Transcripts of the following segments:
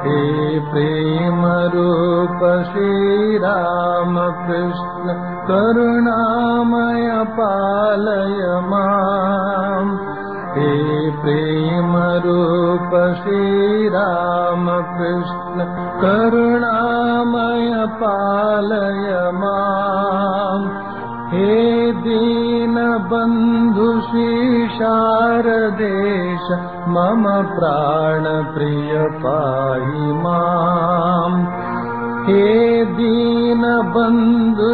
हे प्रेमरूप श्रीरामकृष्ण करुणामय पालय माम् हे प्रेमरूप श्रीरामकृष्ण करुणामय पालय माम् हे दीनबन्धु शारदेश मम प्राणप्रिय पाहि माम् हे दीनबन्धु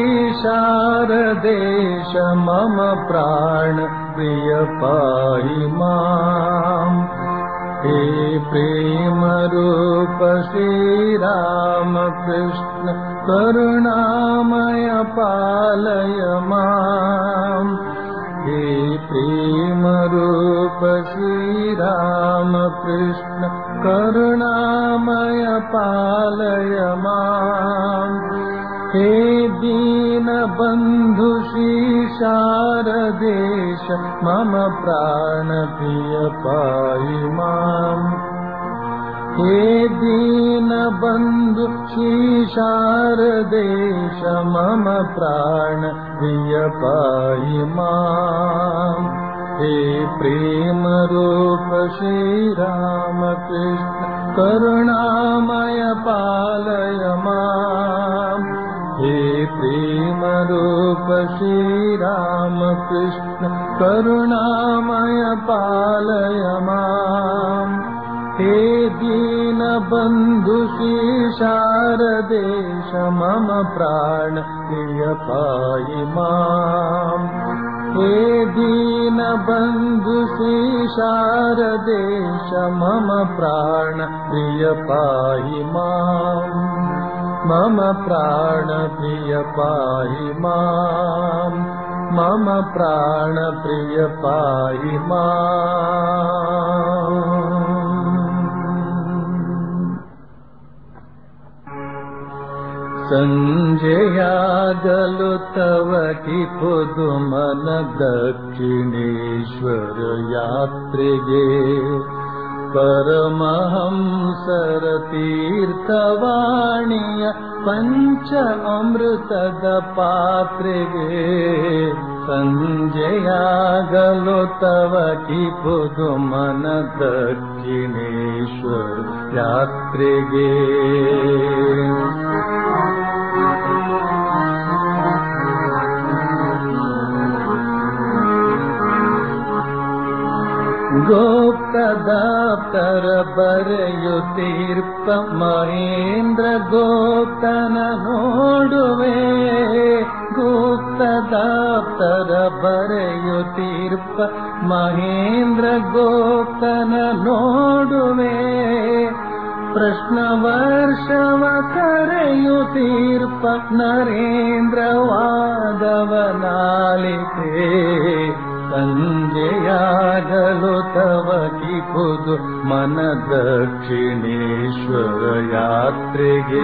शारदेश मम प्राणप्रिय पाहि माम् हे प्रेमरूप श्रीरामकृष्ण करुणामय पालय माम् हे प्रेमरूप श्रीरामकृष्ण करुणामय पालय माम् हे दीनबन्धु शारदेश मम प्राणप्रिय पाहि माम् हे दीनबन्धु शारदेश मम प्राणप्रिय पाहि माम् हे प्रेमरूप श्रीरामकृष्ण करुणामय पालय माम् हे प्रेमरूप श्रीरामकृष्ण करुणामय पालय माम् हे दीनबन्धु शारदेश मम प्राण प्रिय पाहि माम् हे दीनबन्धु शारदेश मम प्राण प्रिय पाहि माम् मम प्राण प्रिय पाहि माम् मम प्राण प्रिय पाहि माम् सञ्जयागलु तव कि पुदुमन दक्षिणेश्वर यात्रिगे परमहंसर तीर्थवाणीय पञ्च अमृतद पात्रिगे सञ्जयागलो तव कि पुदुमन दक्षिणेश्वर यात्रिगे ಗೋಪ್ತದಾಪ್ತರ ಬರೆಯುತ್ತೀರ್ಪ ಮಹೇಂದ್ರ ಗೋಪ್ತನ ನೋಡುವೆ ಗುಪ್ತದಾಪ್ತರ ಬರೆಯುತ್ತೀರ್ಪ ಮಹೇಂದ್ರ ಗೋಪ್ತನ ನೋಡುವೆ ಪ್ರಶ್ನ ವರ್ಷವ ಕರೆಯುತ್ತೀರ್ಪ ನರೇಂದ್ರ ವಾದವನಾಲಿಕೆ ಸಂಜೆಯಾಗಲು ತವ ಕಿಪುದು ಮನ ದಕ್ಷಿಣೇಶ್ವರ ಯಾತ್ರೆಗೆ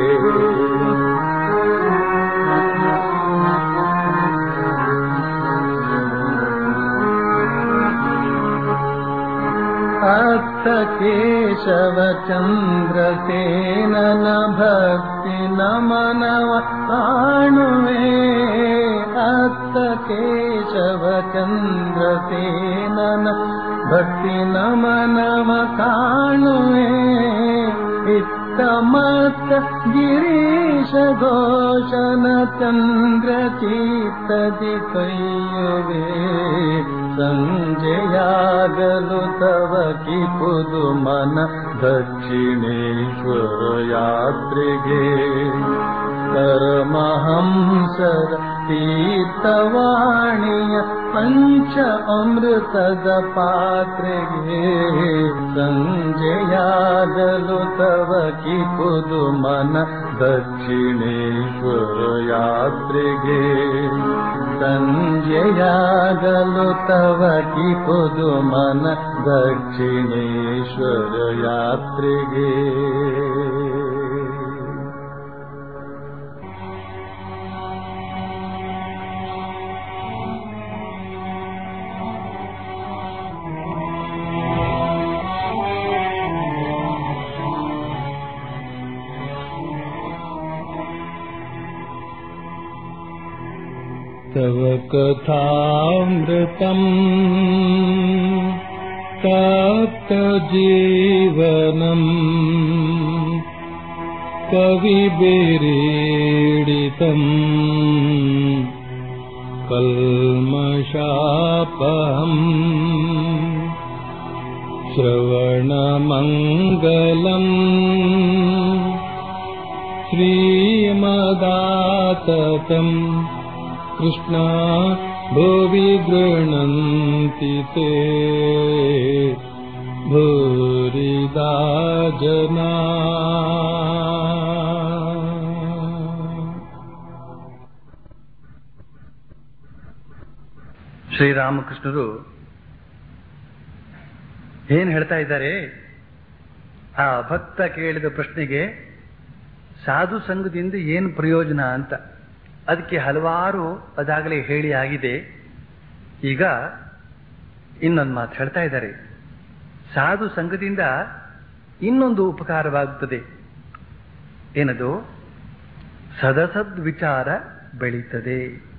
ಅತ್ತ ಕೇಶವ ಚಂದ್ರಸೇನನ ಭಕ್ತಿ ನಮನವ ಕಾಣುವೆ ಅತ್ತ ಕೇಶವ ಚಂದ್ರಸೇನನ ಭಕ್ತಿ ನಮನವ ಕಾಣುವೆ ಇತ್ತ ಮತ್ತ ಗಿರೀಶ ಘೋಷನ ಚಂದ್ರ ಚೀತದಿ ಕೈಯುವೆ ಸಂಜೆಯಾಗಲು ತವ ಕಿಪುದು ಮನ ದಕ್ಷಿಣೇಶ್ವರ ಯಾತ್ರೆಗೆ ಪರಮಹಂಸರ ತೀರ್ಥವಾಣಿಯ ಪಂಚ ಅಮೃತದ ಪಾತ್ರೆಗೆ ಸಂಜೆಯಾಗಲು ತವ ಕಿಪುದು ಮನ ದಕ್ಷಿಣೇಶ್ವರ ಯಾತ್ರೆಗೆ ಸಂಜೆಯಾಗಲು ತವ ಕಿಪುದು ಮನ ದಕ್ಷಿಣೇಶ್ವರ ಯಾತ್ರೆಗೆ तव कथामृतम् तप्तजीवनम् कविभिरीडितम् कल्मषापहम् श्रवणमङ्गलम् श्रीमदाततम् कृष्णा भुवि गृह्णन्ति ते भूरिदा जना ಶ್ರೀರಾಮಕೃಷ್ಣರು ಏನ್ ಹೇಳ್ತಾ ಇದ್ದಾರೆ ಆ ಭಕ್ತ ಕೇಳಿದ ಪ್ರಶ್ನೆಗೆ ಸಾಧು ಸಂಘದಿಂದ ಏನು ಪ್ರಯೋಜನ ಅಂತ ಅದಕ್ಕೆ ಹಲವಾರು ಅದಾಗಲೇ ಹೇಳಿ ಆಗಿದೆ ಈಗ ಇನ್ನೊಂದು ಮಾತು ಹೇಳ್ತಾ ಇದ್ದಾರೆ ಸಾಧು ಸಂಘದಿಂದ ಇನ್ನೊಂದು ಉಪಕಾರವಾಗುತ್ತದೆ ಏನದು ಸದಸದ್ ವಿಚಾರ ಬೆಳೀತದೆ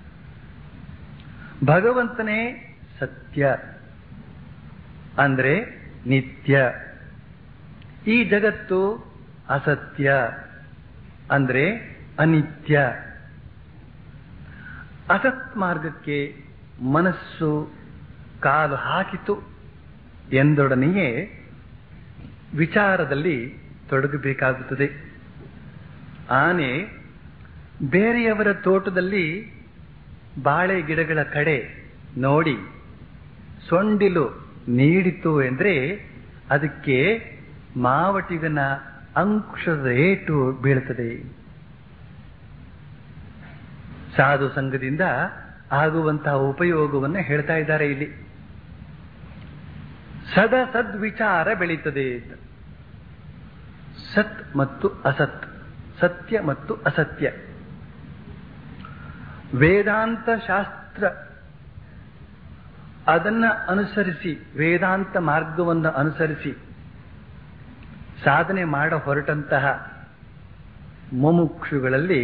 ಭಗವಂತನೇ ಸತ್ಯ ಅಂದ್ರೆ ನಿತ್ಯ ಈ ಜಗತ್ತು ಅಸತ್ಯ ಅಂದ್ರೆ ಅನಿತ್ಯ ಅಸತ್ ಮಾರ್ಗಕ್ಕೆ ಮನಸ್ಸು ಕಾಲು ಹಾಕಿತು ಎಂದೊಡನೆಯೇ ವಿಚಾರದಲ್ಲಿ ತೊಡಗಬೇಕಾಗುತ್ತದೆ ಆನೆ ಬೇರೆಯವರ ತೋಟದಲ್ಲಿ ಬಾಳೆ ಗಿಡಗಳ ಕಡೆ ನೋಡಿ ಸೊಂಡಿಲು ನೀಡಿತು ಎಂದ್ರೆ ಅದಕ್ಕೆ ಮಾವಟಿಗನ ಅಂಕುಶದ ಏಟು ಬೀಳ್ತದೆ ಸಾಧು ಸಂಘದಿಂದ ಆಗುವಂತಹ ಉಪಯೋಗವನ್ನು ಹೇಳ್ತಾ ಇದ್ದಾರೆ ಇಲ್ಲಿ ಸದಾ ಸದ್ವಿಚಾರ ಬೆಳೀತದೆ ಅಂತ. ಸತ್ ಮತ್ತು ಅಸತ್ ಸತ್ಯ ಮತ್ತು ಅಸತ್ಯ ವೇದಾಂತ ಶಾಸ್ತ್ರ ಅದನ್ನ ಅನುಸರಿಸಿ ವೇದಾಂತ ಮಾರ್ಗವನ್ನು ಅನುಸರಿಸಿ ಸಾಧನೆ ಮಾಡ ಹೊರಟಂತಹ ಮುಮುಕ್ಷುಗಳಲ್ಲಿ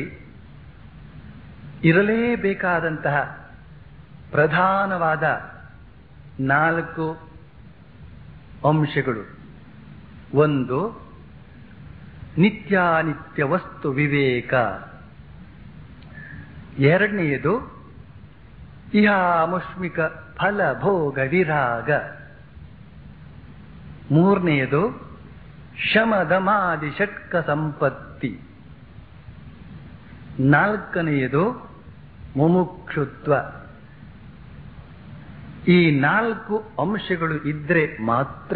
ಇರಲೇಬೇಕಾದಂತಹ ಪ್ರಧಾನವಾದ ನಾಲ್ಕು ಅಂಶಗಳು ಒಂದು ನಿತ್ಯಾನಿತ್ಯ ವಸ್ತು ವಿವೇಕ ಎರಡನೆಯದು ಇಹಾಮುಷ್ಮಿಕ ಫಲ ಭೋಗ ವಿರಾಗ ಮೂರನೆಯದು ಶಮದಮಾದಿ ಷಟ್ಕ ಸಂಪತ್ತಿ ನಾಲ್ಕನೆಯದು ಮುಮುಕ್ಷುತ್ವ ಈ ನಾಲ್ಕು ಅಂಶಗಳು ಇದ್ರೆ ಮಾತ್ರ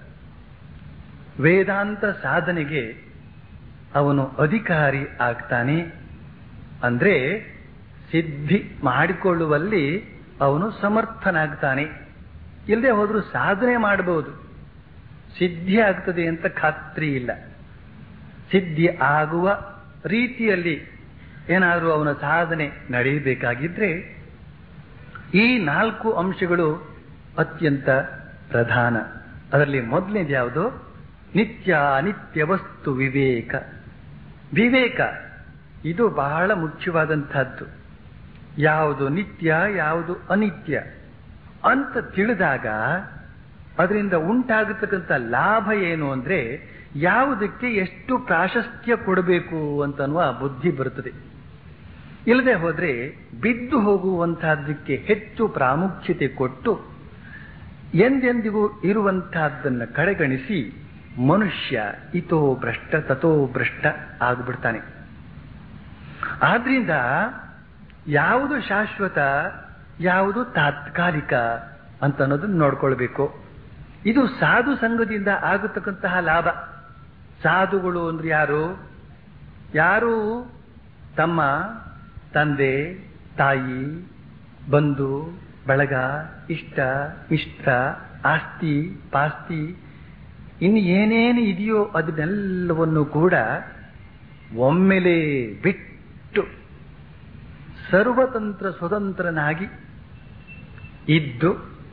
ವೇದಾಂತ ಸಾಧನೆಗೆ ಅವನು ಅಧಿಕಾರಿ ಆಗ್ತಾನೆ ಅಂದ್ರೆ ಸಿದ್ಧಿ ಮಾಡಿಕೊಳ್ಳುವಲ್ಲಿ ಅವನು ಸಮರ್ಥನಾಗ್ತಾನೆ ಇಲ್ಲದೆ ಹೋದ್ರೂ ಸಾಧನೆ ಮಾಡಬಹುದು ಸಿದ್ಧಿ ಆಗ್ತದೆ ಅಂತ ಖಾತ್ರಿ ಇಲ್ಲ ಸಿದ್ಧಿ ಆಗುವ ರೀತಿಯಲ್ಲಿ ಏನಾದರೂ ಅವನ ಸಾಧನೆ ನಡೆಯಬೇಕಾಗಿದ್ರೆ ಈ ನಾಲ್ಕು ಅಂಶಗಳು ಅತ್ಯಂತ ಪ್ರಧಾನ ಅದರಲ್ಲಿ ಮೊದಲನೇದು ಯಾವುದು ನಿತ್ಯ ಅನಿತ್ಯ ವಸ್ತು ವಿವೇಕ ವಿವೇಕ ಇದು ಬಹಳ ಮುಖ್ಯವಾದಂತಹದ್ದು ಯಾವುದು ನಿತ್ಯ ಯಾವುದು ಅನಿತ್ಯ ಅಂತ ತಿಳಿದಾಗ ಅದರಿಂದ ಉಂಟಾಗತಕ್ಕಂಥ ಲಾಭ ಏನು ಅಂದ್ರೆ ಯಾವುದಕ್ಕೆ ಎಷ್ಟು ಪ್ರಾಶಸ್ತ್ಯ ಕೊಡಬೇಕು ಅಂತನ್ನುವ ಬುದ್ಧಿ ಬರುತ್ತದೆ ಇಲ್ಲದೆ ಹೋದ್ರೆ ಬಿದ್ದು ಹೋಗುವಂತಹದ್ದಕ್ಕೆ ಹೆಚ್ಚು ಪ್ರಾಮುಖ್ಯತೆ ಕೊಟ್ಟು ಎಂದೆಂದಿಗೂ ಇರುವಂತಹದ್ದನ್ನು ಕಡೆಗಣಿಸಿ ಮನುಷ್ಯ ಇತೋ ಭ್ರಷ್ಟ ತಥೋ ಭ್ರಷ್ಟ ಆಗಿಬಿಡ್ತಾನೆ ಆದ್ರಿಂದ ಯಾವುದು ಶಾಶ್ವತ ಯಾವುದು ತಾತ್ಕಾಲಿಕ ಅಂತ ಅನ್ನೋದನ್ನ ನೋಡ್ಕೊಳ್ಬೇಕು ಇದು ಸಾಧು ಸಂಘದಿಂದ ಆಗತಕ್ಕಂತಹ ಲಾಭ ಸಾಧುಗಳು ಅಂದ್ರೆ ಯಾರು ಯಾರು ತಮ್ಮ ತಂದೆ ತಾಯಿ ಬಂಧು ಬಳಗ ಇಷ್ಟ ಇಷ್ಟ ಆಸ್ತಿ ಪಾಸ್ತಿ ಇನ್ನು ಏನೇನು ಇದೆಯೋ ಅದನ್ನೆಲ್ಲವನ್ನು ಕೂಡ ಒಮ್ಮೆಲೇ ಬಿಟ್ಟು ಸರ್ವತಂತ್ರ ಸ್ವತಂತ್ರನಾಗಿ ಇದ್ದು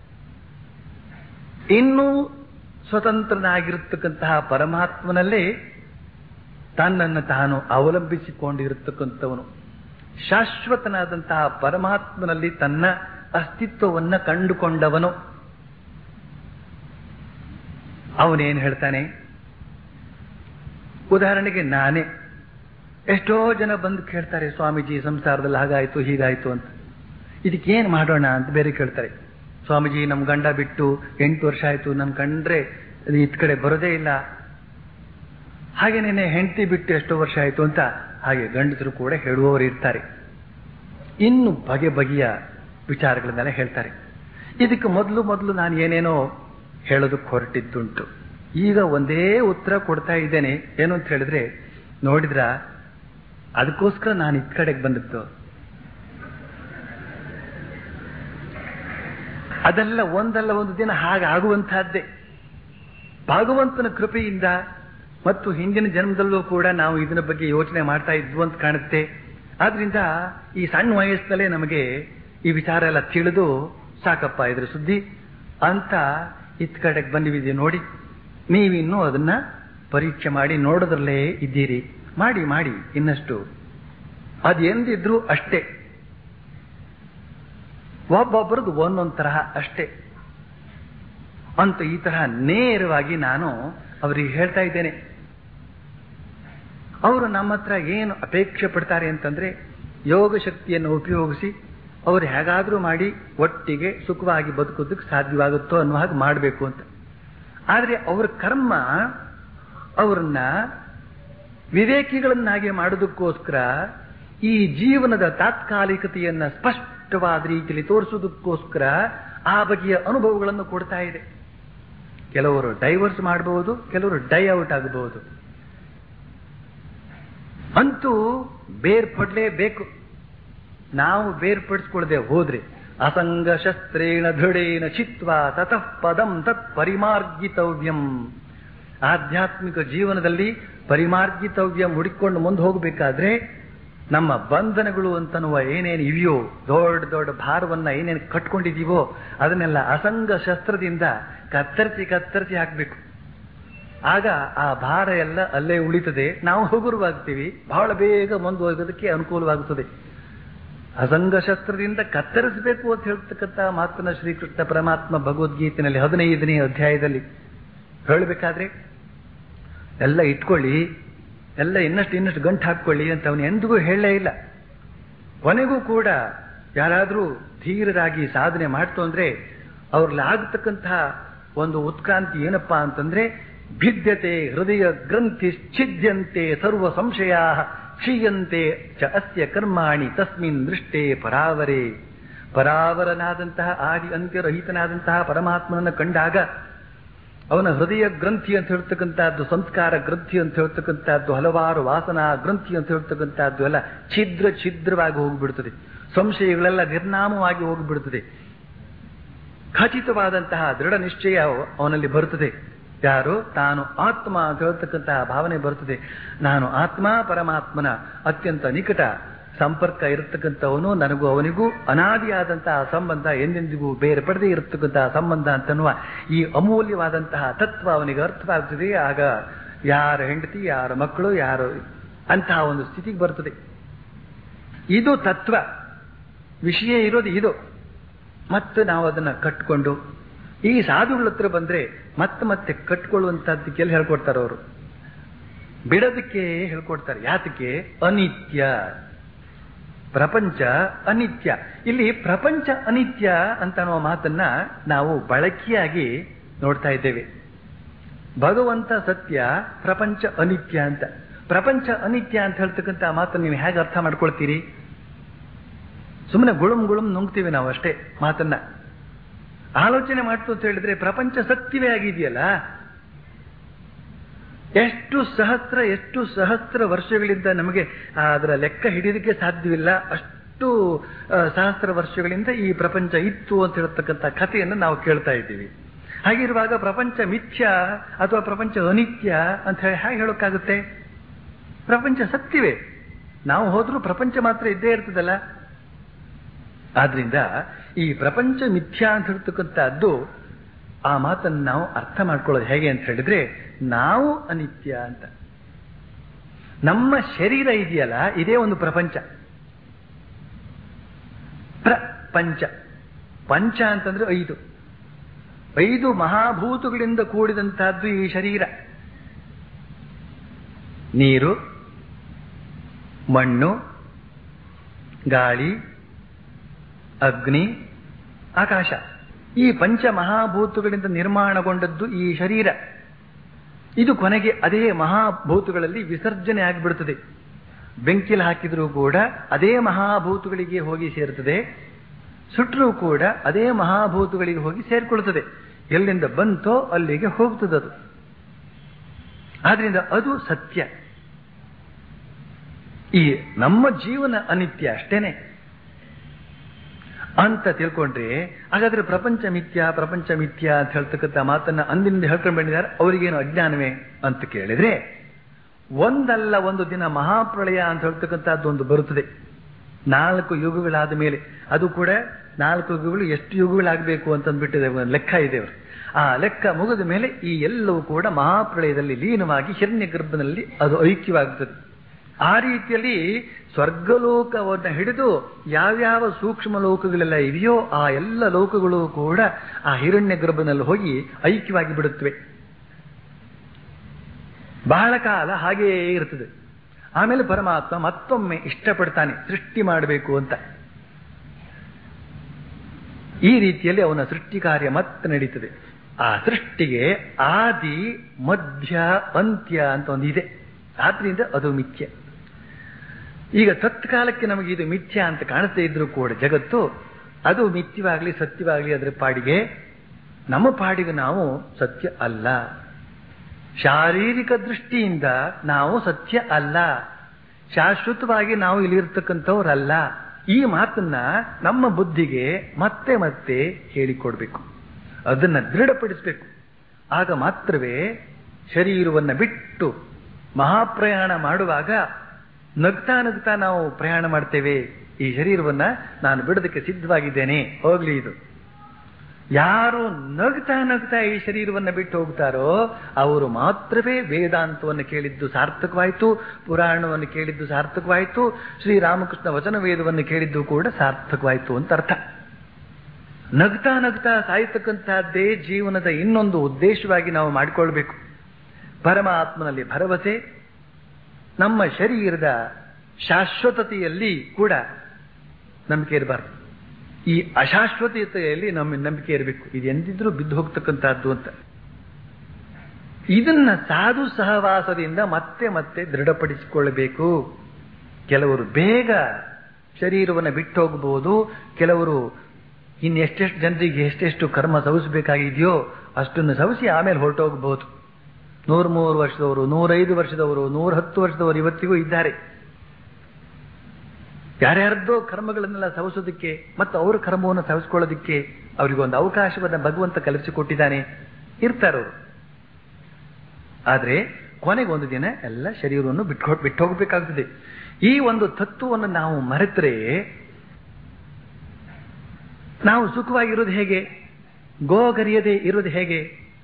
ಇನ್ನೂ ಸ್ವತಂತ್ರನಾಗಿರತಕ್ಕಂತಹ ಪರಮಾತ್ಮನಲ್ಲೇ ತನ್ನನ್ನು ತಾನು ಅವಲಂಬಿಸಿಕೊಂಡಿರತಕ್ಕಂಥವನು ಶಾಶ್ವತನಾದಂತಹ ಪರಮಾತ್ಮನಲ್ಲಿ ತನ್ನ ಅಸ್ತಿತ್ವವನ್ನ ಕಂಡುಕೊಂಡವನು ಅವನೇನು ಹೇಳ್ತಾನೆ ಉದಾಹರಣೆಗೆ ನಾನೇ ಎಷ್ಟೋ ಜನ ಬಂದು ಕೇಳ್ತಾರೆ ಸ್ವಾಮೀಜಿ ಸಂಸಾರದಲ್ಲಿ ಹಾಗಾಯ್ತು ಹೀಗಾಯ್ತು ಅಂತ ಇದಕ್ಕೇನು ಮಾಡೋಣ ಅಂತ ಬೇರೆ ಕೇಳ್ತಾರೆ ಸ್ವಾಮೀಜಿ ನಮ್ಮ ಗಂಡ ಬಿಟ್ಟು ಎಂಟು ವರ್ಷ ಆಯ್ತು ನನ್ ಕಂಡ್ರೆ ಇತ್ ಕಡೆ ಬರೋದೇ ಇಲ್ಲ ಹಾಗೆ ನೆನೆ ಹೆಂಡತಿ ಬಿಟ್ಟು ಎಷ್ಟೋ ವರ್ಷ ಆಯ್ತು ಅಂತ ಹಾಗೆ ಗಂಡಸರು ಕೂಡ ಹೇಳುವವರು ಇರ್ತಾರೆ ಇನ್ನು ಬಗೆ ಬಗೆಯ ವಿಚಾರಗಳನ್ನೆಲ್ಲ ಹೇಳ್ತಾರೆ ಇದಕ್ಕೆ ಮೊದಲು ಮೊದಲು ನಾನು ಏನೇನೋ ಹೇಳೋದಕ್ಕೆ ಹೊರಟಿದ್ದುಂಟು ಈಗ ಒಂದೇ ಉತ್ತರ ಕೊಡ್ತಾ ಇದ್ದೇನೆ ಏನು ಅಂತ ಹೇಳಿದ್ರೆ ನೋಡಿದ್ರ ಅದಕ್ಕೋಸ್ಕರ ನಾನು ಈ ಕಡೆಗೆ ಬಂದದ್ದು ಅದೆಲ್ಲ ಒಂದಲ್ಲ ಒಂದು ದಿನ ಹಾಗಾಗುವಂತಹದ್ದೇ ಭಗವಂತನ ಕೃಪೆಯಿಂದ ಮತ್ತು ಹಿಂದಿನ ಜನ್ಮದಲ್ಲೂ ಕೂಡ ನಾವು ಇದನ್ನ ಬಗ್ಗೆ ಯೋಚನೆ ಮಾಡ್ತಾ ಇದ್ವು ಅಂತ ಕಾಣುತ್ತೆ ಆದ್ರಿಂದ ಈ ಸಣ್ಣ ವಯಸ್ಸಲ್ಲೇ ನಮಗೆ ಈ ವಿಚಾರ ಎಲ್ಲ ತಿಳಿದು ಸಾಕಪ್ಪ ಇದ್ರ ಸುದ್ದಿ ಅಂತ ಇತ್ ಕಡೆಗೆ ಬಂದಿದ್ದೀವಿ ನೋಡಿ ನೀವಿನ್ನೂ ಅದನ್ನ ಪರೀಕ್ಷೆ ಮಾಡಿ ನೋಡೋದ್ರಲ್ಲೇ ಇದ್ದೀರಿ ಮಾಡಿ ಮಾಡಿ ಇನ್ನಷ್ಟು ಅದು ಎಂದಿದ್ರು ಅಷ್ಟೇ ಒಬ್ಬೊಬ್ಬರದು ಒಂದೊಂದು ತರಹ ಅಷ್ಟೇ ಅಂತ ಈ ತರಹ ನೇರವಾಗಿ ನಾನು ಅವರಿಗೆ ಹೇಳ್ತಾ ಇದ್ದೇನೆ ಅವರು ನಮ್ಮ ಹತ್ರ ಏನು ಅಪೇಕ್ಷೆ ಪಡ್ತಾರೆ ಅಂತಂದ್ರೆ ಯೋಗ ಶಕ್ತಿಯನ್ನು ಉಪಯೋಗಿಸಿ ಅವರು ಹೇಗಾದ್ರೂ ಮಾಡಿ ಒಟ್ಟಿಗೆ ಸುಖವಾಗಿ ಬದುಕೋದಕ್ಕೆ ಸಾಧ್ಯವಾಗುತ್ತೋ ಅನ್ನೋ ಹಾಗೆ ಮಾಡಬೇಕು ಅಂತ ಆದ್ರೆ ಅವರ ಕರ್ಮ ಅವರನ್ನ ವಿವೇಕಿಗಳನ್ನಾಗಿ ಮಾಡೋದಕ್ಕೋಸ್ಕರ ಈ ಜೀವನದ ತಾತ್ಕಾಲಿಕತೆಯನ್ನ ಸ್ಪಷ್ಟವಾದ ರೀತಿಯಲ್ಲಿ ತೋರಿಸೋದಕ್ಕೋಸ್ಕರ ಆ ಬಗೆಯ ಅನುಭವಗಳನ್ನು ಕೊಡ್ತಾ ಇದೆ ಕೆಲವರು ಡೈವರ್ಸ್ ಮಾಡಬಹುದು ಕೆಲವರು ಡೈ ಔಟ್ ಆಗಬಹುದು ಅಂತೂ ಬೇರ್ಪಡ್ಲೇಬೇಕು ನಾವು ಬೇರ್ಪಡಿಸ್ಕೊಳ್ಳದೆ ಹೋದ್ರೆ ಅಸಂಗ ಶಸ್ತ್ರೇಣ ದೃಢೇನ ಚಿತ್ವ ತತಃ ಪದಂ ತತ್ ಪರಿಮಾರ್ಗಿತವ್ಯಂ ಆಧ್ಯಾತ್ಮಿಕ ಜೀವನದಲ್ಲಿ ಪರಿಮಾರ್ಗಿತವ್ಯ ಮುಡಿಕೊಂಡು ಮುಂದೆ ಹೋಗಬೇಕಾದ್ರೆ ನಮ್ಮ ಬಂಧನಗಳು ಅಂತನ್ನುವ ಏನೇನು ಇವೆಯೋ ದೊಡ್ಡ ದೊಡ್ಡ ಭಾರವನ್ನ ಏನೇನು ಕಟ್ಕೊಂಡಿದೀವೋ ಅದನ್ನೆಲ್ಲ ಅಸಂಗ ಶಸ್ತ್ರದಿಂದ ಕತ್ತರಿಸಿ ಕತ್ತರಿಸಿ ಹಾಕ್ಬೇಕು ಆಗ ಆ ಭಾರ ಎಲ್ಲ ಅಲ್ಲೇ ಉಳಿತದೆ ನಾವು ಹಗುರವಾಗ್ತೀವಿ ಬಹಳ ಬೇಗ ಮುಂದುವರೆಗೋದಕ್ಕೆ ಅನುಕೂಲವಾಗುತ್ತದೆ ಅಸಂಗ ಶಸ್ತ್ರದಿಂದ ಕತ್ತರಿಸಬೇಕು ಅಂತ ಹೇಳ್ತಕ್ಕಂಥ ಮಾತನ್ನ ಶ್ರೀಕೃಷ್ಣ ಪರಮಾತ್ಮ ಭಗವದ್ಗೀತೆಯಲ್ಲಿ ಹದಿನೈದನೇ ಅಧ್ಯಾಯದಲ್ಲಿ ಹೇಳಬೇಕಾದ್ರೆ ಎಲ್ಲ ಇಟ್ಕೊಳ್ಳಿ ಎಲ್ಲ ಇನ್ನಷ್ಟು ಇನ್ನಷ್ಟು ಗಂಟು ಹಾಕ್ಕೊಳ್ಳಿ ಅಂತ ಅವನು ಎಂದಿಗೂ ಹೇಳಲೇ ಇಲ್ಲ ಕೊನೆಗೂ ಕೂಡ ಯಾರಾದರೂ ಧೀರರಾಗಿ ಸಾಧನೆ ಮಾಡ್ತು ಅಂದ್ರೆ ಅವ್ರಲ್ಲಿ ಆಗತಕ್ಕಂತಹ ಒಂದು ಉತ್ಕ್ರಾಂತಿ ಏನಪ್ಪಾ ಅಂತಂದ್ರೆ ಭಿದ್ಯತೆ ಹೃದಯ ಗ್ರಂಥಿ ಛಿದ್ಯಂತೆ ಸರ್ವ ಸಂಶಯ ಕ್ಷೀಯಂತೆ ಚ ಅಸ್ಯ ಕರ್ಮಾಣಿ ತಸ್ಮಿನ್ ದೃಷ್ಟೇ ಪರಾವರೇ ಪರಾವರನಾದಂತಹ ಆದಿ ಅಂತ್ಯರಹಿತನಾದಂತಹ ಪರಮಾತ್ಮನನ್ನು ಕಂಡಾಗ ಅವನ ಹೃದಯ ಗ್ರಂಥಿ ಅಂತ ಹೇಳ್ತಕ್ಕಂಥದ್ದು ಸಂಸ್ಕಾರ ಗ್ರಂಥಿ ಅಂತ ಹೇಳ್ತಕ್ಕಂಥದ್ದು ಹಲವಾರು ವಾಸನಾ ಗ್ರಂಥಿ ಅಂತ ಹೇಳ್ತಕ್ಕಂಥದ್ದು ಎಲ್ಲ ಛಿದ್ರ ಛಿದ್ರವಾಗಿ ಹೋಗಿಬಿಡ್ತದೆ ಸಂಶಯಗಳೆಲ್ಲ ನಿರ್ನಾಮವಾಗಿ ಹೋಗಿಬಿಡ್ತದೆ ಖಚಿತವಾದಂತಹ ದೃಢ ನಿಶ್ಚಯ ಅವನಲ್ಲಿ ಬರುತ್ತದೆ ಯಾರು ತಾನು ಆತ್ಮ ಅಂತ ಹೇಳ್ತಕ್ಕಂತಹ ಭಾವನೆ ಬರುತ್ತದೆ ನಾನು ಆತ್ಮ ಪರಮಾತ್ಮನ ಅತ್ಯಂತ ನಿಕಟ ಸಂಪರ್ಕ ಇರತಕ್ಕಂಥವನು ನನಗೂ ಅವನಿಗೂ ಅನಾದಿಯಾದಂತಹ ಸಂಬಂಧ ಎಂದೆಂದಿಗೂ ಬೇರೆ ಪಡೆದೇ ಇರತಕ್ಕಂತಹ ಸಂಬಂಧ ಅಂತನ್ನುವ ಈ ಅಮೂಲ್ಯವಾದಂತಹ ತತ್ವ ಅವನಿಗೆ ಅರ್ಥವಾಗ್ತದೆ ಆಗ ಯಾರ ಹೆಂಡತಿ ಯಾರ ಮಕ್ಕಳು ಯಾರು ಅಂತಹ ಒಂದು ಸ್ಥಿತಿಗೆ ಬರ್ತದೆ ಇದು ತತ್ವ ವಿಷಯ ಇರೋದು ಇದು ಮತ್ತೆ ನಾವು ಅದನ್ನ ಕಟ್ಕೊಂಡು ಈ ಸಾಧುಗಳ ಹತ್ರ ಬಂದ್ರೆ ಮತ್ತೆ ಮತ್ತೆ ಕಟ್ಕೊಳ್ಳುವಂತಹದ್ದಕ್ಕೆಲ್ಲ ಹೇಳ್ಕೊಡ್ತಾರೆ ಅವರು ಬಿಡೋದಕ್ಕೆ ಹೇಳ್ಕೊಡ್ತಾರೆ ಯಾತಕ್ಕೆ ಅನಿತ್ಯ ಪ್ರಪಂಚ ಅನಿತ್ಯ ಇಲ್ಲಿ ಪ್ರಪಂಚ ಅನಿತ್ಯ ಅಂತ ಅನ್ನೋ ಮಾತನ್ನ ನಾವು ಬಳಕೆಯಾಗಿ ನೋಡ್ತಾ ಇದ್ದೇವೆ ಭಗವಂತ ಸತ್ಯ ಪ್ರಪಂಚ ಅನಿತ್ಯ ಅಂತ ಪ್ರಪಂಚ ಅನಿತ್ಯ ಅಂತ ಹೇಳ್ತಕ್ಕಂಥ ಮಾತನ್ನು ನೀವು ಹೇಗೆ ಅರ್ಥ ಮಾಡ್ಕೊಳ್ತೀರಿ ಸುಮ್ಮನೆ ಗುಳುಂ ಗುಳುಂ ನುಂಗ್ತೀವಿ ನಾವು ಅಷ್ಟೇ ಮಾತನ್ನ ಆಲೋಚನೆ ಮಾಡ್ತು ಅಂತ ಹೇಳಿದ್ರೆ ಪ್ರಪಂಚ ಸತ್ಯವೇ ಆಗಿದೆಯಲ್ಲ ಎಷ್ಟು ಸಹಸ್ರ ಎಷ್ಟು ಸಹಸ್ರ ವರ್ಷಗಳಿಂದ ನಮಗೆ ಅದರ ಲೆಕ್ಕ ಹಿಡಿಯೋದಕ್ಕೆ ಸಾಧ್ಯವಿಲ್ಲ ಅಷ್ಟು ಸಹಸ್ರ ವರ್ಷಗಳಿಂದ ಈ ಪ್ರಪಂಚ ಇತ್ತು ಅಂತ ಹೇಳ್ತಕ್ಕಂಥ ಕಥೆಯನ್ನು ನಾವು ಕೇಳ್ತಾ ಇದ್ದೀವಿ ಹಾಗಿರುವಾಗ ಪ್ರಪಂಚ ಮಿಥ್ಯ ಅಥವಾ ಪ್ರಪಂಚ ಅನಿತ್ಯ ಅಂತ ಹೇಳಿ ಹೇಗೆ ಹೇಳೋಕ್ಕಾಗುತ್ತೆ ಪ್ರಪಂಚ ಸತ್ಯವೇ ನಾವು ಹೋದ್ರೂ ಪ್ರಪಂಚ ಮಾತ್ರ ಇದ್ದೇ ಇರ್ತದಲ್ಲ ಆದ್ರಿಂದ ಈ ಪ್ರಪಂಚ ಮಿಥ್ಯ ಅಂತ ಹೇಳ್ತಕ್ಕಂಥದ್ದು ಆ ಮಾತನ್ನು ನಾವು ಅರ್ಥ ಮಾಡ್ಕೊಳ್ಳೋದು ಹೇಗೆ ಅಂತ ಹೇಳಿದ್ರೆ ನಾವು ಅನಿತ್ಯ ಅಂತ ನಮ್ಮ ಶರೀರ ಇದೆಯಲ್ಲ ಇದೇ ಒಂದು ಪ್ರಪಂಚ ಪ್ರಪಂಚ ಪಂಚ ಅಂತಂದ್ರೆ ಐದು ಐದು ಮಹಾಭೂತಗಳಿಂದ ಕೂಡಿದಂತಹದ್ದು ಈ ಶರೀರ ನೀರು ಮಣ್ಣು ಗಾಳಿ ಅಗ್ನಿ ಆಕಾಶ ಈ ಪಂಚ ಮಹಾಭೂತಗಳಿಂದ ನಿರ್ಮಾಣಗೊಂಡದ್ದು ಈ ಶರೀರ ಇದು ಕೊನೆಗೆ ಅದೇ ಮಹಾಭೂತಗಳಲ್ಲಿ ವಿಸರ್ಜನೆ ಆಗಿಬಿಡುತ್ತದೆ ಬೆಂಕಿಲ್ ಹಾಕಿದರೂ ಕೂಡ ಅದೇ ಮಹಾಭೂತಗಳಿಗೆ ಹೋಗಿ ಸೇರುತ್ತದೆ ಸುಟ್ಟರೂ ಕೂಡ ಅದೇ ಮಹಾಭೂತಗಳಿಗೆ ಹೋಗಿ ಸೇರಿಕೊಳ್ಳುತ್ತದೆ ಎಲ್ಲಿಂದ ಬಂತೋ ಅಲ್ಲಿಗೆ ಹೋಗ್ತದದು ಆದ್ರಿಂದ ಅದು ಸತ್ಯ ಈ ನಮ್ಮ ಜೀವನ ಅನಿತ್ಯ ಅಷ್ಟೇನೆ ಅಂತ ತಿಳ್ಕೊಂಡ್ರೆ ಹಾಗಾದ್ರೆ ಪ್ರಪಂಚ ಮಿಥ್ಯ ಪ್ರಪಂಚ ಮಿಥ್ಯ ಅಂತ ಹೇಳ್ತಕ್ಕಂಥ ಮಾತನ್ನ ಅಂದಿನಿಂದ ಹೇಳ್ಕೊಂಡು ಬಂದಿದ್ದಾರೆ ಅವರಿಗೇನು ಅಜ್ಞಾನವೇ ಅಂತ ಕೇಳಿದ್ರೆ ಒಂದಲ್ಲ ಒಂದು ದಿನ ಮಹಾಪ್ರಳಯ ಅಂತ ಹೇಳ್ತಕ್ಕಂಥದ್ದು ಒಂದು ಬರುತ್ತದೆ ನಾಲ್ಕು ಯುಗಗಳಾದ ಮೇಲೆ ಅದು ಕೂಡ ನಾಲ್ಕು ಯುಗಗಳು ಎಷ್ಟು ಯುಗಗಳಾಗಬೇಕು ಅಂತಂದ್ಬಿಟ್ಟಿದೆ ಒಂದು ಲೆಕ್ಕ ಇದೆ ಅವರು ಆ ಲೆಕ್ಕ ಮುಗಿದ ಮೇಲೆ ಈ ಎಲ್ಲವೂ ಕೂಡ ಮಹಾಪ್ರಳಯದಲ್ಲಿ ಲೀನವಾಗಿ ಹಿರಣ್ಯ ಗರ್ಭನಲ್ಲಿ ಅದು ಐಕ್ಯವಾಗುತ್ತದೆ ಆ ರೀತಿಯಲ್ಲಿ ಸ್ವರ್ಗಲೋಕವನ್ನು ಹಿಡಿದು ಯಾವ್ಯಾವ ಸೂಕ್ಷ್ಮ ಲೋಕಗಳೆಲ್ಲ ಇದೆಯೋ ಆ ಎಲ್ಲ ಲೋಕಗಳು ಕೂಡ ಆ ಹಿರಣ್ಯ ಗರ್ಭನಲ್ಲಿ ಹೋಗಿ ಐಕ್ಯವಾಗಿ ಬಿಡುತ್ತವೆ ಬಹಳ ಕಾಲ ಹಾಗೆಯೇ ಇರ್ತದೆ ಆಮೇಲೆ ಪರಮಾತ್ಮ ಮತ್ತೊಮ್ಮೆ ಇಷ್ಟಪಡ್ತಾನೆ ಸೃಷ್ಟಿ ಮಾಡಬೇಕು ಅಂತ ಈ ರೀತಿಯಲ್ಲಿ ಅವನ ಸೃಷ್ಟಿ ಕಾರ್ಯ ಮತ್ತೆ ನಡೀತದೆ ಆ ಸೃಷ್ಟಿಗೆ ಆದಿ ಮಧ್ಯ ಅಂತ್ಯ ಅಂತ ಒಂದು ಇದೆ ಆದ್ರಿಂದ ಅದು ಮಿಥ್ಯ ಈಗ ತತ್ಕಾಲಕ್ಕೆ ನಮಗೆ ಇದು ಮಿಥ್ಯ ಅಂತ ಕಾಣುತ್ತೆ ಇದ್ರೂ ಕೂಡ ಜಗತ್ತು ಅದು ಮಿಥ್ಯವಾಗ್ಲಿ ಸತ್ಯವಾಗ್ಲಿ ಅದರ ಪಾಡಿಗೆ ನಮ್ಮ ಪಾಡಿಗೆ ನಾವು ಸತ್ಯ ಅಲ್ಲ ಶಾರೀರಿಕ ದೃಷ್ಟಿಯಿಂದ ನಾವು ಸತ್ಯ ಅಲ್ಲ ಶಾಶ್ವತವಾಗಿ ನಾವು ಇಲ್ಲಿರ್ತಕ್ಕಂಥವ್ರಲ್ಲ ಈ ಮಾತನ್ನ ನಮ್ಮ ಬುದ್ಧಿಗೆ ಮತ್ತೆ ಮತ್ತೆ ಹೇಳಿಕೊಡ್ಬೇಕು ಅದನ್ನ ದೃಢಪಡಿಸಬೇಕು ಆಗ ಮಾತ್ರವೇ ಶರೀರವನ್ನ ಬಿಟ್ಟು ಮಹಾಪ್ರಯಾಣ ಮಾಡುವಾಗ ನಗ್ತಾ ನಗ್ತಾ ನಾವು ಪ್ರಯಾಣ ಮಾಡ್ತೇವೆ ಈ ಶರೀರವನ್ನ ನಾನು ಬಿಡೋದಕ್ಕೆ ಸಿದ್ಧವಾಗಿದ್ದೇನೆ ಹೋಗ್ಲಿ ಇದು ಯಾರು ನಗ್ತಾ ನಗ್ತಾ ಈ ಶರೀರವನ್ನು ಬಿಟ್ಟು ಹೋಗ್ತಾರೋ ಅವರು ಮಾತ್ರವೇ ವೇದಾಂತವನ್ನು ಕೇಳಿದ್ದು ಸಾರ್ಥಕವಾಯಿತು ಪುರಾಣವನ್ನು ಕೇಳಿದ್ದು ಸಾರ್ಥಕವಾಯಿತು ಶ್ರೀರಾಮಕೃಷ್ಣ ವಚನ ವೇದವನ್ನು ಕೇಳಿದ್ದು ಕೂಡ ಸಾರ್ಥಕವಾಯಿತು ಅಂತ ಅರ್ಥ ನಗ್ತಾ ನಗ್ತಾ ಸಾಯ್ತಕ್ಕಂತಹದ್ದೇ ಜೀವನದ ಇನ್ನೊಂದು ಉದ್ದೇಶವಾಗಿ ನಾವು ಮಾಡಿಕೊಳ್ಬೇಕು ಪರಮಾತ್ಮನಲ್ಲಿ ಭರವಸೆ ನಮ್ಮ ಶರೀರದ ಶಾಶ್ವತತೆಯಲ್ಲಿ ಕೂಡ ನಂಬಿಕೆ ಇರಬಾರ್ದು ಈ ಅಶಾಶ್ವತೆಯಲ್ಲಿ ನಮ್ಮ ನಂಬಿಕೆ ಇರಬೇಕು ಇದು ಎಂದಿದ್ರೂ ಬಿದ್ದು ಹೋಗ್ತಕ್ಕಂತಹದ್ದು ಅಂತ ಇದನ್ನ ಸಾಧು ಸಹವಾಸದಿಂದ ಮತ್ತೆ ಮತ್ತೆ ದೃಢಪಡಿಸಿಕೊಳ್ಳಬೇಕು ಕೆಲವರು ಬೇಗ ಶರೀರವನ್ನು ಬಿಟ್ಟು ಹೋಗಬಹುದು ಕೆಲವರು ಇನ್ನೆಷ್ಟೆಷ್ಟು ಜನರಿಗೆ ಎಷ್ಟೆಷ್ಟು ಕರ್ಮ ಸವಿಸಬೇಕಾಗಿದೆಯೋ ಅಷ್ಟನ್ನು ಸವಿಸಿ ಆಮೇಲೆ ಹೊರಟೋಗಬಹುದು ನೂರ ಮೂರು ವರ್ಷದವರು ನೂರೈದು ವರ್ಷದವರು ನೂರ ಹತ್ತು ವರ್ಷದವರು ಇವತ್ತಿಗೂ ಇದ್ದಾರೆ ಯಾರ್ಯಾರದ್ದೋ ಕರ್ಮಗಳನ್ನೆಲ್ಲ ಸವಿಸೋದಕ್ಕೆ ಮತ್ತು ಅವರ ಕರ್ಮವನ್ನು ಸವಿಸ್ಕೊಳ್ಳೋದಕ್ಕೆ ಅವರಿಗೊಂದು ಅವಕಾಶವನ್ನ ಭಗವಂತ ಕಲಿಸಿಕೊಟ್ಟಿದ್ದಾನೆ ಇರ್ತಾರವರು ಆದ್ರೆ ಕೊನೆಗೆ ಒಂದು ದಿನ ಎಲ್ಲ ಶರೀರವನ್ನು ಬಿಟ್ಟು ಬಿಟ್ಟು ಹೋಗಬೇಕಾಗ್ತದೆ ಈ ಒಂದು ತತ್ವವನ್ನು ನಾವು ಮರೆತರೆ ನಾವು ಸುಖವಾಗಿರೋದು ಹೇಗೆ ಗೋಗರಿಯದೆ ಇರೋದು ಹೇಗೆ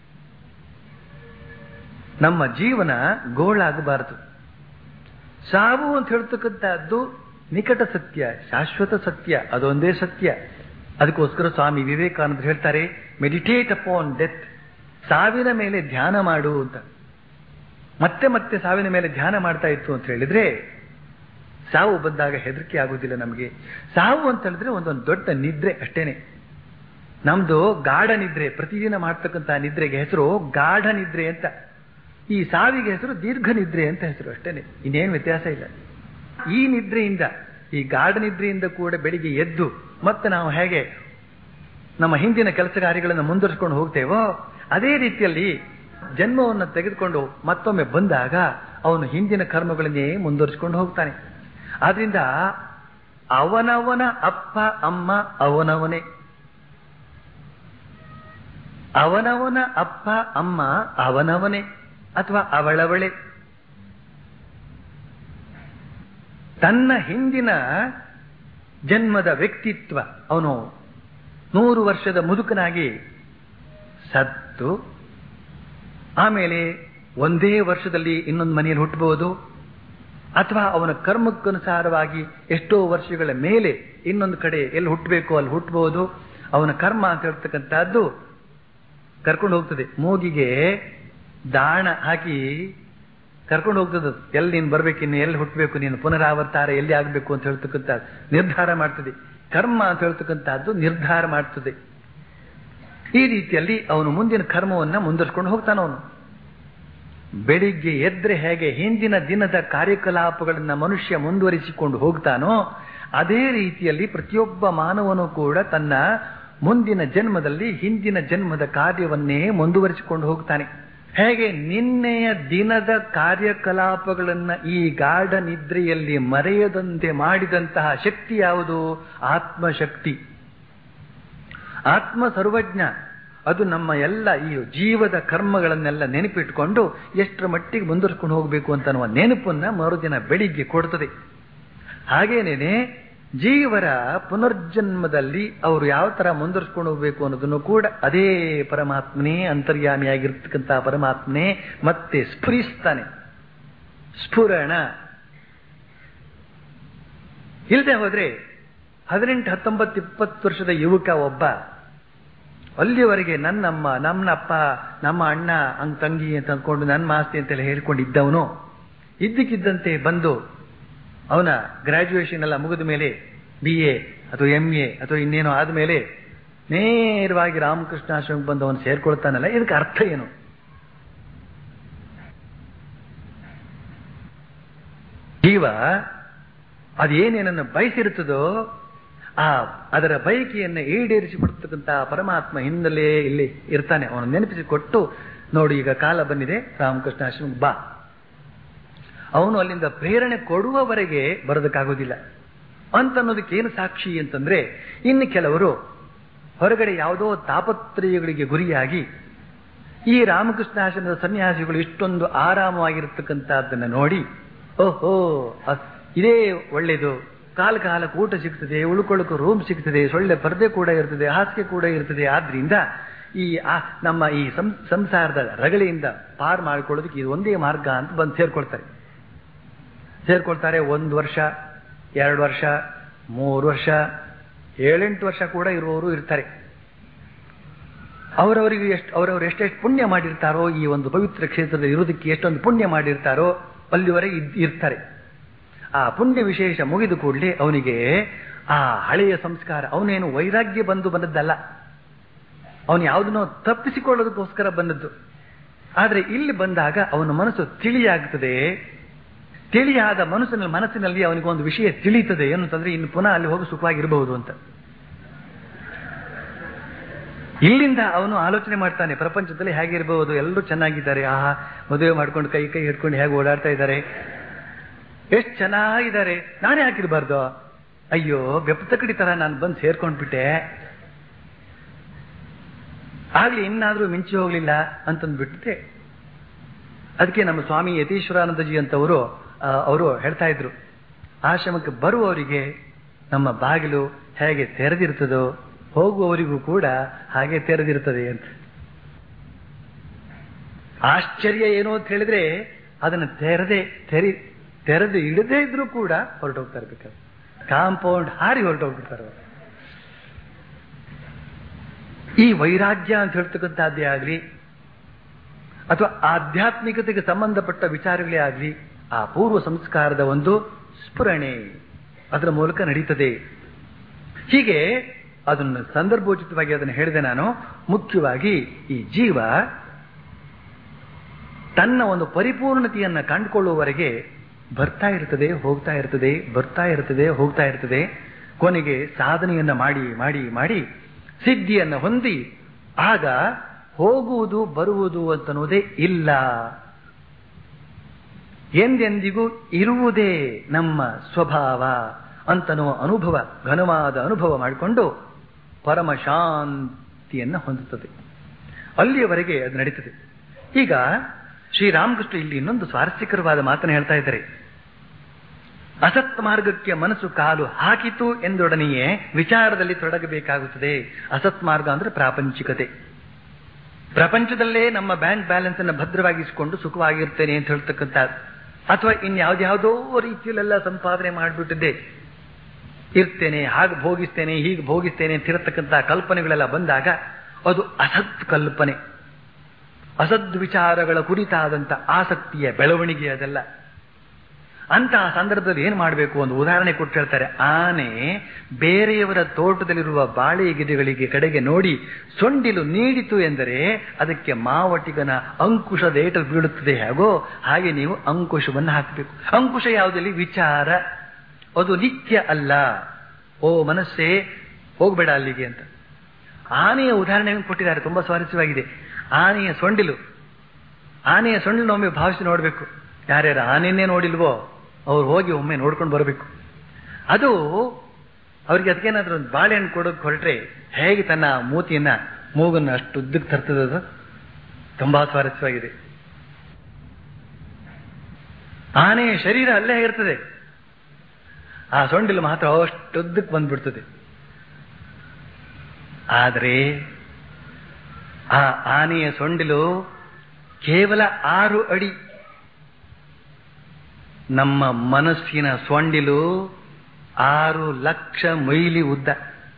ನಮ್ಮ ಜೀವನ ಗೋಳಾಗಬಾರದು ಸಾವು ಅಂತ ಹೇಳ್ತಕ್ಕಂಥದ್ದು ನಿಕಟ ಸತ್ಯ ಶಾಶ್ವತ ಸತ್ಯ ಅದೊಂದೇ ಸತ್ಯ ಅದಕ್ಕೋಸ್ಕರ ಸ್ವಾಮಿ ವಿವೇಕಾನಂದ ಹೇಳ್ತಾರೆ ಮೆಡಿಟೇಟ್ ಅಪಾನ್ ಡೆತ್ ಸಾವಿನ ಮೇಲೆ ಧ್ಯಾನ ಮಾಡು ಅಂತ ಮತ್ತೆ ಮತ್ತೆ ಸಾವಿನ ಮೇಲೆ ಧ್ಯಾನ ಮಾಡ್ತಾ ಇತ್ತು ಅಂತ ಹೇಳಿದ್ರೆ ಸಾವು ಬಂದಾಗ ಹೆದರಿಕೆ ಆಗುದಿಲ್ಲ ನಮಗೆ ಸಾವು ಅಂತ ಹೇಳಿದ್ರೆ ಒಂದೊಂದು ದೊಡ್ಡ ನಿದ್ರೆ ಅಷ್ಟೇನೆ ನಮ್ದು ಗಾಢ ನಿದ್ರೆ ಪ್ರತಿದಿನ ಮಾಡ್ತಕ್ಕಂಥ ನಿದ್ರೆಗೆ ಹೆಸರು ಗಾಢ ನಿದ್ರೆ ಅಂತ ಈ ಸಾವಿಗೆ ಹೆಸರು ದೀರ್ಘ ನಿದ್ರೆ ಅಂತ ಹೆಸರು ಅಷ್ಟೇನೆ ಇನ್ನೇನು ವ್ಯತ್ಯಾಸ ಇಲ್ಲ ಈ ನಿದ್ರೆಯಿಂದ ಈ ಗಾಢ ನಿದ್ರೆಯಿಂದ ಕೂಡ ಬೆಳಿಗ್ಗೆ ಎದ್ದು ಮತ್ತೆ ನಾವು ಹೇಗೆ ನಮ್ಮ ಹಿಂದಿನ ಕೆಲಸ ಕಾರ್ಯಗಳನ್ನು ಮುಂದುವರಿಸಿಕೊಂಡು ಹೋಗ್ತೇವೋ ಅದೇ ರೀತಿಯಲ್ಲಿ ಜನ್ಮವನ್ನು ತೆಗೆದುಕೊಂಡು ಮತ್ತೊಮ್ಮೆ ಬಂದಾಗ ಅವನು ಹಿಂದಿನ ಕರ್ಮಗಳನ್ನೇ ಮುಂದುವರಿಸಿಕೊಂಡು ಹೋಗ್ತಾನೆ ಆದ್ರಿಂದ ಅವನವನ ಅಪ್ಪ ಅಮ್ಮ ಅವನವನೇ ಅವನವನ ಅಪ್ಪ ಅಮ್ಮ ಅವನವನೇ ಅಥವಾ ಅವಳವಳೆ ತನ್ನ ಹಿಂದಿನ ಜನ್ಮದ ವ್ಯಕ್ತಿತ್ವ ಅವನು ನೂರು ವರ್ಷದ ಮುದುಕನಾಗಿ ಸತ್ತು ಆಮೇಲೆ ಒಂದೇ ವರ್ಷದಲ್ಲಿ ಇನ್ನೊಂದು ಮನೆಯಲ್ಲಿ ಹುಟ್ಟಬಹುದು ಅಥವಾ ಅವನ ಕರ್ಮಕ್ಕನುಸಾರವಾಗಿ ಎಷ್ಟೋ ವರ್ಷಗಳ ಮೇಲೆ ಇನ್ನೊಂದು ಕಡೆ ಎಲ್ಲಿ ಹುಟ್ಟಬೇಕು ಅಲ್ಲಿ ಹುಟ್ಟಬಹುದು ಅವನ ಕರ್ಮ ಅಂತ ಹೇಳ್ತಕ್ಕಂಥದ್ದು ಕರ್ಕೊಂಡು ಹೋಗ್ತದೆ ಮೂಗಿಗೆ ದಾಣ ಹಾಕಿ ಕರ್ಕೊಂಡು ಹೋಗ್ತದೆ ಎಲ್ಲಿ ನೀನು ಬರ್ಬೇಕು ಇನ್ನು ಎಲ್ಲಿ ಹುಟ್ಟಬೇಕು ನೀನು ಪುನರಾವರ್ತಾರ ಎಲ್ಲಿ ಆಗ್ಬೇಕು ಅಂತ ಹೇಳ್ತಕ್ಕಂಥ ನಿರ್ಧಾರ ಮಾಡ್ತದೆ ಕರ್ಮ ಅಂತ ಹೇಳ್ತಕ್ಕಂಥದ್ದು ನಿರ್ಧಾರ ಮಾಡ್ತದೆ ಈ ರೀತಿಯಲ್ಲಿ ಅವನು ಮುಂದಿನ ಕರ್ಮವನ್ನ ಮುಂದುವರ್ಸ್ಕೊಂಡು ಹೋಗ್ತಾನ ಅವನು ಬೆಳಿಗ್ಗೆ ಎದ್ರೆ ಹೇಗೆ ಹಿಂದಿನ ದಿನದ ಕಾರ್ಯಕಲಾಪಗಳನ್ನ ಮನುಷ್ಯ ಮುಂದುವರಿಸಿಕೊಂಡು ಹೋಗ್ತಾನೋ ಅದೇ ರೀತಿಯಲ್ಲಿ ಪ್ರತಿಯೊಬ್ಬ ಮಾನವನು ಕೂಡ ತನ್ನ ಮುಂದಿನ ಜನ್ಮದಲ್ಲಿ ಹಿಂದಿನ ಜನ್ಮದ ಕಾರ್ಯವನ್ನೇ ಮುಂದುವರಿಸಿಕೊಂಡು ಹೋಗ್ತಾನೆ ಹೇಗೆ ನಿನ್ನೆಯ ದಿನದ ಕಾರ್ಯಕಲಾಪಗಳನ್ನ ಈ ಗಾಢ ನಿದ್ರೆಯಲ್ಲಿ ಮರೆಯದಂತೆ ಮಾಡಿದಂತಹ ಶಕ್ತಿ ಯಾವುದು ಆತ್ಮಶಕ್ತಿ ಆತ್ಮ ಸರ್ವಜ್ಞ ಅದು ನಮ್ಮ ಎಲ್ಲ ಈ ಜೀವದ ಕರ್ಮಗಳನ್ನೆಲ್ಲ ನೆನಪಿಟ್ಕೊಂಡು ಎಷ್ಟರ ಮಟ್ಟಿಗೆ ಮುಂದುವರ್ಸ್ಕೊಂಡು ಹೋಗಬೇಕು ಅಂತ ಅನ್ನುವ ನೆನಪನ್ನ ಮರುದಿನ ಬೆಳಿಗ್ಗೆ ಕೊಡ್ತದೆ ಹಾಗೇನೇನೆ ಜೀವರ ಪುನರ್ಜನ್ಮದಲ್ಲಿ ಅವರು ಯಾವ ತರ ಮುಂದುವರ್ಸ್ಕೊಂಡು ಹೋಗ್ಬೇಕು ಅನ್ನೋದನ್ನು ಕೂಡ ಅದೇ ಪರಮಾತ್ಮನೇ ಅಂತರ್ಯಾಮಿಯಾಗಿರ್ತಕ್ಕಂಥ ಪರಮಾತ್ಮನೇ ಮತ್ತೆ ಸ್ಫುರಿಸ್ತಾನೆ ಸ್ಫುರಣ ಇಲ್ಲದೆ ಹೋದ್ರೆ ಹದಿನೆಂಟು ಹತ್ತೊಂಬತ್ತು ಇಪ್ಪತ್ತು ವರ್ಷದ ಯುವಕ ಒಬ್ಬ ಅಲ್ಲಿವರೆಗೆ ನನ್ನಮ್ಮ ನಮ್ಮಪ್ಪ ನಮ್ಮ ಅಣ್ಣ ಹಂಗ್ ತಂಗಿ ಅಂತ ಅಂದ್ಕೊಂಡು ನನ್ನ ಮಾಸ್ತಿ ಅಂತೆಲ್ಲ ಹೇಳ್ಕೊಂಡಿದ್ದವನು ಇದ್ದಕ್ಕಿದ್ದಂತೆ ಬಂದು ಅವನ ಗ್ರಾಜುಯೇಷನ್ ಎಲ್ಲ ಮುಗಿದ ಮೇಲೆ ಬಿ ಎ ಅಥವಾ ಎಂ ಎ ಅಥವಾ ಇನ್ನೇನೋ ಆದ್ಮೇಲೆ ನೇರವಾಗಿ ರಾಮಕೃಷ್ಣ ಆಶ್ರಮಕ್ಕೆ ಬಂದು ಅವನು ಸೇರ್ಕೊಳ್ತಾನಲ್ಲ ಇದಕ್ಕೆ ಅರ್ಥ ಏನು ಜೀವ ಅದೇನೇನನ್ನು ಬಯಸಿರುತ್ತದೋ ಆ ಅದರ ಬಯಕೆಯನ್ನು ಈಡೇರಿಸಿಕೊಡ್ತಕ್ಕಂಥ ಪರಮಾತ್ಮ ಹಿನ್ನೆಲೆ ಇಲ್ಲಿ ಇರ್ತಾನೆ ಅವನು ನೆನಪಿಸಿಕೊಟ್ಟು ನೋಡಿ ಈಗ ಕಾಲ ಬಂದಿದೆ ರಾಮಕೃಷ್ಣ ಆಶ್ರಮಕ್ಕೆ ಬಾ ಅವನು ಅಲ್ಲಿಂದ ಪ್ರೇರಣೆ ಕೊಡುವವರೆಗೆ ಬರೋದಕ್ಕಾಗೋದಿಲ್ಲ ಅಂತ ಅನ್ನೋದಕ್ಕೆ ಏನು ಸಾಕ್ಷಿ ಅಂತಂದ್ರೆ ಇನ್ನು ಕೆಲವರು ಹೊರಗಡೆ ಯಾವುದೋ ತಾಪತ್ರಯಗಳಿಗೆ ಗುರಿಯಾಗಿ ಈ ರಾಮಕೃಷ್ಣ ಆಶ್ರಮದ ಸನ್ಯಾಸಿಗಳು ಇಷ್ಟೊಂದು ಆರಾಮವಾಗಿರ್ತಕ್ಕಂಥದ್ದನ್ನ ನೋಡಿ ಓಹೋ ಅದ್- ಇದೇ ಒಳ್ಳೇದು ಕಾಲ ಕಾಲಕ್ಕೆ ಊಟ ಸಿಗ್ತದೆ ಉಳ್ಕೊಳ್ಳೋಕೆ ರೂಮ್ ಸಿಗ್ತದೆ ಸೊಳ್ಳೆ ಪರದೆ ಕೂಡ ಇರ್ತದೆ ಹಾಸಿಗೆ ಕೂಡ ಇರ್ತದೆ ಆದ್ರಿಂದ ಈ ಆ ನಮ್ಮ ಈ ಸಂ- ಸಂಸಾರದ ರಗಳೆಯಿಂದ ಪಾರ್ ಮಾಡ್ಕೊಳ್ಳೋದಕ್ಕೆ ಇದು ಒಂದೇ ಮಾರ್ಗ ಅಂತ ಬಂದು ಸೇರ್ಕೊಳ್ತಾರೆ ಸೇರ್ಕೊಳ್ತಾರೆ ಒಂದು ವರ್ಷ ಎರಡು ವರ್ಷ ಮೂರು ವರ್ಷ ಏಳೆಂಟು ವರ್ಷ ಕೂಡ ಇರುವವರು ಇರ್ತಾರೆ ಅವರವರಿಗೆ ಎಷ್ಟು ಅವರವರು ಎಷ್ಟೆಷ್ಟು ಪುಣ್ಯ ಮಾಡಿರ್ತಾರೋ ಈ ಒಂದು ಪವಿತ್ರ ಕ್ಷೇತ್ರದಲ್ಲಿ ಇರೋದಕ್ಕೆ ಎಷ್ಟೊಂದು ಪುಣ್ಯ ಮಾಡಿರ್ತಾರೋ ಅಲ್ಲಿವರೆಗೆ ಇದ್- ಇರ್ತಾರೆ ಆ ಪುಣ್ಯ ವಿಶೇಷ ಮುಗಿದು ಕೂಡಲೇ ಅವನಿಗೆ ಆ ಹಳೆಯ ಸಂಸ್ಕಾರ ಅವನೇನು ವೈರಾಗ್ಯ ಬಂದು ಬಂದದ್ದಲ್ಲ ಅವನು ಯಾವುದನ್ನೋ ತಪ್ಪಿಸಿಕೊಳ್ಳೋದಕ್ಕೋಸ್ಕರ ಬಂದದ್ದು ಆದ್ರೆ ಇಲ್ಲಿ ಬಂದಾಗ ಅವನ ಮನಸ್ಸು ತಿಳಿಯಾಗ್ತದೆ ತಿಳಿಯಾದ ಮನಸ್ಸಿನ ಮನಸ್ಸಿನಲ್ಲಿ ಅವನಿಗೆ ಒಂದು ವಿಷಯ ತಿಳಿಯುತ್ತದೆ ಏನು ಅಂತಂದ್ರೆ ಇನ್ನು ಪುನಃ ಅಲ್ಲಿ ಹೋಗಿ ಸುಖವಾಗಿರಬಹುದು ಅಂತ ಇಲ್ಲಿಂದ ಅವನು ಆಲೋಚನೆ ಮಾಡ್ತಾನೆ ಪ್ರಪಂಚದಲ್ಲಿ ಹೇಗಿರಬಹುದು ಎಲ್ಲರೂ ಚೆನ್ನಾಗಿದ್ದಾರೆ ಆಹಾ ಮದುವೆ ಮಾಡ್ಕೊಂಡು ಕೈ ಕೈ ಹಿಡ್ಕೊಂಡು ಹೇಗೆ ಓಡಾಡ್ತಾ ಇದ್ದಾರೆ ಎಷ್ಟು ಚೆನ್ನಾಗಿದ್ದಾರೆ ನಾನೇ ಹಾಕಿರ್ಬಾರ್ದು ಅಯ್ಯೋ ಬೆಪ್ಪತಕಡಿ ತರ ನಾನು ಬಂದು ಸೇರ್ಕೊಂಡ್ಬಿಟ್ಟೆ ಆಗ್ಲಿ ಇನ್ನಾದ್ರೂ ಮಿಂಚಿ ಹೋಗ್ಲಿಲ್ಲ ಅಂತಂದ್ಬಿಟ್ಟೆ ಅದಕ್ಕೆ ನಮ್ಮ ಸ್ವಾಮಿ ಯತೀಶ್ವರಾನಂದಜಿ ಅಂತವರು ಆ, ಅವರು ಹೇಳ್ತಾ ಇದ್ರು ಆಶ್ರಮಕ್ಕೆ ಬರುವವರಿಗೆ ನಮ್ಮ ಬಾಗಿಲು ಹೇಗೆ ತೆರೆದಿರ್ತದೋ ಹೋಗುವವರಿಗೂ ಕೂಡ ಹಾಗೆ ತೆರೆದಿರ್ತದೆ ಅಂತ ಆಶ್ಚರ್ಯ ಏನು ಅಂತ ಹೇಳಿದ್ರೆ ಅದನ್ನು ತೆರೆದೇ ತೆರಿ ತೆರೆದು ಇಡದೇ ಇದ್ರೂ ಕೂಡ ಹೊರಟೋಗ್ತಾರೆ ಬೇಕಾದ್ರೆ ಕಾಂಪೌಂಡ್ ಹಾರಿ ಹೊರಟೋಗ್ಬಿಡ್ತಾರೆ ಅವರು ಈ ವೈರಾಗ್ಯ ಅಂತ ಹೇಳ್ತಕ್ಕಂಥದ್ದೇ ಆಗ್ಲಿ ಅಥವಾ ಆಧ್ಯಾತ್ಮಿಕತೆಗೆ ಸಂಬಂಧಪಟ್ಟ ವಿಚಾರಗಳೇ ಆಗಲಿ ಆ ಪೂರ್ವ ಸಂಸ್ಕಾರದ ಒಂದು ಸ್ಫುರಣೆ ಅದರ ಮೂಲಕ ನಡೀತದೆ ಹೀಗೆ ಅದನ್ನು ಸಂದರ್ಭೋಚಿತವಾಗಿ ಅದನ್ನು ಹೇಳಿದೆ ನಾನು ಮುಖ್ಯವಾಗಿ ಈ ಜೀವ ತನ್ನ ಒಂದು ಪರಿಪೂರ್ಣತೆಯನ್ನ ಕಂಡುಕೊಳ್ಳುವವರೆಗೆ ಬರ್ತಾ ಇರ್ತದೆ ಹೋಗ್ತಾ ಇರ್ತದೆ ಬರ್ತಾ ಇರ್ತದೆ ಹೋಗ್ತಾ ಇರ್ತದೆ ಕೊನೆಗೆ ಸಾಧನೆಯನ್ನ ಮಾಡಿ ಮಾಡಿ ಮಾಡಿ ಸಿದ್ಧಿಯನ್ನ ಹೊಂದಿ ಆಗ ಹೋಗುವುದು ಬರುವುದು ಅಂತನ್ನುವುದೇ ಇಲ್ಲ ಎಂದೆಂದಿಗೂ ಇರುವುದೇ ನಮ್ಮ ಸ್ವಭಾವ ಅಂತನ್ನುವ ಅನುಭವ ಘನವಾದ ಅನುಭವ ಮಾಡಿಕೊಂಡು ಪರಮ ಶಾಂತಿಯನ್ನ ಹೊಂದುತ್ತದೆ ಅಲ್ಲಿಯವರೆಗೆ ಅದು ನಡೀತದೆ ಈಗ ಶ್ರೀರಾಮಕೃಷ್ಣ ಇಲ್ಲಿ ಇನ್ನೊಂದು ಸ್ವಾರಸ್ಯಕರವಾದ ಮಾತನ್ನು ಹೇಳ್ತಾ ಇದ್ದಾರೆ ಅಸತ್ ಮಾರ್ಗಕ್ಕೆ ಮನಸ್ಸು ಕಾಲು ಹಾಕಿತು ಎಂದೊಡನೆಯೇ ವಿಚಾರದಲ್ಲಿ ತೊಡಗಬೇಕಾಗುತ್ತದೆ ಅಸತ್ ಮಾರ್ಗ ಅಂದ್ರೆ ಪ್ರಾಪಂಚಿಕತೆ ಪ್ರಪಂಚದಲ್ಲೇ ನಮ್ಮ ಬ್ಯಾಂಕ್ ಬ್ಯಾಲೆನ್ಸ್ ಅನ್ನು ಭದ್ರವಾಗಿಸಿಕೊಂಡು ಸುಖವಾಗಿರ್ತೇನೆ ಅಂತ ಹೇಳ್ತಕ್ಕಂಥ ಅಥವಾ ಇನ್ಯಾವ್ದ್ಯಾವುದೋ ರೀತಿಯಲ್ಲೆಲ್ಲ ಸಂಪಾದನೆ ಮಾಡಿಬಿಟ್ಟಿದ್ದೆ ಇರ್ತೇನೆ ಹಾಗೆ ಭೋಗಿಸ್ತೇನೆ ಹೀಗೆ ಭೋಗಿಸ್ತೇನೆ ಅಂತಿರತಕ್ಕಂಥ ಕಲ್ಪನೆಗಳೆಲ್ಲ ಬಂದಾಗ ಅದು ಅಸತ್ ಕಲ್ಪನೆ ಅಸದ್ ವಿಚಾರಗಳ ಕುರಿತಾದಂಥ ಆಸಕ್ತಿಯ ಬೆಳವಣಿಗೆ ಅದೆಲ್ಲ ಅಂತಹ ಸಂದರ್ಭದಲ್ಲಿ ಏನು ಮಾಡಬೇಕು ಒಂದು ಉದಾಹರಣೆ ಕೊಟ್ಟು ಹೇಳ್ತಾರೆ ಆನೆ ಬೇರೆಯವರ ತೋಟದಲ್ಲಿರುವ ಬಾಳೆ ಗಿಡಗಳಿಗೆ ಕಡೆಗೆ ನೋಡಿ ಸೊಂಡಿಲು ನೀಡಿತು ಎಂದರೆ ಅದಕ್ಕೆ ಮಾವಟಿಗನ ಅಂಕುಶದ ಏಟ ಬೀಳುತ್ತದೆ ಹೇಗೋ ಹಾಗೆ ನೀವು ಅಂಕುಶವನ್ನು ಹಾಕಬೇಕು ಅಂಕುಶ ಯಾವುದಲ್ಲಿ ವಿಚಾರ ಅದು ನಿತ್ಯ ಅಲ್ಲ ಓ ಮನಸ್ಸೇ ಹೋಗ್ಬೇಡ ಅಲ್ಲಿಗೆ ಅಂತ ಆನೆಯ ಉದಾಹರಣೆಯನ್ನು ಕೊಟ್ಟಿದ್ದಾರೆ ತುಂಬಾ ಸ್ವಾರಸ್ಯವಾಗಿದೆ ಆನೆಯ ಸೊಂಡಿಲು ಆನೆಯ ಸೊಂಡಿಲು ಒಮ್ಮೆ ಭಾವಿಸಿ ನೋಡಬೇಕು ಯಾರ್ಯಾರು ಆನೆಯನ್ನೇ ನೋಡಿಲ್ವೋ ಅವ್ರು ಹೋಗಿ ಒಮ್ಮೆ ನೋಡ್ಕೊಂಡು ಬರಬೇಕು ಅದು ಅವ್ರಿಗೆ ಅದಕ್ಕೇನಾದ್ರೂ ಒಂದು ಬಾಳೆಹಣ್ಣು ಕೊಡೋಕೆ ಹೊರಟ್ರೆ ಹೇಗೆ ತನ್ನ ಮೂತಿಯನ್ನ ಮೂಗನ್ನು ಅಷ್ಟು ಉದ್ದಕ್ಕೆ ತರ್ತದದು ತುಂಬಾ ಸ್ವಾರಸ್ಯವಾಗಿದೆ ಆನೆಯ ಶರೀರ ಅಲ್ಲೇ ಇರ್ತದೆ ಆ ಸೊಂಡಿಲು ಮಾತ್ರ ಅಷ್ಟು ಉದ್ದಕ್ಕೆ ಬಂದ್ಬಿಡ್ತದೆ ಆದರೆ ಆ ಆನೆಯ ಸೊಂಡಿಲು ಕೇವಲ ಆರು ಅಡಿ ನಮ್ಮ ಮನಸ್ಸಿನ ಸೊಂಡಿಲು ಆರು ಲಕ್ಷ ಮೈಲಿ ಉದ್ದ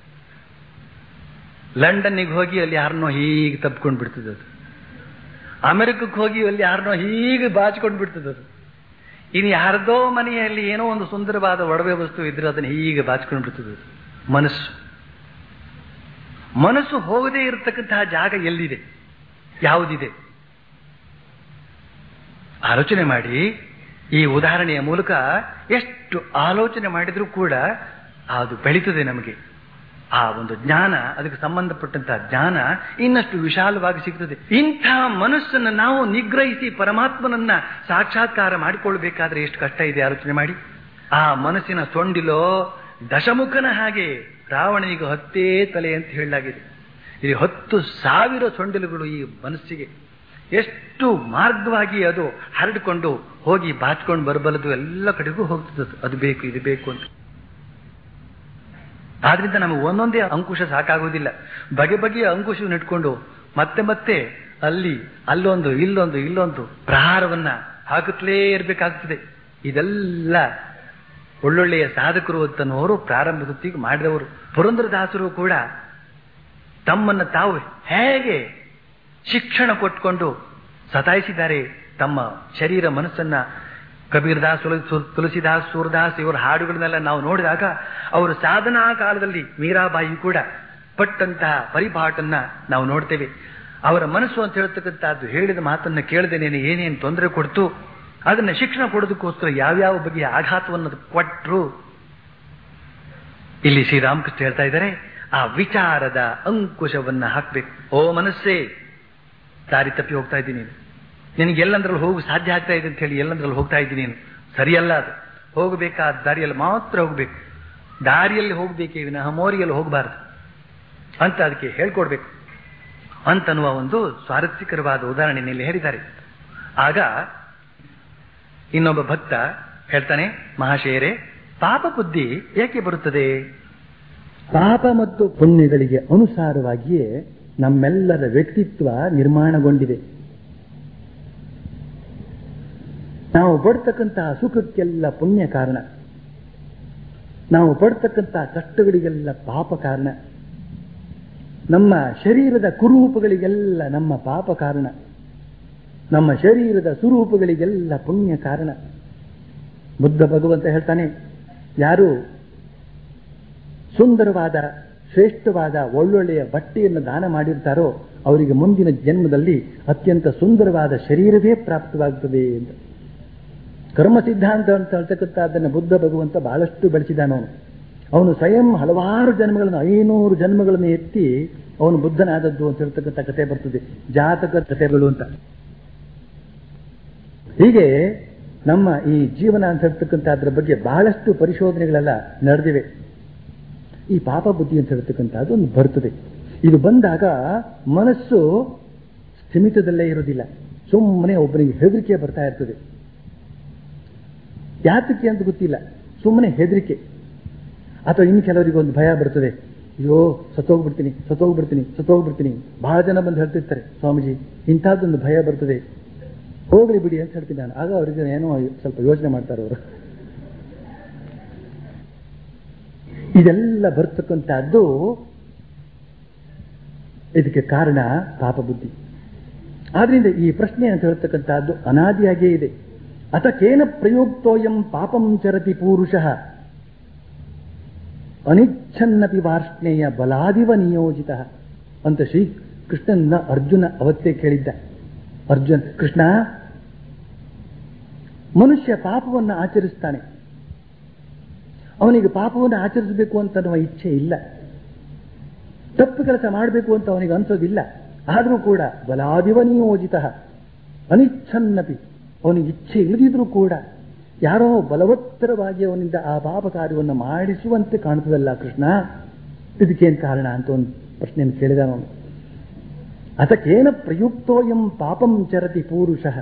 ಲಂಡನ್ನಿಗೆ ಹೋಗಿ ಅಲ್ಲಿ ಯಾರನ್ನೋ ಹೀಗೆ ತಪ್ಕೊಂಡು ಬಿಡ್ತದೆ ಅದು ಅಮೆರಿಕಕ್ಕೆ ಹೋಗಿ ಅಲ್ಲಿ ಯಾರನ್ನೋ ಹೀಗೆ ಬಾಚಿಕೊಂಡು ಬಿಡ್ತದೆ ಅದು ಇನ್ನು ಯಾರ್ದೋ ಮನೆಯಲ್ಲಿ ಏನೋ ಒಂದು ಸುಂದರವಾದ ಒಡವೆ ವಸ್ತು ಇದ್ರೆ ಅದನ್ನು ಹೀಗೆ ಬಾಚಿಕೊಂಡು ಬಿಡ್ತದೆ ಅದು ಮನಸ್ಸು ಮನಸ್ಸು ಹೋಗದೇ ಇರತಕ್ಕಂತಹ ಜಾಗ ಎಲ್ಲಿದೆ ಯಾವುದಿದೆ ಆಲೋಚನೆ ಮಾಡಿ ಈ ಉದಾಹರಣೆಯ ಮೂಲಕ ಎಷ್ಟು ಆಲೋಚನೆ ಮಾಡಿದ್ರೂ ಕೂಡ ಅದು ಬೆಳೀತದೆ ನಮಗೆ ಆ ಒಂದು ಜ್ಞಾನ ಅದಕ್ಕೆ ಸಂಬಂಧಪಟ್ಟಂತಹ ಜ್ಞಾನ ಇನ್ನಷ್ಟು ವಿಶಾಲವಾಗಿ ಸಿಗ್ತದೆ ಇಂಥ ಮನಸ್ಸನ್ನು ನಾವು ನಿಗ್ರಹಿಸಿ ಪರಮಾತ್ಮನನ್ನ ಸಾಕ್ಷಾತ್ಕಾರ ಮಾಡಿಕೊಳ್ಬೇಕಾದ್ರೆ ಎಷ್ಟು ಕಷ್ಟ ಇದೆ ಆಲೋಚನೆ ಮಾಡಿ ಆ ಮನಸ್ಸಿನ ಸೊಂಡಿಲೋ ದಶಮುಖನ ಹಾಗೆ ರಾವಣನಿಗೆ ಹತ್ತೇ ತಲೆ ಅಂತ ಹೇಳಲಾಗಿದೆ ಈ ಹತ್ತು ಸಾವಿರ ಸೊಂಡಿಲುಗಳು ಈ ಮನಸ್ಸಿಗೆ ಎಷ್ಟು ಮಾರ್ಗವಾಗಿ ಅದು ಹರಡಿಕೊಂಡು ಹೋಗಿ ಬಾಚ್ಕೊಂಡು ಬರಬಲ್ಲದು ಎಲ್ಲ ಕಡೆಗೂ ಹೋಗ್ತದೆ ಅದು ಬೇಕು ಇದು ಬೇಕು ಅಂತ ಆದ್ರಿಂದ ನಮಗೆ ಒಂದೊಂದೇ ಅಂಕುಶ ಸಾಕಾಗುವುದಿಲ್ಲ ಬಗೆ ಬಗೆಯ ಅಂಕುಶವನ್ನು ಇಟ್ಕೊಂಡು ಮತ್ತೆ ಮತ್ತೆ ಅಲ್ಲಿ ಅಲ್ಲೊಂದು ಇಲ್ಲೊಂದು ಇಲ್ಲೊಂದು ಪ್ರಹಾರವನ್ನ ಹಾಕುತ್ತಲೇ ಇರಬೇಕಾಗ್ತದೆ ಇದೆಲ್ಲ ಒಳ್ಳೊಳ್ಳೆಯ ಸಾಧಕರು ಅಂತನವರು ಪ್ರಾರಂಭ ಹೊತ್ತಿಗೆ ಮಾಡಿದವರು ಪುರಂದರದಾಸರು ಕೂಡ ತಮ್ಮನ್ನು ತಾವು ಹೇಗೆ ಶಿಕ್ಷಣ ಕೊಟ್ಕೊಂಡು ಸತಾಯಿಸಿದ್ದಾರೆ ತಮ್ಮ ಶರೀರ ಮನಸ್ಸನ್ನ ಕಬೀರ್ದಾಸ್ ತುಳಸಿ- ತುಳಸಿದಾಸ್ ಸೂರದಾಸ್ ಇವರ ಹಾಡುಗಳನ್ನೆಲ್ಲ ನಾವು ನೋಡಿದಾಗ ಅವರು ಸಾಧನಾ ಕಾಲದಲ್ಲಿ ಮೀರಾಬಾಯಿ ಕೂಡ ಪಟ್ಟಂತಹ ಪರಿಪಾಟನ್ನ ನಾವು ನೋಡ್ತೇವೆ ಅವರ ಮನಸ್ಸು ಅಂತ ಹೇಳ್ತಕ್ಕಂಥದ್ದು ಹೇಳಿದ ಮಾತನ್ನ ಕೇಳದೇನೆ ಏನೇನು ತೊಂದರೆ ಕೊಡ್ತು ಅದನ್ನ ಶಿಕ್ಷಣ ಕೊಡೋದಕ್ಕೋಸ್ಕರ ಯಾವ್ಯಾವ ಬಗೆಯ ಆಘಾತವನ್ನು ಅದು ಕೊಟ್ರು ಇಲ್ಲಿ ಶ್ರೀರಾಮಕೃಷ್ಣ ಹೇಳ್ತಾ ಇದ್ದಾರೆ ಆ ವಿಚಾರದ ಅಂಕುಶವನ್ನ ಹಾಕ್ಬೇಕು ಓ ಮನಸ್ಸೇ ದಾರಿ ತಪ್ಪಿ ಹೋಗ್ತಾ ಇದ್ದೀನಿ ನೀನು ನಿನಗೆ ಎಲ್ಲಂದ್ರಲ್ಲಿ ಹೋಗು ಸಾಧ್ಯ ಆಗ್ತಾ ಇದೆ ಅಂತ ಹೇಳಿ ಎಲ್ಲಂದ್ರಲ್ಲಿ ಹೋಗ್ತಾ ಇದ್ದೀನಿ ನೀನು ಸರಿಯಲ್ಲ ಅದು ಹೋಗಬೇಕಾದ ದಾರಿಯಲ್ಲಿ ಮಾತ್ರ ಹೋಗ್ಬೇಕು ದಾರಿಯಲ್ಲಿ ಹೋಗ್ಬೇಕೇ ವಿನಃ ಮೋರಿಯಲ್ಲಿ ಹೋಗಬಾರದು ಅಂತ ಅದಕ್ಕೆ ಹೇಳ್ಕೊಡ್ಬೇಕು ಅಂತನ್ನುವ ಒಂದು ಸ್ವಾರಸ್ಯಕರವಾದ ಉದಾಹರಣೆಯಲ್ಲಿ ಹೇಳಿದ್ದಾರೆ ಆಗ ಇನ್ನೊಬ್ಬ ಭಕ್ತ ಹೇಳ್ತಾನೆ ಮಹಾಶಯರೇ ಪಾಪ ಬುದ್ಧಿ ಏಕೆ ಬರುತ್ತದೆ ಪಾಪ ಮತ್ತು ಪುಣ್ಯಗಳಿಗೆ ಅನುಸಾರವಾಗಿಯೇ ನಮ್ಮೆಲ್ಲರ ವ್ಯಕ್ತಿತ್ವ ನಿರ್ಮಾಣಗೊಂಡಿದೆ ನಾವು ಪಡ್ತಕ್ಕಂತಹ ಸುಖಕ್ಕೆಲ್ಲ ಪುಣ್ಯ ಕಾರಣ ನಾವು ಪಡ್ತಕ್ಕಂತಹ ಕಷ್ಟಗಳಿಗೆಲ್ಲ ಪಾಪ ಕಾರಣ ನಮ್ಮ ಶರೀರದ ಕುರೂಪಗಳಿಗೆಲ್ಲ ನಮ್ಮ ಪಾಪ ಕಾರಣ ನಮ್ಮ ಶರೀರದ ಸುರೂಪಗಳಿಗೆಲ್ಲ ಪುಣ್ಯ ಕಾರಣ ಬುದ್ಧ ಭಗವಂತ ಹೇಳ್ತಾನೆ ಯಾರು ಸುಂದರವಾದ ಶ್ರೇಷ್ಠವಾದ ಒಳ್ಳೊಳ್ಳೆಯ ಬಟ್ಟೆಯನ್ನು ದಾನ ಮಾಡಿರ್ತಾರೋ ಅವರಿಗೆ ಮುಂದಿನ ಜನ್ಮದಲ್ಲಿ ಅತ್ಯಂತ ಸುಂದರವಾದ ಶರೀರವೇ ಪ್ರಾಪ್ತವಾಗುತ್ತದೆ ಅಂತ ಕರ್ಮ ಸಿದ್ಧಾಂತ ಅಂತ ಹೇಳ್ತಕ್ಕಂಥದ್ದನ್ನು ಬುದ್ಧ ಭಗವಂತ ಬಹಳಷ್ಟು ಬೆಳೆಸಿದಾನವನು ಅವನು ಸ್ವಯಂ ಹಲವಾರು ಜನ್ಮಗಳನ್ನು ಐನೂರು ಜನ್ಮಗಳನ್ನು ಎತ್ತಿ ಅವನು ಬುದ್ಧನಾದದ್ದು ಅಂತ ಹೇಳ್ತಕ್ಕಂಥ ಕಥೆ ಬರ್ತದೆ ಜಾತಕ ಕಥೆಗಳು ಅಂತ ಹೀಗೆ ನಮ್ಮ ಈ ಜೀವನ ಅಂತ ಹೇಳ್ತಕ್ಕಂಥದ್ರ ಬಗ್ಗೆ ಬಹಳಷ್ಟು ಪರಿಶೋಧನೆಗಳೆಲ್ಲ ನಡೆದಿವೆ ಈ ಪಾಪ ಬುದ್ಧಿ ಅಂತ ಹೇಳ್ತಕ್ಕಂಥದ್ದು ಒಂದು ಬರ್ತದೆ ಇದು ಬಂದಾಗ ಮನಸ್ಸು ಸ್ಥಿಮಿತದಲ್ಲೇ ಇರೋದಿಲ್ಲ ಸುಮ್ಮನೆ ಒಬ್ಬನಿಗೆ ಹೆದರಿಕೆ ಬರ್ತಾ ಇರ್ತದೆ ಯಾತಕ್ಕೆ ಅಂತ ಗೊತ್ತಿಲ್ಲ ಸುಮ್ಮನೆ ಹೆದರಿಕೆ ಅಥವಾ ಇನ್ನು ಕೆಲವರಿಗೆ ಒಂದು ಭಯ ಬರ್ತದೆ ಅಯ್ಯೋ ಸತ್ತೋಗ್ಬಿಡ್ತೀನಿ ಸತ್ತೋಗ್ಬಿಡ್ತೀನಿ ಸತ್ತೋಗ್ಬಿಡ್ತೀನಿ ಬಹಳ ಜನ ಬಂದು ಹೇಳ್ತಿರ್ತಾರೆ ಸ್ವಾಮೀಜಿ ಇಂಥದ್ದೊಂದು ಭಯ ಬರ್ತದೆ ಹೋಗ್ಲಿ ಬಿಡಿ ಅಂತ ಹೇಳ್ತೀನಿ ನಾನು ಆಗ ಅವರಿಗೆ ಏನೋ ಸ್ವಲ್ಪ ಯೋಚನೆ ಮಾಡ್ತಾರೆ ಅವರು ಇದೆಲ್ಲ ಬರ್ತಕ್ಕಂಥದ್ದು ಇದಕ್ಕೆ ಕಾರಣ ಪಾಪ ಬುದ್ಧಿ ಆದ್ರಿಂದ ಈ ಪ್ರಶ್ನೆ ಅಂತ ಹೇಳ್ತಕ್ಕಂಥದ್ದು ಅನಾದಿಯಾಗೇ ಇದೆ ಅತಕೇನ ಪ್ರಯುಕ್ತೋಯಂ ಪಾಪಂ ಚರತಿ ಪೂರುಷಃ ಅನಿಚ್ಛನ್ನಪಿ ವಾರ್ಷ್ಣೇಯ ಬಲಾದಿವ ನಿಯೋಜಿತ ಅಂತ ಶ್ರೀ ಕೃಷ್ಣನ ಅರ್ಜುನ ಅವತ್ತೇ ಕೇಳಿದ್ದ ಅರ್ಜುನ್ ಕೃಷ್ಣ ಮನುಷ್ಯ ಪಾಪವನ್ನು ಆಚರಿಸ್ತಾನೆ ಅವನಿಗೆ ಪಾಪವನ್ನು ಆಚರಿಸಬೇಕು ಅಂತ ಅನ್ನುವ ಇಚ್ಛೆ ಇಲ್ಲ ತಪ್ಪು ಕೆಲಸ ಮಾಡಬೇಕು ಅಂತ ಅವನಿಗೆ ಅನ್ಸೋದಿಲ್ಲ ಆದರೂ ಕೂಡ ಬಲಾದಿವ ನಿಯೋಜಿತ ಅನಿಚ್ಛನ್ನಪಿ ಅವನಿಗೆ ಇಚ್ಛೆ ಇಲ್ಲದಿದ್ರೂ ಕೂಡ ಯಾರೋ ಬಲವತ್ತರವಾಗಿ ಅವನಿಂದ ಆ ಪಾಪ ಕಾರ್ಯವನ್ನು ಮಾಡಿಸುವಂತೆ ಕಾಣ್ತದಲ್ಲ ಕೃಷ್ಣ ಇದಕ್ಕೇನು ಕಾರಣ ಅಂತ ಒಂದು ಪ್ರಶ್ನೆಯನ್ನು ಕೇಳಿದ ಅವನು ಅದಕ್ಕೇನ ಪ್ರಯುಕ್ತೋಯಂ ಪಾಪಂ ಚರತಿ ಪೂರುಷಃ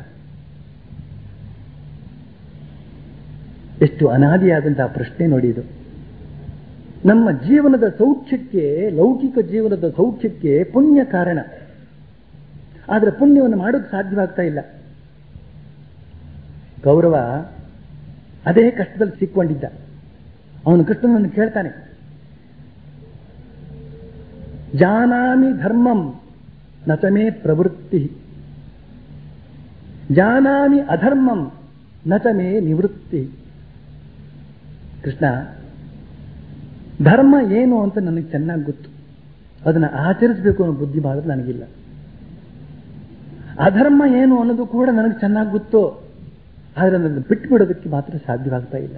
ಎಷ್ಟು ಅನಾದಿಯಾದಂತಹ ಪ್ರಶ್ನೆ ನೋಡಿ ಇದು ನಮ್ಮ ಜೀವನದ ಸೌಖ್ಯಕ್ಕೆ ಲೌಕಿಕ ಜೀವನದ ಸೌಖ್ಯಕ್ಕೆ ಪುಣ್ಯ ಕಾರಣ ಆದರೆ ಪುಣ್ಯವನ್ನು ಮಾಡೋಕೆ ಸಾಧ್ಯವಾಗ್ತಾ ಇಲ್ಲ ಗೌರವ ಅದೇ ಕಷ್ಟದಲ್ಲಿ ಸಿಕ್ಕೊಂಡಿದ್ದ ಅವನು ಕೃಷ್ಣನನ್ನು ಕೇಳ್ತಾನೆ ಜಾನಾಮಿ ಧರ್ಮಂ ನಚಮೇ ಪ್ರವೃತ್ತಿ ಜಾನಾಮಿ ಅಧರ್ಮಂ ನಚಮೇ ನಿವೃತ್ತಿ ಕೃಷ್ಣ ಧರ್ಮ ಏನು ಅಂತ ನನಗೆ ಚೆನ್ನಾಗಿ ಗೊತ್ತು ಅದನ್ನು ಆಚರಿಸಬೇಕು ಅನ್ನೋ ಬುದ್ಧಿ ಮಾಡಿದ್ರೆ ನನಗಿಲ್ಲ ಅಧರ್ಮ ಏನು ಅನ್ನೋದು ಕೂಡ ನನಗೆ ಚೆನ್ನಾಗಿ ಗೊತ್ತು ಆದರೆ ಅದನ್ನು ಬಿಟ್ಟು ಬಿಡೋದಕ್ಕೆ ಮಾತ್ರ ಸಾಧ್ಯವಾಗ್ತಾ ಇಲ್ಲ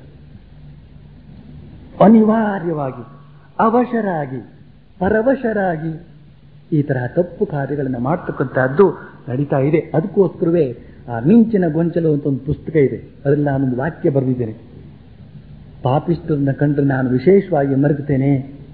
ಅನಿವಾರ್ಯವಾಗಿ ಅವಶರಾಗಿ ಪರವಶರಾಗಿ ಈ ತರಹ ತಪ್ಪು ಕಾರ್ಯಗಳನ್ನು ಮಾಡ್ತಕ್ಕಂಥದ್ದು ನಡೀತಾ ಇದೆ ಅದಕ್ಕೋಸ್ಕರವೇ ಆ ಮಿಂಚಿನ ಗೊಂಚಲು ಅಂತ ಒಂದು ಪುಸ್ತಕ ಇದೆ ಅದರಲ್ಲಿ ನಾನೊಂದು ವಾಕ್ಯ ಬರೆದಿದ್ದೇನೆ ಪಾಪಿಷ್ಟರನ್ನ ಕಂಡ್ರೆ ನಾನು ವಿಶೇಷವಾಗಿ ಮರುಗುತ್ತೇನೆ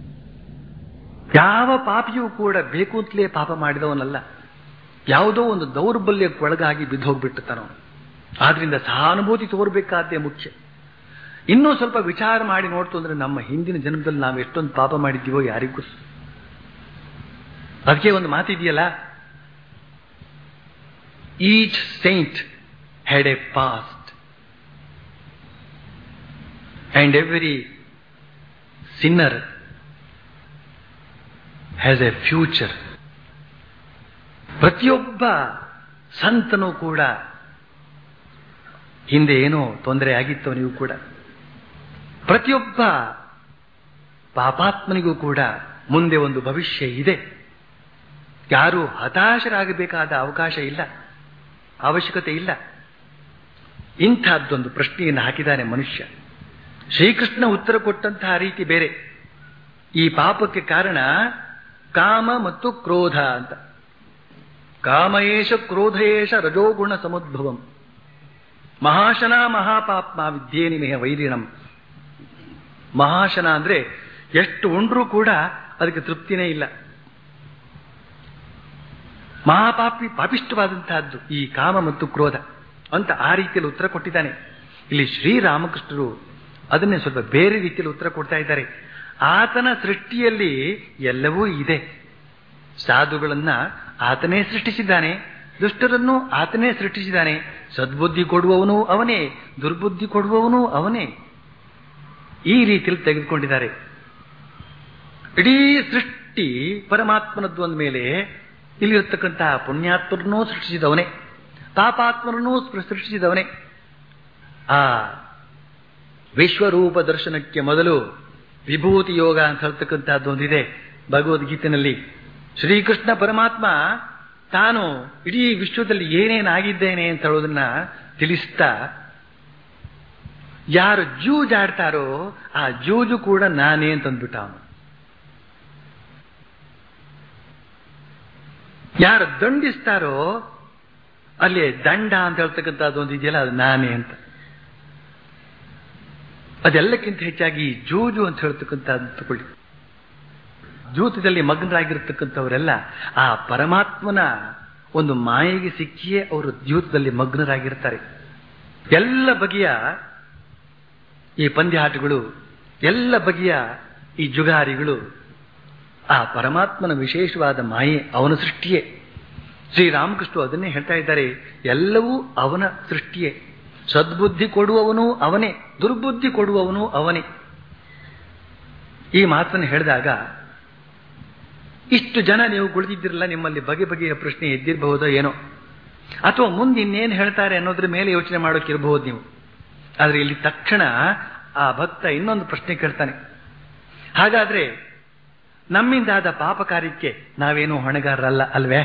ಯಾವ ಪಾಪಿಯೂ ಕೂಡ ಬೇಕು ಅಂತಲೇ ಪಾಪ ಮಾಡಿದವನಲ್ಲ ಯಾವುದೋ ಒಂದು ದೌರ್ಬಲ್ಯಕ್ಕೊಳಗಾಗಿ ಬಿದ್ದು ಹೋಗ್ಬಿಟ್ಟಿರ್ತಾನೋ ಆದ್ರಿಂದ ಸಹಾನುಭೂತಿ ತೋರ್ಬೇಕಾದ್ದೇ ಮುಖ್ಯ ಇನ್ನೂ ಸ್ವಲ್ಪ ವಿಚಾರ ಮಾಡಿ ನೋಡ್ತು ಅಂದ್ರೆ ನಮ್ಮ ಹಿಂದಿನ ಜನ್ಮದಲ್ಲಿ ನಾವು ಎಷ್ಟೊಂದು ಪಾಪ ಮಾಡಿದ್ದೀವೋ ಯಾರಿಗೂ ಗೊತ್ತು ಅದಕ್ಕೆ ಒಂದು ಮಾತಿದೆಯಲ್ಲ each saint had a past and every sinner has a future ಪ್ರತಿಯೊಬ್ಬ ಸಂತನೂ ಕೂಡ ಹಿಂದೆ ಏನೋ ತೊಂದರೆ ಆಗಿತ್ತು ನೀವು ಕೂಡ ಪ್ರತಿಯೊಬ್ಬ ಪಾಪಾತ್ಮನಿಗೂ ಕೂಡ ಮುಂದೆ ಒಂದು ಭವಿಷ್ಯ ಇದೆ ಯಾರು ಹತಾಶರಾಗಬೇಕಾದ ಅವಕಾಶ ಇಲ್ಲ ಅವಶ್ಯಕತೆ ಇಲ್ಲ ಇಂಥದ್ದೊಂದು ಪ್ರಶ್ನೆಯನ್ನು ಹಾಕಿದ್ದಾನೆ ಮನುಷ್ಯ ಶ್ರೀಕೃಷ್ಣ ಉತ್ತರ ಕೊಟ್ಟಂತಹ ರೀತಿ ಬೇರೆ ಈ ಪಾಪಕ್ಕೆ ಕಾರಣ ಕಾಮ ಮತ್ತು ಕ್ರೋಧ ಅಂತ ಕಾಮಯೇಶ ಕ್ರೋಧಯೇಶ ರಜೋಗುಣ ಸಮುದ್ಭವಂ ಮಹಾಶನ ಮಹಾಪಾಪ್ಮ ವಿದ್ಯೇನಿಮೇಹ ವೈರಿಣಂ ಮಹಾಶನ ಅಂದ್ರೆ ಎಷ್ಟು ಉಂಡ್ರೂ ಕೂಡ ಅದಕ್ಕೆ ತೃಪ್ತಿನೇ ಇಲ್ಲ ಮಹಾಪಾಪಿ ಪಾಪಿಷ್ಟವಾದಂತಹದ್ದು ಈ ಕಾಮ ಮತ್ತು ಕ್ರೋಧ ಅಂತ ಆ ರೀತಿಯಲ್ಲಿ ಉತ್ತರ ಕೊಟ್ಟಿದ್ದಾನೆ ಇಲ್ಲಿ ಶ್ರೀರಾಮಕೃಷ್ಣರು ಅದನ್ನೇ ಸ್ವಲ್ಪ ಬೇರೆ ರೀತಿಯಲ್ಲಿ ಉತ್ತರ ಕೊಡ್ತಾ ಇದ್ದಾರೆ ಆತನ ಸೃಷ್ಟಿಯಲ್ಲಿ ಎಲ್ಲವೂ ಇದೆ ಸಾಧುಗಳನ್ನ ಆತನೇ ಸೃಷ್ಟಿಸಿದ್ದಾನೆ ದುಷ್ಟರನ್ನು ಆತನೇ ಸೃಷ್ಟಿಸಿದ್ದಾನೆ ಸದ್ಬುದ್ಧಿ ಕೊಡುವವನು ಅವನೇ ದುರ್ಬುದ್ಧಿ ಕೊಡುವವನು ಅವನೇ ಈ ರೀತಿಯಲ್ಲಿ ತೆಗೆದುಕೊಂಡಿದ್ದಾರೆ ಇಡೀ ಸೃಷ್ಟಿ ಪರಮಾತ್ಮನದ್ದು ಅಂದ ಮೇಲೆ ಇಲ್ಲಿರತಕ್ಕಂತಹ ಪುಣ್ಯಾತ್ಮರನ್ನೂ ಸೃಷ್ಟಿಸಿದವನೇ ಪಾಪಾತ್ಮರನ್ನೂ ಸೃಷ್ಟಿಸಿದವನೇ ಆ ವಿಶ್ವರೂಪ ದರ್ಶನಕ್ಕೆ ಮೊದಲು ವಿಭೂತಿ ಯೋಗ ಅಂತ ಹೇಳ್ತಕ್ಕಂಥದ್ದು ಒಂದಿದೆ ಭಗವದ್ಗೀತೆನಲ್ಲಿ ಶ್ರೀಕೃಷ್ಣ ಪರಮಾತ್ಮ ತಾನು ಇಡೀ ವಿಶ್ವದಲ್ಲಿ ಏನೇನಾಗಿದ್ದೇನೆ ಅಂತ ಹೇಳೋದನ್ನ ತಿಳಿಸ್ತಾ ಯಾರು ಜೂಜಾಡ್ತಾರೋ ಆ ಜೂಜು ಕೂಡ ನಾನೇ ಅಂತಂದ್ಬಿಟ್ಟ ಅವನು ಯಾರು ದಂಡಿಸ್ತಾರೋ ಅಲ್ಲಿ ದಂಡ ಅಂತ ಹೇಳ್ತಕ್ಕಂಥದ್ದು ಒಂದು ಇದೆಯಲ್ಲ ಅದು ನಾನೇ ಅಂತ ಅದೆಲ್ಲಕ್ಕಿಂತ ಹೆಚ್ಚಾಗಿ ಜೂಜು ಅಂತ ಹೇಳ್ತಕ್ಕಂಥದ್ದು ತಗೊಳ್ಳಿ ಜೂತದಲ್ಲಿ ಮಗ್ನರಾಗಿರ್ತಕ್ಕಂಥವರೆಲ್ಲ ಆ ಪರಮಾತ್ಮನ ಒಂದು ಮಾಯೆಗೆ ಸಿಕ್ಕಿಯೇ ಅವರು ಜೂತದಲ್ಲಿ ಮಗ್ನರಾಗಿರ್ತಾರೆ ಎಲ್ಲ ಬಗೆಯ ಈ ಪಂದ್ಯಾಟಗಳು ಎಲ್ಲ ಬಗೆಯ ಈ ಜುಗಾರಿಗಳು ಆ ಪರಮಾತ್ಮನ ವಿಶೇಷವಾದ ಮಾಯೆ ಅವನ ಸೃಷ್ಟಿಯೇ ಶ್ರೀರಾಮಕೃಷ್ಣ ಅದನ್ನೇ ಹೇಳ್ತಾ ಇದ್ದಾರೆ ಎಲ್ಲವೂ ಅವನ ಸೃಷ್ಟಿಯೇ ಸದ್ಬುದ್ಧಿ ಕೊಡುವವನು ಅವನೇ ದುರ್ಬುದ್ಧಿ ಕೊಡುವವನು ಅವನೇ ಈ ಮಾತನ್ನು ಹೇಳಿದಾಗ ಇಷ್ಟು ಜನ ನೀವು ಕುಳಿತಿದ್ದಿರಲ್ಲ ನಿಮ್ಮಲ್ಲಿ ಬಗೆ ಬಗೆಯ ಪ್ರಶ್ನೆ ಎದ್ದಿರಬಹುದೋ ಏನೋ ಅಥವಾ ಮುಂದೆ ಇನ್ನೇನು ಹೇಳ್ತಾರೆ ಅನ್ನೋದ್ರ ಮೇಲೆ ಯೋಚನೆ ಮಾಡೋಕ್ಕಿರಬಹುದು ನೀವು ಆದರೆ ಇಲ್ಲಿ ತಕ್ಷಣ ಆ ಭಕ್ತ ಇನ್ನೊಂದು ಪ್ರಶ್ನೆ ಕೇಳ್ತಾನೆ ಹಾಗಾದ್ರೆ ನಮ್ಮಿಂದಾದ ಪಾಪ ಕಾರ್ಯಕ್ಕೆ ನಾವೇನು ಹೊಣೆಗಾರರಲ್ಲ ಅಲ್ವೇ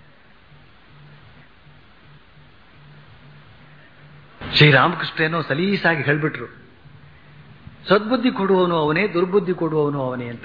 ಶ್ರೀರಾಮಕೃಷ್ಣೇನೋ ಸಲೀಸಾಗಿ ಹೇಳ್ಬಿಟ್ರು ಸದ್ಬುದ್ಧಿ ಕೊಡುವವನು ಅವನೇ ದುರ್ಬುದ್ಧಿ ಕೊಡುವವನು ಅವನೇ ಅಂತ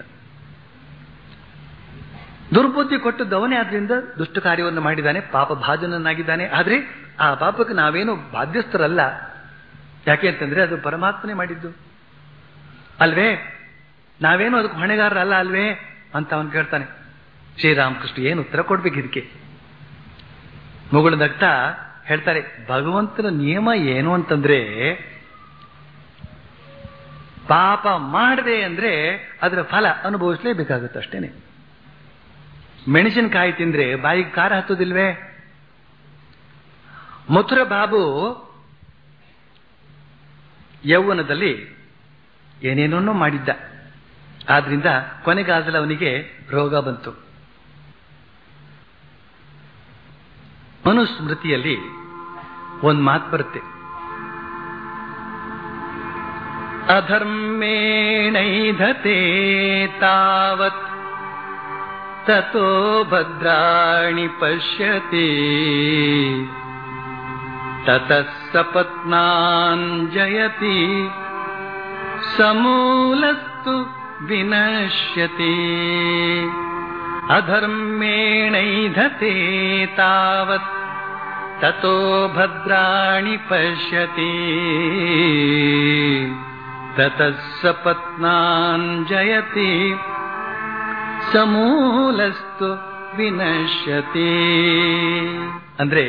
ದುರ್ಬುದ್ಧಿ ಕೊಟ್ಟದ್ದು ಅವನೇ ಆದ್ರಿಂದ ದುಷ್ಟ ಕಾರ್ಯವನ್ನು ಮಾಡಿದ್ದಾನೆ ಪಾಪ ಭಾಜನನ್ನಾಗಿದ್ದಾನೆ ಆದ್ರೆ ಆ ಪಾಪಕ್ಕೆ ನಾವೇನು ಬಾಧ್ಯಸ್ಥರಲ್ಲ ಯಾಕೆ ಅಂತಂದ್ರೆ ಅದು ಪರಮಾತ್ಮನೇ ಮಾಡಿದ್ದು ಅಲ್ವೇ ನಾವೇನು ಅದಕ್ಕೆ ಹೊಣೆಗಾರರಲ್ಲ ಅಲ್ವೇ ಅಂತ ಅವನು ಕೇಳ್ತಾನೆ ಶ್ರೀರಾಮಕೃಷ್ಣ ಏನು ಉತ್ತರ ಕೊಡ್ಬೇಕು ಇದಕ್ಕೆ ಮುಗುಳು ನಗ್ತಾ ಹೇಳ್ತಾರೆ ಭಗವಂತನ ನಿಯಮ ಏನು ಅಂತಂದ್ರೆ ಪಾಪ ಮಾಡದೆ ಅಂದ್ರೆ ಅದರ ಫಲ ಅನುಭವಿಸಲೇಬೇಕಾಗುತ್ತೆ ಅಷ್ಟೇನೆ ಮೆಣಸಿನಕಾಯಿ ತಿಂದ್ರೆ ಬಾಯಿಗೆ ಖಾರ ಹತ್ತೋದಿಲ್ವೇ ಮಥುರ ಬಾಬು ಯೌವನದಲ್ಲಿ ಏನೇನೋ ಮಾಡಿದ್ದ ಆದ್ರಿಂದ ಕೊನೆಗಾದಲು ಅವನಿಗೆ ರೋಗ ಬಂತು ಮನುಸ್ಮೃತಿಯಲ್ಲಿ ಒಂದು ಮಾತು ಬರುತ್ತೆ ಅಧರ್ಮೇಣೈಧತೆ ತಾವತ್ ತಥೋ ಭದ್ರಾಣಿ ಪಶ್ಯತಿ ತತಃ ಸಪತ್ನಾನ್ ಜಯತಿ ಸಮೂಲಸ್ತು ವಿನಶ್ಯತಿ ಅಧರ್ಮೇಣೈಧತೆ ತಾವತ್ ತಥೋ ಭದ್ರಾಣಿ ಪಶ್ಯತಿ ತತಃ ಸಪತ್ನಾನ್ ಜಯತಿ ಸಮೂಲಸ್ತು ವಿನಶ್ಯತಿ ಅಂದ್ರೆ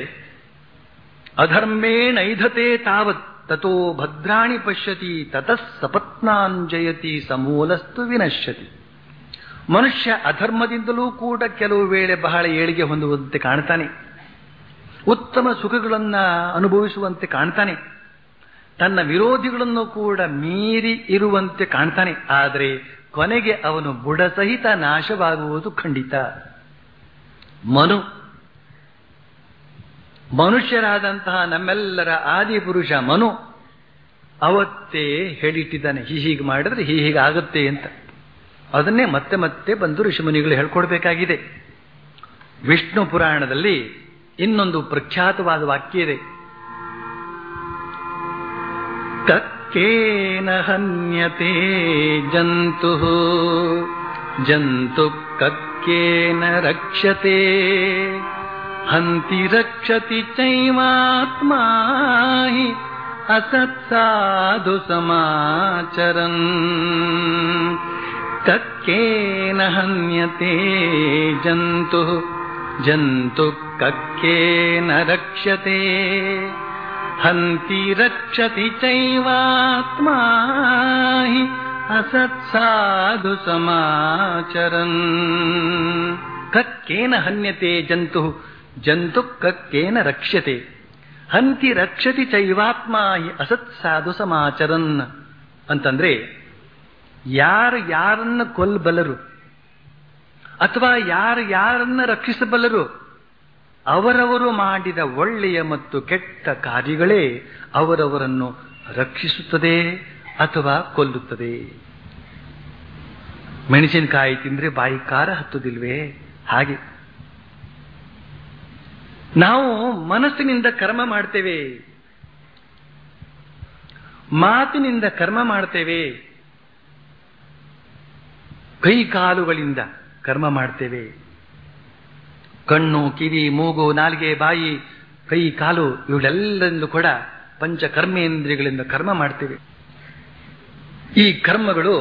ಅಧರ್ಮೇಣೈಧತೆ ತಾವತ್ ತಥೋ ಭದ್ರಾಣಿ ಪಶ್ಯತಿ ತತಃ ಸಪತ್ನಾನ್ ಜಯತಿ ಸಮೂಲಸ್ತು ವಿನಶ್ಯತಿ ಮನುಷ್ಯ ಅಧರ್ಮದಿಂದಲೂ ಕೂಡ ಕೆಲವು ವೇಳೆ ಬಹಳ ಏಳಿಗೆ ಹೊಂದುವಂತೆ ಕಾಣ್ತಾನೆ ಉತ್ತಮ ಸುಖಗಳನ್ನ ಅನುಭವಿಸುವಂತೆ ಕಾಣ್ತಾನೆ ತನ್ನ ವಿರೋಧಿಗಳನ್ನು ಕೂಡ ಮೀರಿ ಇರುವಂತೆ ಕಾಣ್ತಾನೆ ಆದರೆ ಕೊನೆಗೆ ಅವನು ಬುಡಸಹಿತ ನಾಶವಾಗುವುದು ಖಂಡಿತ ಮನು ಮನುಷ್ಯರಾದಂತಹ ನಮ್ಮೆಲ್ಲರ ಆದಿ ಪುರುಷ ಮನು ಅವತ್ತೇ ಹೇಳಿಟ್ಟಿದ್ದಾನೆ ಹೀ ಹೀಗೆ ಮಾಡಿದ್ರೆ ಹೀ ಹೀಗೆ ಆಗುತ್ತೆ ಅಂತ ಅದನ್ನೇ ಮತ್ತೆ ಮತ್ತೆ ಬಂದು ಋಷಿಮುನಿಗಳು ಹೇಳ್ಕೊಡ್ಬೇಕಾಗಿದೆ ವಿಷ್ಣು ಪುರಾಣದಲ್ಲಿ ಇನ್ನೊಂದು ಪ್ರಖ್ಯಾತವಾದ ವಾಕ್ಯ ಇದೆ ಕಕ್ಕೇನ ಹನ್ಯತೆ ಜಂತು ಜಂತು ಕಕ್ಕೇನ ರಕ್ಷತೆ ಹಂತಿ ರಕ್ಷತಿ ಚೈವಾತ್ಮ ಹಿ ಅಸತ್ಸಾಧು ಸಮಾಚರನ್ ಕಕ್ಕೇನ ಹನ್ಯತೆ ಜಂತು ಜಂತು ಕಕ್ಕೇನ ರಕ್ಷತೆ ಹಂತಿ ರಕ್ಷತಿ ಚೈವಾತ್ಮ ಹಿ ಅಸತ್ಸಾಧು ಸಮಾಚರನ್ ಕಕ್ಕೇನ ಹನ್ಯತೆ ಜಂತು ಜಂತು ಕಕ್ಕೇನ ರಕ್ಷ್ಯತೆ ಹಂತಿ ರಕ್ಷತಿ ಚೈವಾತ್ಮ ಹಿ ಅಸತ್ ಸಾಧು ಸಮಾಚರನ್ ಅಂತಂದ್ರೆ ಯಾರು ಯಾರನ್ನ ಕೊಲ್ಲಬಲ್ಲರು ಅಥವಾ ಯಾರು ಯಾರನ್ನ ರಕ್ಷಿಸಬಲ್ಲರು ಅವರವರು ಮಾಡಿದ ಒಳ್ಳೆಯ ಮತ್ತು ಕೆಟ್ಟ ಕಾರ್ಯಗಳೇ ಅವರವರನ್ನು ರಕ್ಷಿಸುತ್ತದೆ ಅಥವಾ ಕೊಲ್ಲುತ್ತದೆ ಮೆಣಸಿನಕಾಯಿ ತಿಂದ್ರೆ ಬಾಯಿ ಖಾರ ಹತ್ತುದಿಲ್ವೇ ಹಾಗೆ ನಾವು ಮನಸ್ಸಿನಿಂದ ಕರ್ಮ ಮಾಡ್ತೇವೆ ಮಾತಿನಿಂದ ಕರ್ಮ ಮಾಡ್ತೇವೆ ಕೈ ಕಾಲುಗಳಿಂದ ಕರ್ಮ ಮಾಡ್ತೇವೆ ಕಣ್ಣು ಕಿವಿ ಮೂಗು ನಾಲಿಗೆ ಬಾಯಿ ಕೈ ಕಾಲು ಇವುಗಳೆಲ್ಲರಿಂದ ಕೂಡ ಪಂಚ ಕರ್ಮೇಂದ್ರಿಯಗಳಿಂದ ಕರ್ಮ ಮಾಡ್ತೇವೆ ಈ ಕರ್ಮಗಳು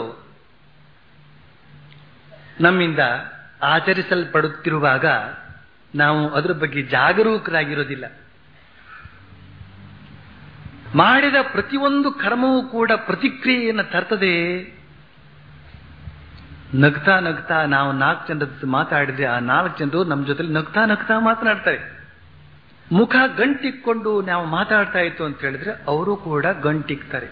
ನಮ್ಮಿಂದ ಆಚರಿಸಲ್ಪಡುತ್ತಿರುವಾಗ ನಾವು ಅದರ ಬಗ್ಗೆ ಜಾಗರೂಕರಾಗಿರೋದಿಲ್ಲ ಮಾಡಿದ ಪ್ರತಿಯೊಂದು ಕರ್ಮವೂ ಕೂಡ ಪ್ರತಿಕ್ರಿಯೆಯನ್ನು ತರ್ತದೆ ನಗ್ತಾ ನಗ್ತಾ ನಾವು ನಾಲ್ಕು ಜನರ ಜೊತೆ ಮಾತಾಡಿದ್ರೆ ಆ ನಾಲ್ಕು ಜನರು ನಮ್ಮ ಜೊತೆ ನಗ್ತಾ ನಗ್ತಾ ಮಾತನಾಡ್ತಾರೆ ಮುಖ ಗಂಟಿಕ್ಕೊಂಡು ನಾವು ಮಾತಾಡ್ತಾ ಇತ್ತು ಅಂತ ಹೇಳಿದ್ರೆ ಅವರು ಕೂಡ ಗಂಟಿಕ್ತಾರೆ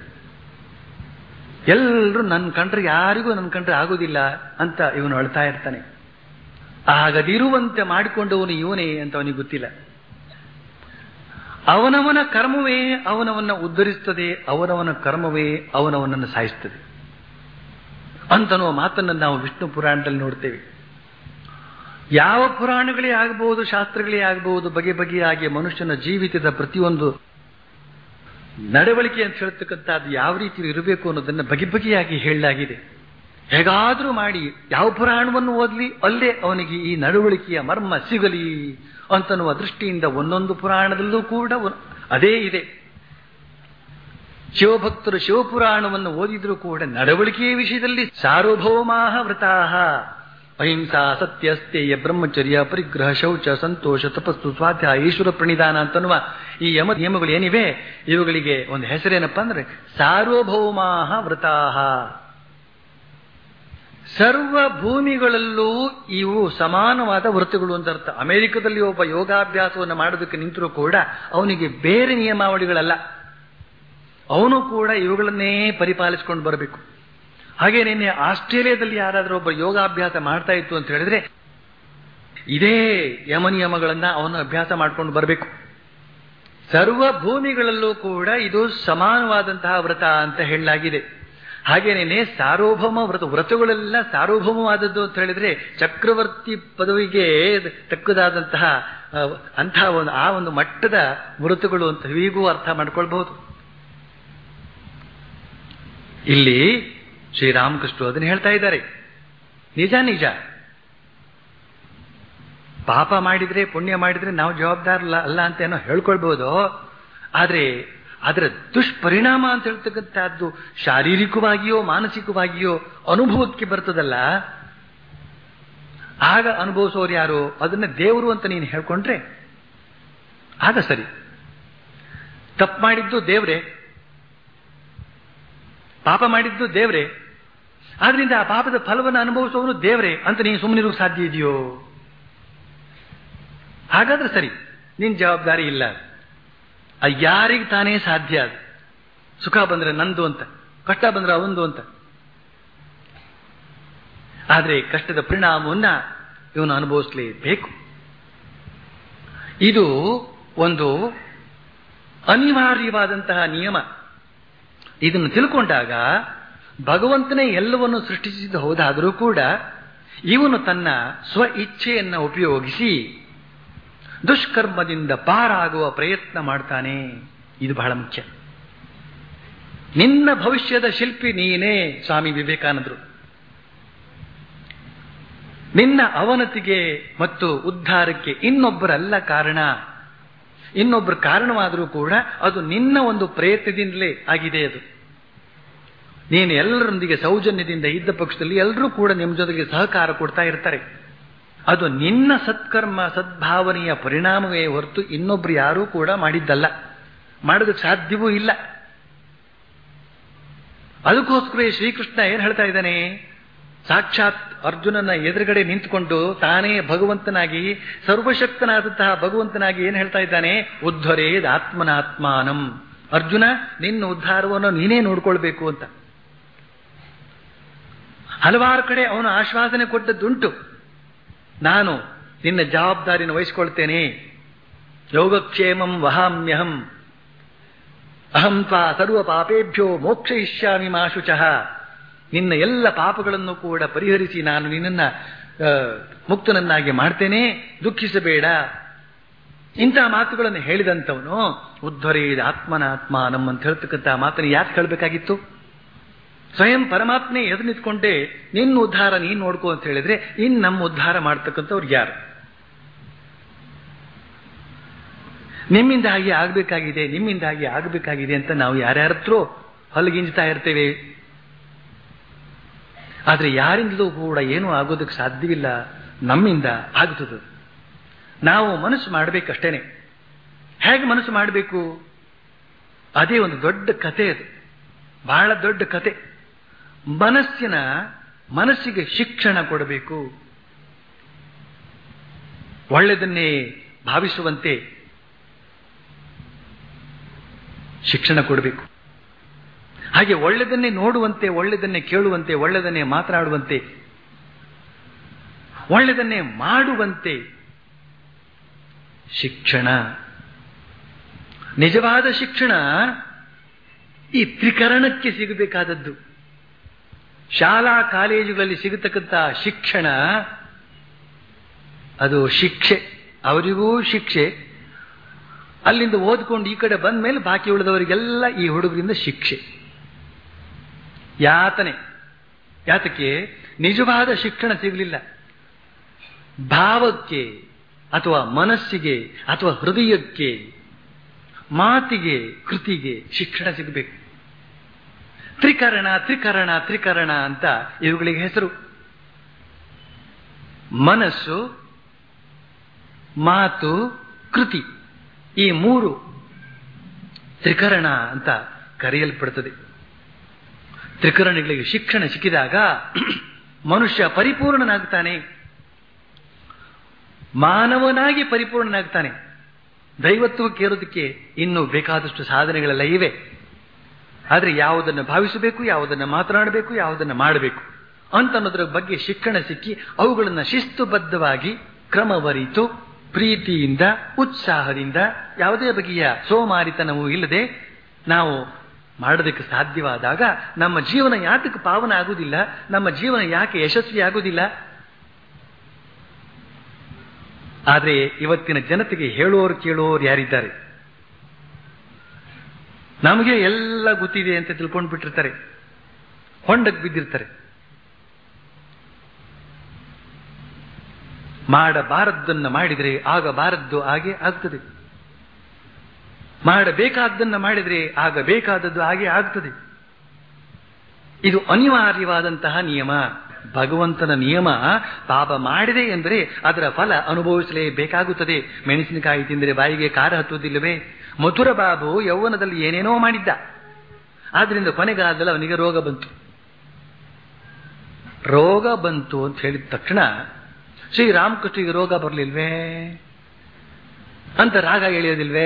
ಎಲ್ಲರೂ ನನ್ನ ಕಂಡ್ರೆ ಯಾರಿಗೂ ನನ್ನ ಕಂಡ್ರೆ ಆಗೋದಿಲ್ಲ ಅಂತ ಇವನು ಅಳ್ತಾ ಇರ್ತಾನೆ ಆಗದಿರುವಂತೆ ಮಾಡಿಕೊಂಡವನು ಇವನೇ ಅಂತ ಅವನಿಗೆ ಗೊತ್ತಿಲ್ಲ ಅವನವನ ಕರ್ಮವೇ ಅವನವನ್ನ ಉದ್ಧರಿಸ್ತದೆ ಅವನವನ ಕರ್ಮವೇ ಅವನವನನ್ನು ಸಾಯಿಸ್ತದೆ ಅಂತನ್ನುವ ಮಾತನ್ನು ನಾವು ವಿಷ್ಣು ಪುರಾಣದಲ್ಲಿ ನೋಡ್ತೇವೆ ಯಾವ ಪುರಾಣಗಳೇ ಆಗಬಹುದು ಶಾಸ್ತ್ರಗಳೇ ಆಗಬಹುದು ಬಗೆ ಬಗೆಯಾಗಿ ಮನುಷ್ಯನ ಜೀವಿತದ ಪ್ರತಿಯೊಂದು ನಡವಳಿಕೆ ಅಂತ ಹೇಳ್ತಕ್ಕಂಥದ್ದು ಯಾವ ರೀತಿ ಇರಬೇಕು ಅನ್ನೋದನ್ನ ಬಗೆ ಬಗೆಯಾಗಿ ಹೇಳಲಾಗಿದೆ ಹೇಗಾದ್ರೂ ಮಾಡಿ ಯಾವ ಪುರಾಣವನ್ನು ಓದಲಿ ಅಲ್ಲೇ ಅವನಿಗೆ ಈ ನಡವಳಿಕೆಯ ಮರ್ಮ ಸಿಗಲಿ ಅಂತನ್ನುವ ದೃಷ್ಟಿಯಿಂದ ಒಂದೊಂದು ಪುರಾಣದಲ್ಲೂ ಕೂಡ ಒನ್- ಅದೇ ಇದೆ ಶಿವಭಕ್ತರು ಶಿವಪುರಾಣವನ್ನು ಓದಿದ್ರು ಕೂಡ ನಡವಳಿಕೆಯ ವಿಷಯದಲ್ಲಿ ಸಾರ್ವಭೌಮಾಹ ವೃತಾಹ ಅಹಿಂಸಾ ಸತ್ಯಸ್ತೇಯ ಬ್ರಹ್ಮಚರ್ಯ ಪರಿಗ್ರಹ ಶೌಚ ಸಂತೋಷ ತಪಸ್ಸು ಸ್ವಾಧ್ಯಾಯ ಈಶ್ವರ ಪ್ರಣಿಧಾನ ಅಂತನ್ನುವ ಈ ಯಮ ನಿಯಮಗಳು ಏನಿವೆ ಇವುಗಳಿಗೆ ಒಂದು ಹೆಸರೇನಪ್ಪ ಅಂದ್ರೆ ಸಾರ್ವಭೌಮಾಹ ವೃತಾಹ ಸರ್ವ ಭೂಮಿಗಳಲ್ಲೂ ಇವು ಸಮಾನವಾದ ವೃತ್ತಗಳು ಅಂತ ಅರ್ಥ ಅಮೆರಿಕದಲ್ಲಿ ಒಬ್ಬ ಯೋಗಾಭ್ಯಾಸವನ್ನು ಮಾಡೋದಕ್ಕೆ ನಿಂತರೂ ಕೂಡ ಅವನಿಗೆ ಬೇರೆ ನಿಯಮಾವಳಿಗಳಲ್ಲ ಅವನು ಕೂಡ ಇವುಗಳನ್ನೇ ಪರಿಪಾಲಿಸಿಕೊಂಡು ಬರಬೇಕು ಹಾಗೆ ನಿನ್ನೆ ಆಸ್ಟ್ರೇಲಿಯಾದಲ್ಲಿ ಯಾರಾದರೂ ಒಬ್ಬ ಯೋಗಾಭ್ಯಾಸ ಮಾಡ್ತಾ ಇತ್ತು ಅಂತ ಹೇಳಿದ್ರೆ ಇದೇ ಯಮ ನಿಯಮಗಳನ್ನ ಅವನು ಅಭ್ಯಾಸ ಮಾಡ್ಕೊಂಡು ಬರಬೇಕು ಸರ್ವ ಭೂಮಿಗಳಲ್ಲೂ ಕೂಡ ಇದು ಸಮಾನವಾದಂತಹ ವ್ರತ ಅಂತ ಹೇಳಲಾಗಿದೆ ಹಾಗೇನೇನೆ ಸಾರ್ವಭೌಮ ವ್ರತ ವ್ರತಗಳೆಲ್ಲ ಸಾರ್ವಭೌಮವಾದದ್ದು ಅಂತ ಹೇಳಿದ್ರೆ ಚಕ್ರವರ್ತಿ ಪದವಿಗೆ ತಕ್ಕದಾದಂತಹ ಆ, ಅಂತಹ ಒಂದು ಆ ಒಂದು ಮಟ್ಟದ ವ್ರತಗಳು ಅಂತ ಹೀಗೂ ಅರ್ಥ ಮಾಡ್ಕೊಳ್ಬಹುದು ಇಲ್ಲಿ ಶ್ರೀರಾಮಕೃಷ್ಣ ಅದನ್ನು ಹೇಳ್ತಾ ಇದ್ದಾರೆ ನಿಜ ನಿಜ ಪಾಪ ಮಾಡಿದ್ರೆ ಪುಣ್ಯ ಮಾಡಿದ್ರೆ ನಾವು ಜವಾಬ್ದಾರಲ್ಲ ಅಲ್ಲ ಅಂತ ಏನೋ ಹೇಳ್ಕೊಳ್ಬಹುದು ಆದ್ರೆ ಅದರ ದುಷ್ಪರಿಣಾಮ ಅಂತ ಹೇಳ್ತಕ್ಕಂಥದ್ದು ಶಾರೀರಿಕವಾಗಿಯೋ ಮಾನಸಿಕವಾಗಿಯೋ ಅನುಭವಕ್ಕೆ ಬರ್ತದಲ್ಲ ಆಗ ಅನುಭವಿಸೋರು ಯಾರು ಅದನ್ನ ದೇವರು ಅಂತ ನೀನು ಹೇಳ್ಕೊಂಡ್ರೆ ಆಗ ಸರಿ ತಪ್ಪು ಮಾಡಿದ್ದು ದೇವ್ರೆ ಪಾಪ ಮಾಡಿದ್ದು ದೇವ್ರೆ ಆದ್ರಿಂದ ಆ ಪಾಪದ ಫಲವನ್ನು ಅನುಭವಿಸುವವನು ದೇವ್ರೆ ಅಂತ ನೀನು ಸುಮ್ಮನಿರೋಕೆ ಸಾಧ್ಯ ಇದೆಯೋ ಹಾಗಾದ್ರೆ ಸರಿ ನಿನ್ ಜವಾಬ್ದಾರಿ ಇಲ್ಲ ಆ ಯಾರಿಗೆ ತಾನೇ ಸಾಧ್ಯ ಅದು ಸುಖ ಬಂದ್ರೆ ನಂದು ಅಂತ ಕಷ್ಟ ಬಂದ್ರೆ ಅವಂದು ಅಂತ ಆದ್ರೆ ಕಷ್ಟದ ಪರಿಣಾಮವನ್ನ ಇವನು ಅನುಭವಿಸಲೇಬೇಕು ಇದು ಒಂದು ಅನಿವಾರ್ಯವಾದಂತಹ ನಿಯಮ ಇದನ್ನು ತಿಳ್ಕೊಂಡಾಗ ಭಗವಂತನೇ ಎಲ್ಲವನ್ನು ಸೃಷ್ಟಿಸಿದ ಹೋದಾದರೂ ಕೂಡ ಇವನು ತನ್ನ ಸ್ವ ಇಚ್ಛೆಯನ್ನು ಉಪಯೋಗಿಸಿ ದುಷ್ಕರ್ಮದಿಂದ ಪಾರಾಗುವ ಪ್ರಯತ್ನ ಮಾಡ್ತಾನೆ ಇದು ಬಹಳ ಮುಖ್ಯ ನಿನ್ನ ಭವಿಷ್ಯದ ಶಿಲ್ಪಿ ನೀನೇ ಸ್ವಾಮಿ ವಿವೇಕಾನಂದರು ನಿನ್ನ ಅವನತಿಗೆ ಮತ್ತು ಉದ್ಧಾರಕ್ಕೆ ಇನ್ನೊಬ್ಬರಲ್ಲ ಕಾರಣ ಇನ್ನೊಬ್ಬರ ಕಾರಣವಾದರೂ ಕೂಡ ಅದು ನಿನ್ನ ಒಂದು ಪ್ರಯತ್ನದಿಂದಲೇ ಆಗಿದೆ ಅದು ನೀನು ಎಲ್ಲರೊಂದಿಗೆ ಸೌಜನ್ಯದಿಂದ ಇದ್ದ ಪಕ್ಷದಲ್ಲಿ ಎಲ್ಲರೂ ಕೂಡ ನಿಮ್ಮ ಜೊತೆಗೆ ಸಹಕಾರ ಕೊಡ್ತಾ ಇರ್ತಾರೆ ಅದು ನಿನ್ನ ಸತ್ಕರ್ಮ ಸದ್ಭಾವನೆಯ ಪರಿಣಾಮವೇ ಹೊರತು ಇನ್ನೊಬ್ರು ಯಾರೂ ಕೂಡ ಮಾಡಿದ್ದಲ್ಲ ಮಾಡೋದಕ್ಕೆ ಸಾಧ್ಯವೂ ಇಲ್ಲ ಅದಕ್ಕೋಸ್ಕರ ಶ್ರೀಕೃಷ್ಣ ಏನ್ ಹೇಳ್ತಾ ಇದ್ದಾನೆ ಸಾಕ್ಷಾತ್ ಅರ್ಜುನನ ಎದುರುಗಡೆ ನಿಂತುಕೊಂಡು ತಾನೇ ಭಗವಂತನಾಗಿ ಸರ್ವಶಕ್ತನಾದಂತಹ ಭಗವಂತನಾಗಿ ಏನ್ ಹೇಳ್ತಾ ಇದ್ದಾನೆ ಉದ್ಧರೇದ್ ಆತ್ಮನಾತ್ಮಾನಂ ಅರ್ಜುನ ನಿನ್ನ ಉದ್ಧಾರವನ್ನು ನೀನೇ ನೋಡ್ಕೊಳ್ಬೇಕು ಅಂತ ಹಲವಾರು ಕಡೆ ಅವನು ಆಶ್ವಾಸನೆ ಕೊಟ್ಟದ್ದುಂಟು ನಾನು ನಿನ್ನ ಜವಾಬ್ದಾರಿನ ವಹಿಸಿಕೊಳ್ತೇನೆ ಯೋಗಕ್ಷೇಮಂ ವಹಾಮ್ಯಹಂ ಅಹಂ ತ್ವಾ ಸರ್ವ ಪಾಪೇಭ್ಯೋ ಮೋಕ್ಷಯಿಷ್ಯಾಮಿ ಮಾಶುಚಃ ನಿನ್ನ ಎಲ್ಲ ಪಾಪಗಳನ್ನು ಕೂಡ ಪರಿಹರಿಸಿ ನಾನು ನಿನ್ನನ್ನ ಆ, ಮುಕ್ತನನ್ನಾಗಿ ಮಾಡ್ತೇನೆ ದುಃಖಿಸಬೇಡ ಇಂಥ ಮಾತುಗಳನ್ನು ಹೇಳಿದಂಥವನು ಉದ್ಧರೇದ ಆತ್ಮನಾತ್ಮ ನಮ್ಮಂತ ಹೇಳ್ತಕ್ಕಂಥ ಮಾತನ್ನು ಯಾಕೆ ಹೇಳಬೇಕಾಗಿತ್ತು ಸ್ವಯಂ ಪರಮಾತ್ಮೆ ಎದು ನಿಂತ್ಕೊಂಡೆ ನಿನ್ನ ಉದ್ಧಾರ ನೀನ್ ನೋಡ್ಕೋ ಅಂತ ಹೇಳಿದ್ರೆ ಇನ್ ನಮ್ಮ ಉದ್ಧಾರ ಮಾಡ್ತಕ್ಕಂಥವ್ರು ಯಾರು ನಿಮ್ಮಿಂದ ಹಾಗೆ ಆಗ್ಬೇಕಾಗಿದೆ ನಿಮ್ಮಿಂದ ಹಾಗೆ ಆಗಬೇಕಾಗಿದೆ ಅಂತ ನಾವು ಯಾರ್ಯಾರ ಹತ್ರ ಹಲಗಿಂಜ್ತಾ ಇರ್ತೇವೆ ಆದ್ರೆ ಯಾರಿಂದಲೂ ಕೂಡ ಏನೂ ಆಗೋದಕ್ಕೆ ಸಾಧ್ಯವಿಲ್ಲ ನಮ್ಮಿಂದ ಆಗ್ತದೆ ನಾವು ಮನಸ್ಸು ಮಾಡಬೇಕಷ್ಟೇನೆ ಹೇಗೆ ಮನಸ್ಸು ಮಾಡಬೇಕು ಅದೇ ಒಂದು ದೊಡ್ಡ ಕತೆ ಅದು ಬಹಳ ದೊಡ್ಡ ಕತೆ ಮನಸ್ಸಿನ ಮನಸ್ಸಿಗೆ ಶಿಕ್ಷಣ ಕೊಡಬೇಕು ಒಳ್ಳೆಯದನ್ನೇ ಭಾವಿಸುವಂತೆ ಶಿಕ್ಷಣ ಕೊಡಬೇಕು ಹಾಗೆ ಒಳ್ಳೆಯದನ್ನೇ ನೋಡುವಂತೆ ಒಳ್ಳೆಯದನ್ನೇ ಕೇಳುವಂತೆ ಒಳ್ಳೆಯದನ್ನೇ ಮಾತನಾಡುವಂತೆ ಒಳ್ಳೆಯದನ್ನೇ ಮಾಡುವಂತೆ ಶಿಕ್ಷಣ ನಿಜವಾದ ಶಿಕ್ಷಣ ಈ ತ್ರಿಕರಣಕ್ಕೆ ಸಿಗಬೇಕಾದದ್ದು ಶಾಲಾ ಕಾಲೇಜುಗಳಲ್ಲಿ ಸಿಗತಕ್ಕಂಥ ಶಿಕ್ಷಣ ಅದು ಶಿಕ್ಷೆ ಅವರಿಗೂ ಶಿಕ್ಷೆ ಅಲ್ಲಿಂದ ಓದ್ಕೊಂಡು ಈ ಕಡೆ ಬಂದ ಮೇಲೆ ಬಾಕಿ ಉಳಿದವರಿಗೆಲ್ಲ ಈ ಹುಡುಗರಿಂದ ಶಿಕ್ಷೆ ಯಾತನೆ ಯಾತಕ್ಕೆ ನಿಜವಾದ ಶಿಕ್ಷಣ ಸಿಗಲಿಲ್ಲ ಭಾವಕ್ಕೆ ಅಥವಾ ಮನಸ್ಸಿಗೆ ಅಥವಾ ಹೃದಯಕ್ಕೆ ಮಾತಿಗೆ ಕೃತಿಗೆ ಶಿಕ್ಷಣ ಸಿಗಬೇಕು ತ್ರಿಕರಣ ತ್ರಿಕರಣ ತ್ರಿಕರಣ ಅಂತ ಇವುಗಳಿಗೆ ಹೆಸರು ಮನಸ್ಸು ಮಾತು ಕೃತಿ ಈ ಮೂರು ತ್ರಿಕರಣ ಅಂತ ಕರೆಯಲ್ಪಡುತ್ತದೆ ತ್ರಿಕರಣಗಳಿಗೆ ಶಿಕ್ಷಣ ಸಿಕ್ಕಿದಾಗ ಮನುಷ್ಯ ಪರಿಪೂರ್ಣನಾಗ್ತಾನೆ ಮಾನವನಾಗಿ ಪರಿಪೂರ್ಣನಾಗ್ತಾನೆ ದೈವತ್ವಕ್ಕೇರೋದಕ್ಕೆ ಇನ್ನೂ ಬೇಕಾದಷ್ಟು ಸಾಧನೆಗಳೆಲ್ಲ ಇವೆ ಆದರೆ ಯಾವುದನ್ನು ಭಾವಿಸಬೇಕು ಯಾವುದನ್ನು ಮಾತನಾಡಬೇಕು ಯಾವುದನ್ನು ಮಾಡಬೇಕು ಅಂತ ಅನ್ನೋದ್ರ ಬಗ್ಗೆ ಶಿಕ್ಷಣ ಸಿಕ್ಕಿ ಅವುಗಳನ್ನು ಶಿಸ್ತುಬದ್ಧವಾಗಿ ಕ್ರಮವರಿತು ಪ್ರೀತಿಯಿಂದ ಉತ್ಸಾಹದಿಂದ ಯಾವುದೇ ಬಗೆಯ ಸೋಮಾರಿತನವೂ ಇಲ್ಲದೆ ನಾವು ಮಾಡೋದಕ್ಕೆ ಸಾಧ್ಯವಾದಾಗ ನಮ್ಮ ಜೀವನ ಯಾತಕ್ಕೆ ಪಾವನ ಆಗುವುದಿಲ್ಲ ನಮ್ಮ ಜೀವನ ಯಾಕೆ ಯಶಸ್ವಿ ಆಗುವುದಿಲ್ಲ ಆದರೆ ಇವತ್ತಿನ ಜನತೆಗೆ ಹೇಳೋರು ಕೇಳೋರು ಯಾರಿದ್ದಾರೆ ನಮಗೆ ಎಲ್ಲ ಗೊತ್ತಿದೆ ಅಂತ ತಿಳ್ಕೊಂಡು ಬಿಟ್ಟಿರ್ತಾರೆ ಹೊಂಡಕ್ಕೆ ಬಿದ್ದಿರ್ತಾರೆ ಮಾಡಬಾರದ್ದನ್ನು ಮಾಡಿದರೆ ಆಗಬಾರದ್ದು ಹಾಗೆ ಆಗ್ತದೆ ಮಾಡಬೇಕಾದ್ದನ್ನು ಮಾಡಿದರೆ ಆಗಬೇಕಾದದ್ದು ಹಾಗೆ ಆಗ್ತದೆ ಇದು ಅನಿವಾರ್ಯವಾದಂತಹ ನಿಯಮ ಭಗವಂತನ ನಿಯಮ ಪಾಪ ಮಾಡಿದೆ ಎಂದರೆ ಅದರ ಫಲ ಅನುಭವಿಸಲೇಬೇಕಾಗುತ್ತದೆ ಮೆಣಸಿನಕಾಯಿ ತಿಂದರೆ ಬಾಯಿಗೆ ಖಾರ ಹತ್ತುವುದಿಲ್ಲವೇ ಮಥುರ ಬಾಬು ಯೌವನದಲ್ಲಿ ಏನೇನೋ ಮಾಡಿದ್ದ ಆದ್ರಿಂದ ಕೊನೆಗಾಲದಲ್ಲಿ ಅವನಿಗೆ ರೋಗ ಬಂತು ರೋಗ ಬಂತು ಅಂತ ಹೇಳಿದ ತಕ್ಷಣ ಶ್ರೀರಾಮಕೃಷ್ಣಿಗೆ ರೋಗ ಬರಲಿಲ್ವೇ ಅಂತ ರಾಗ ಎಳೆಯೋದಿಲ್ವೇ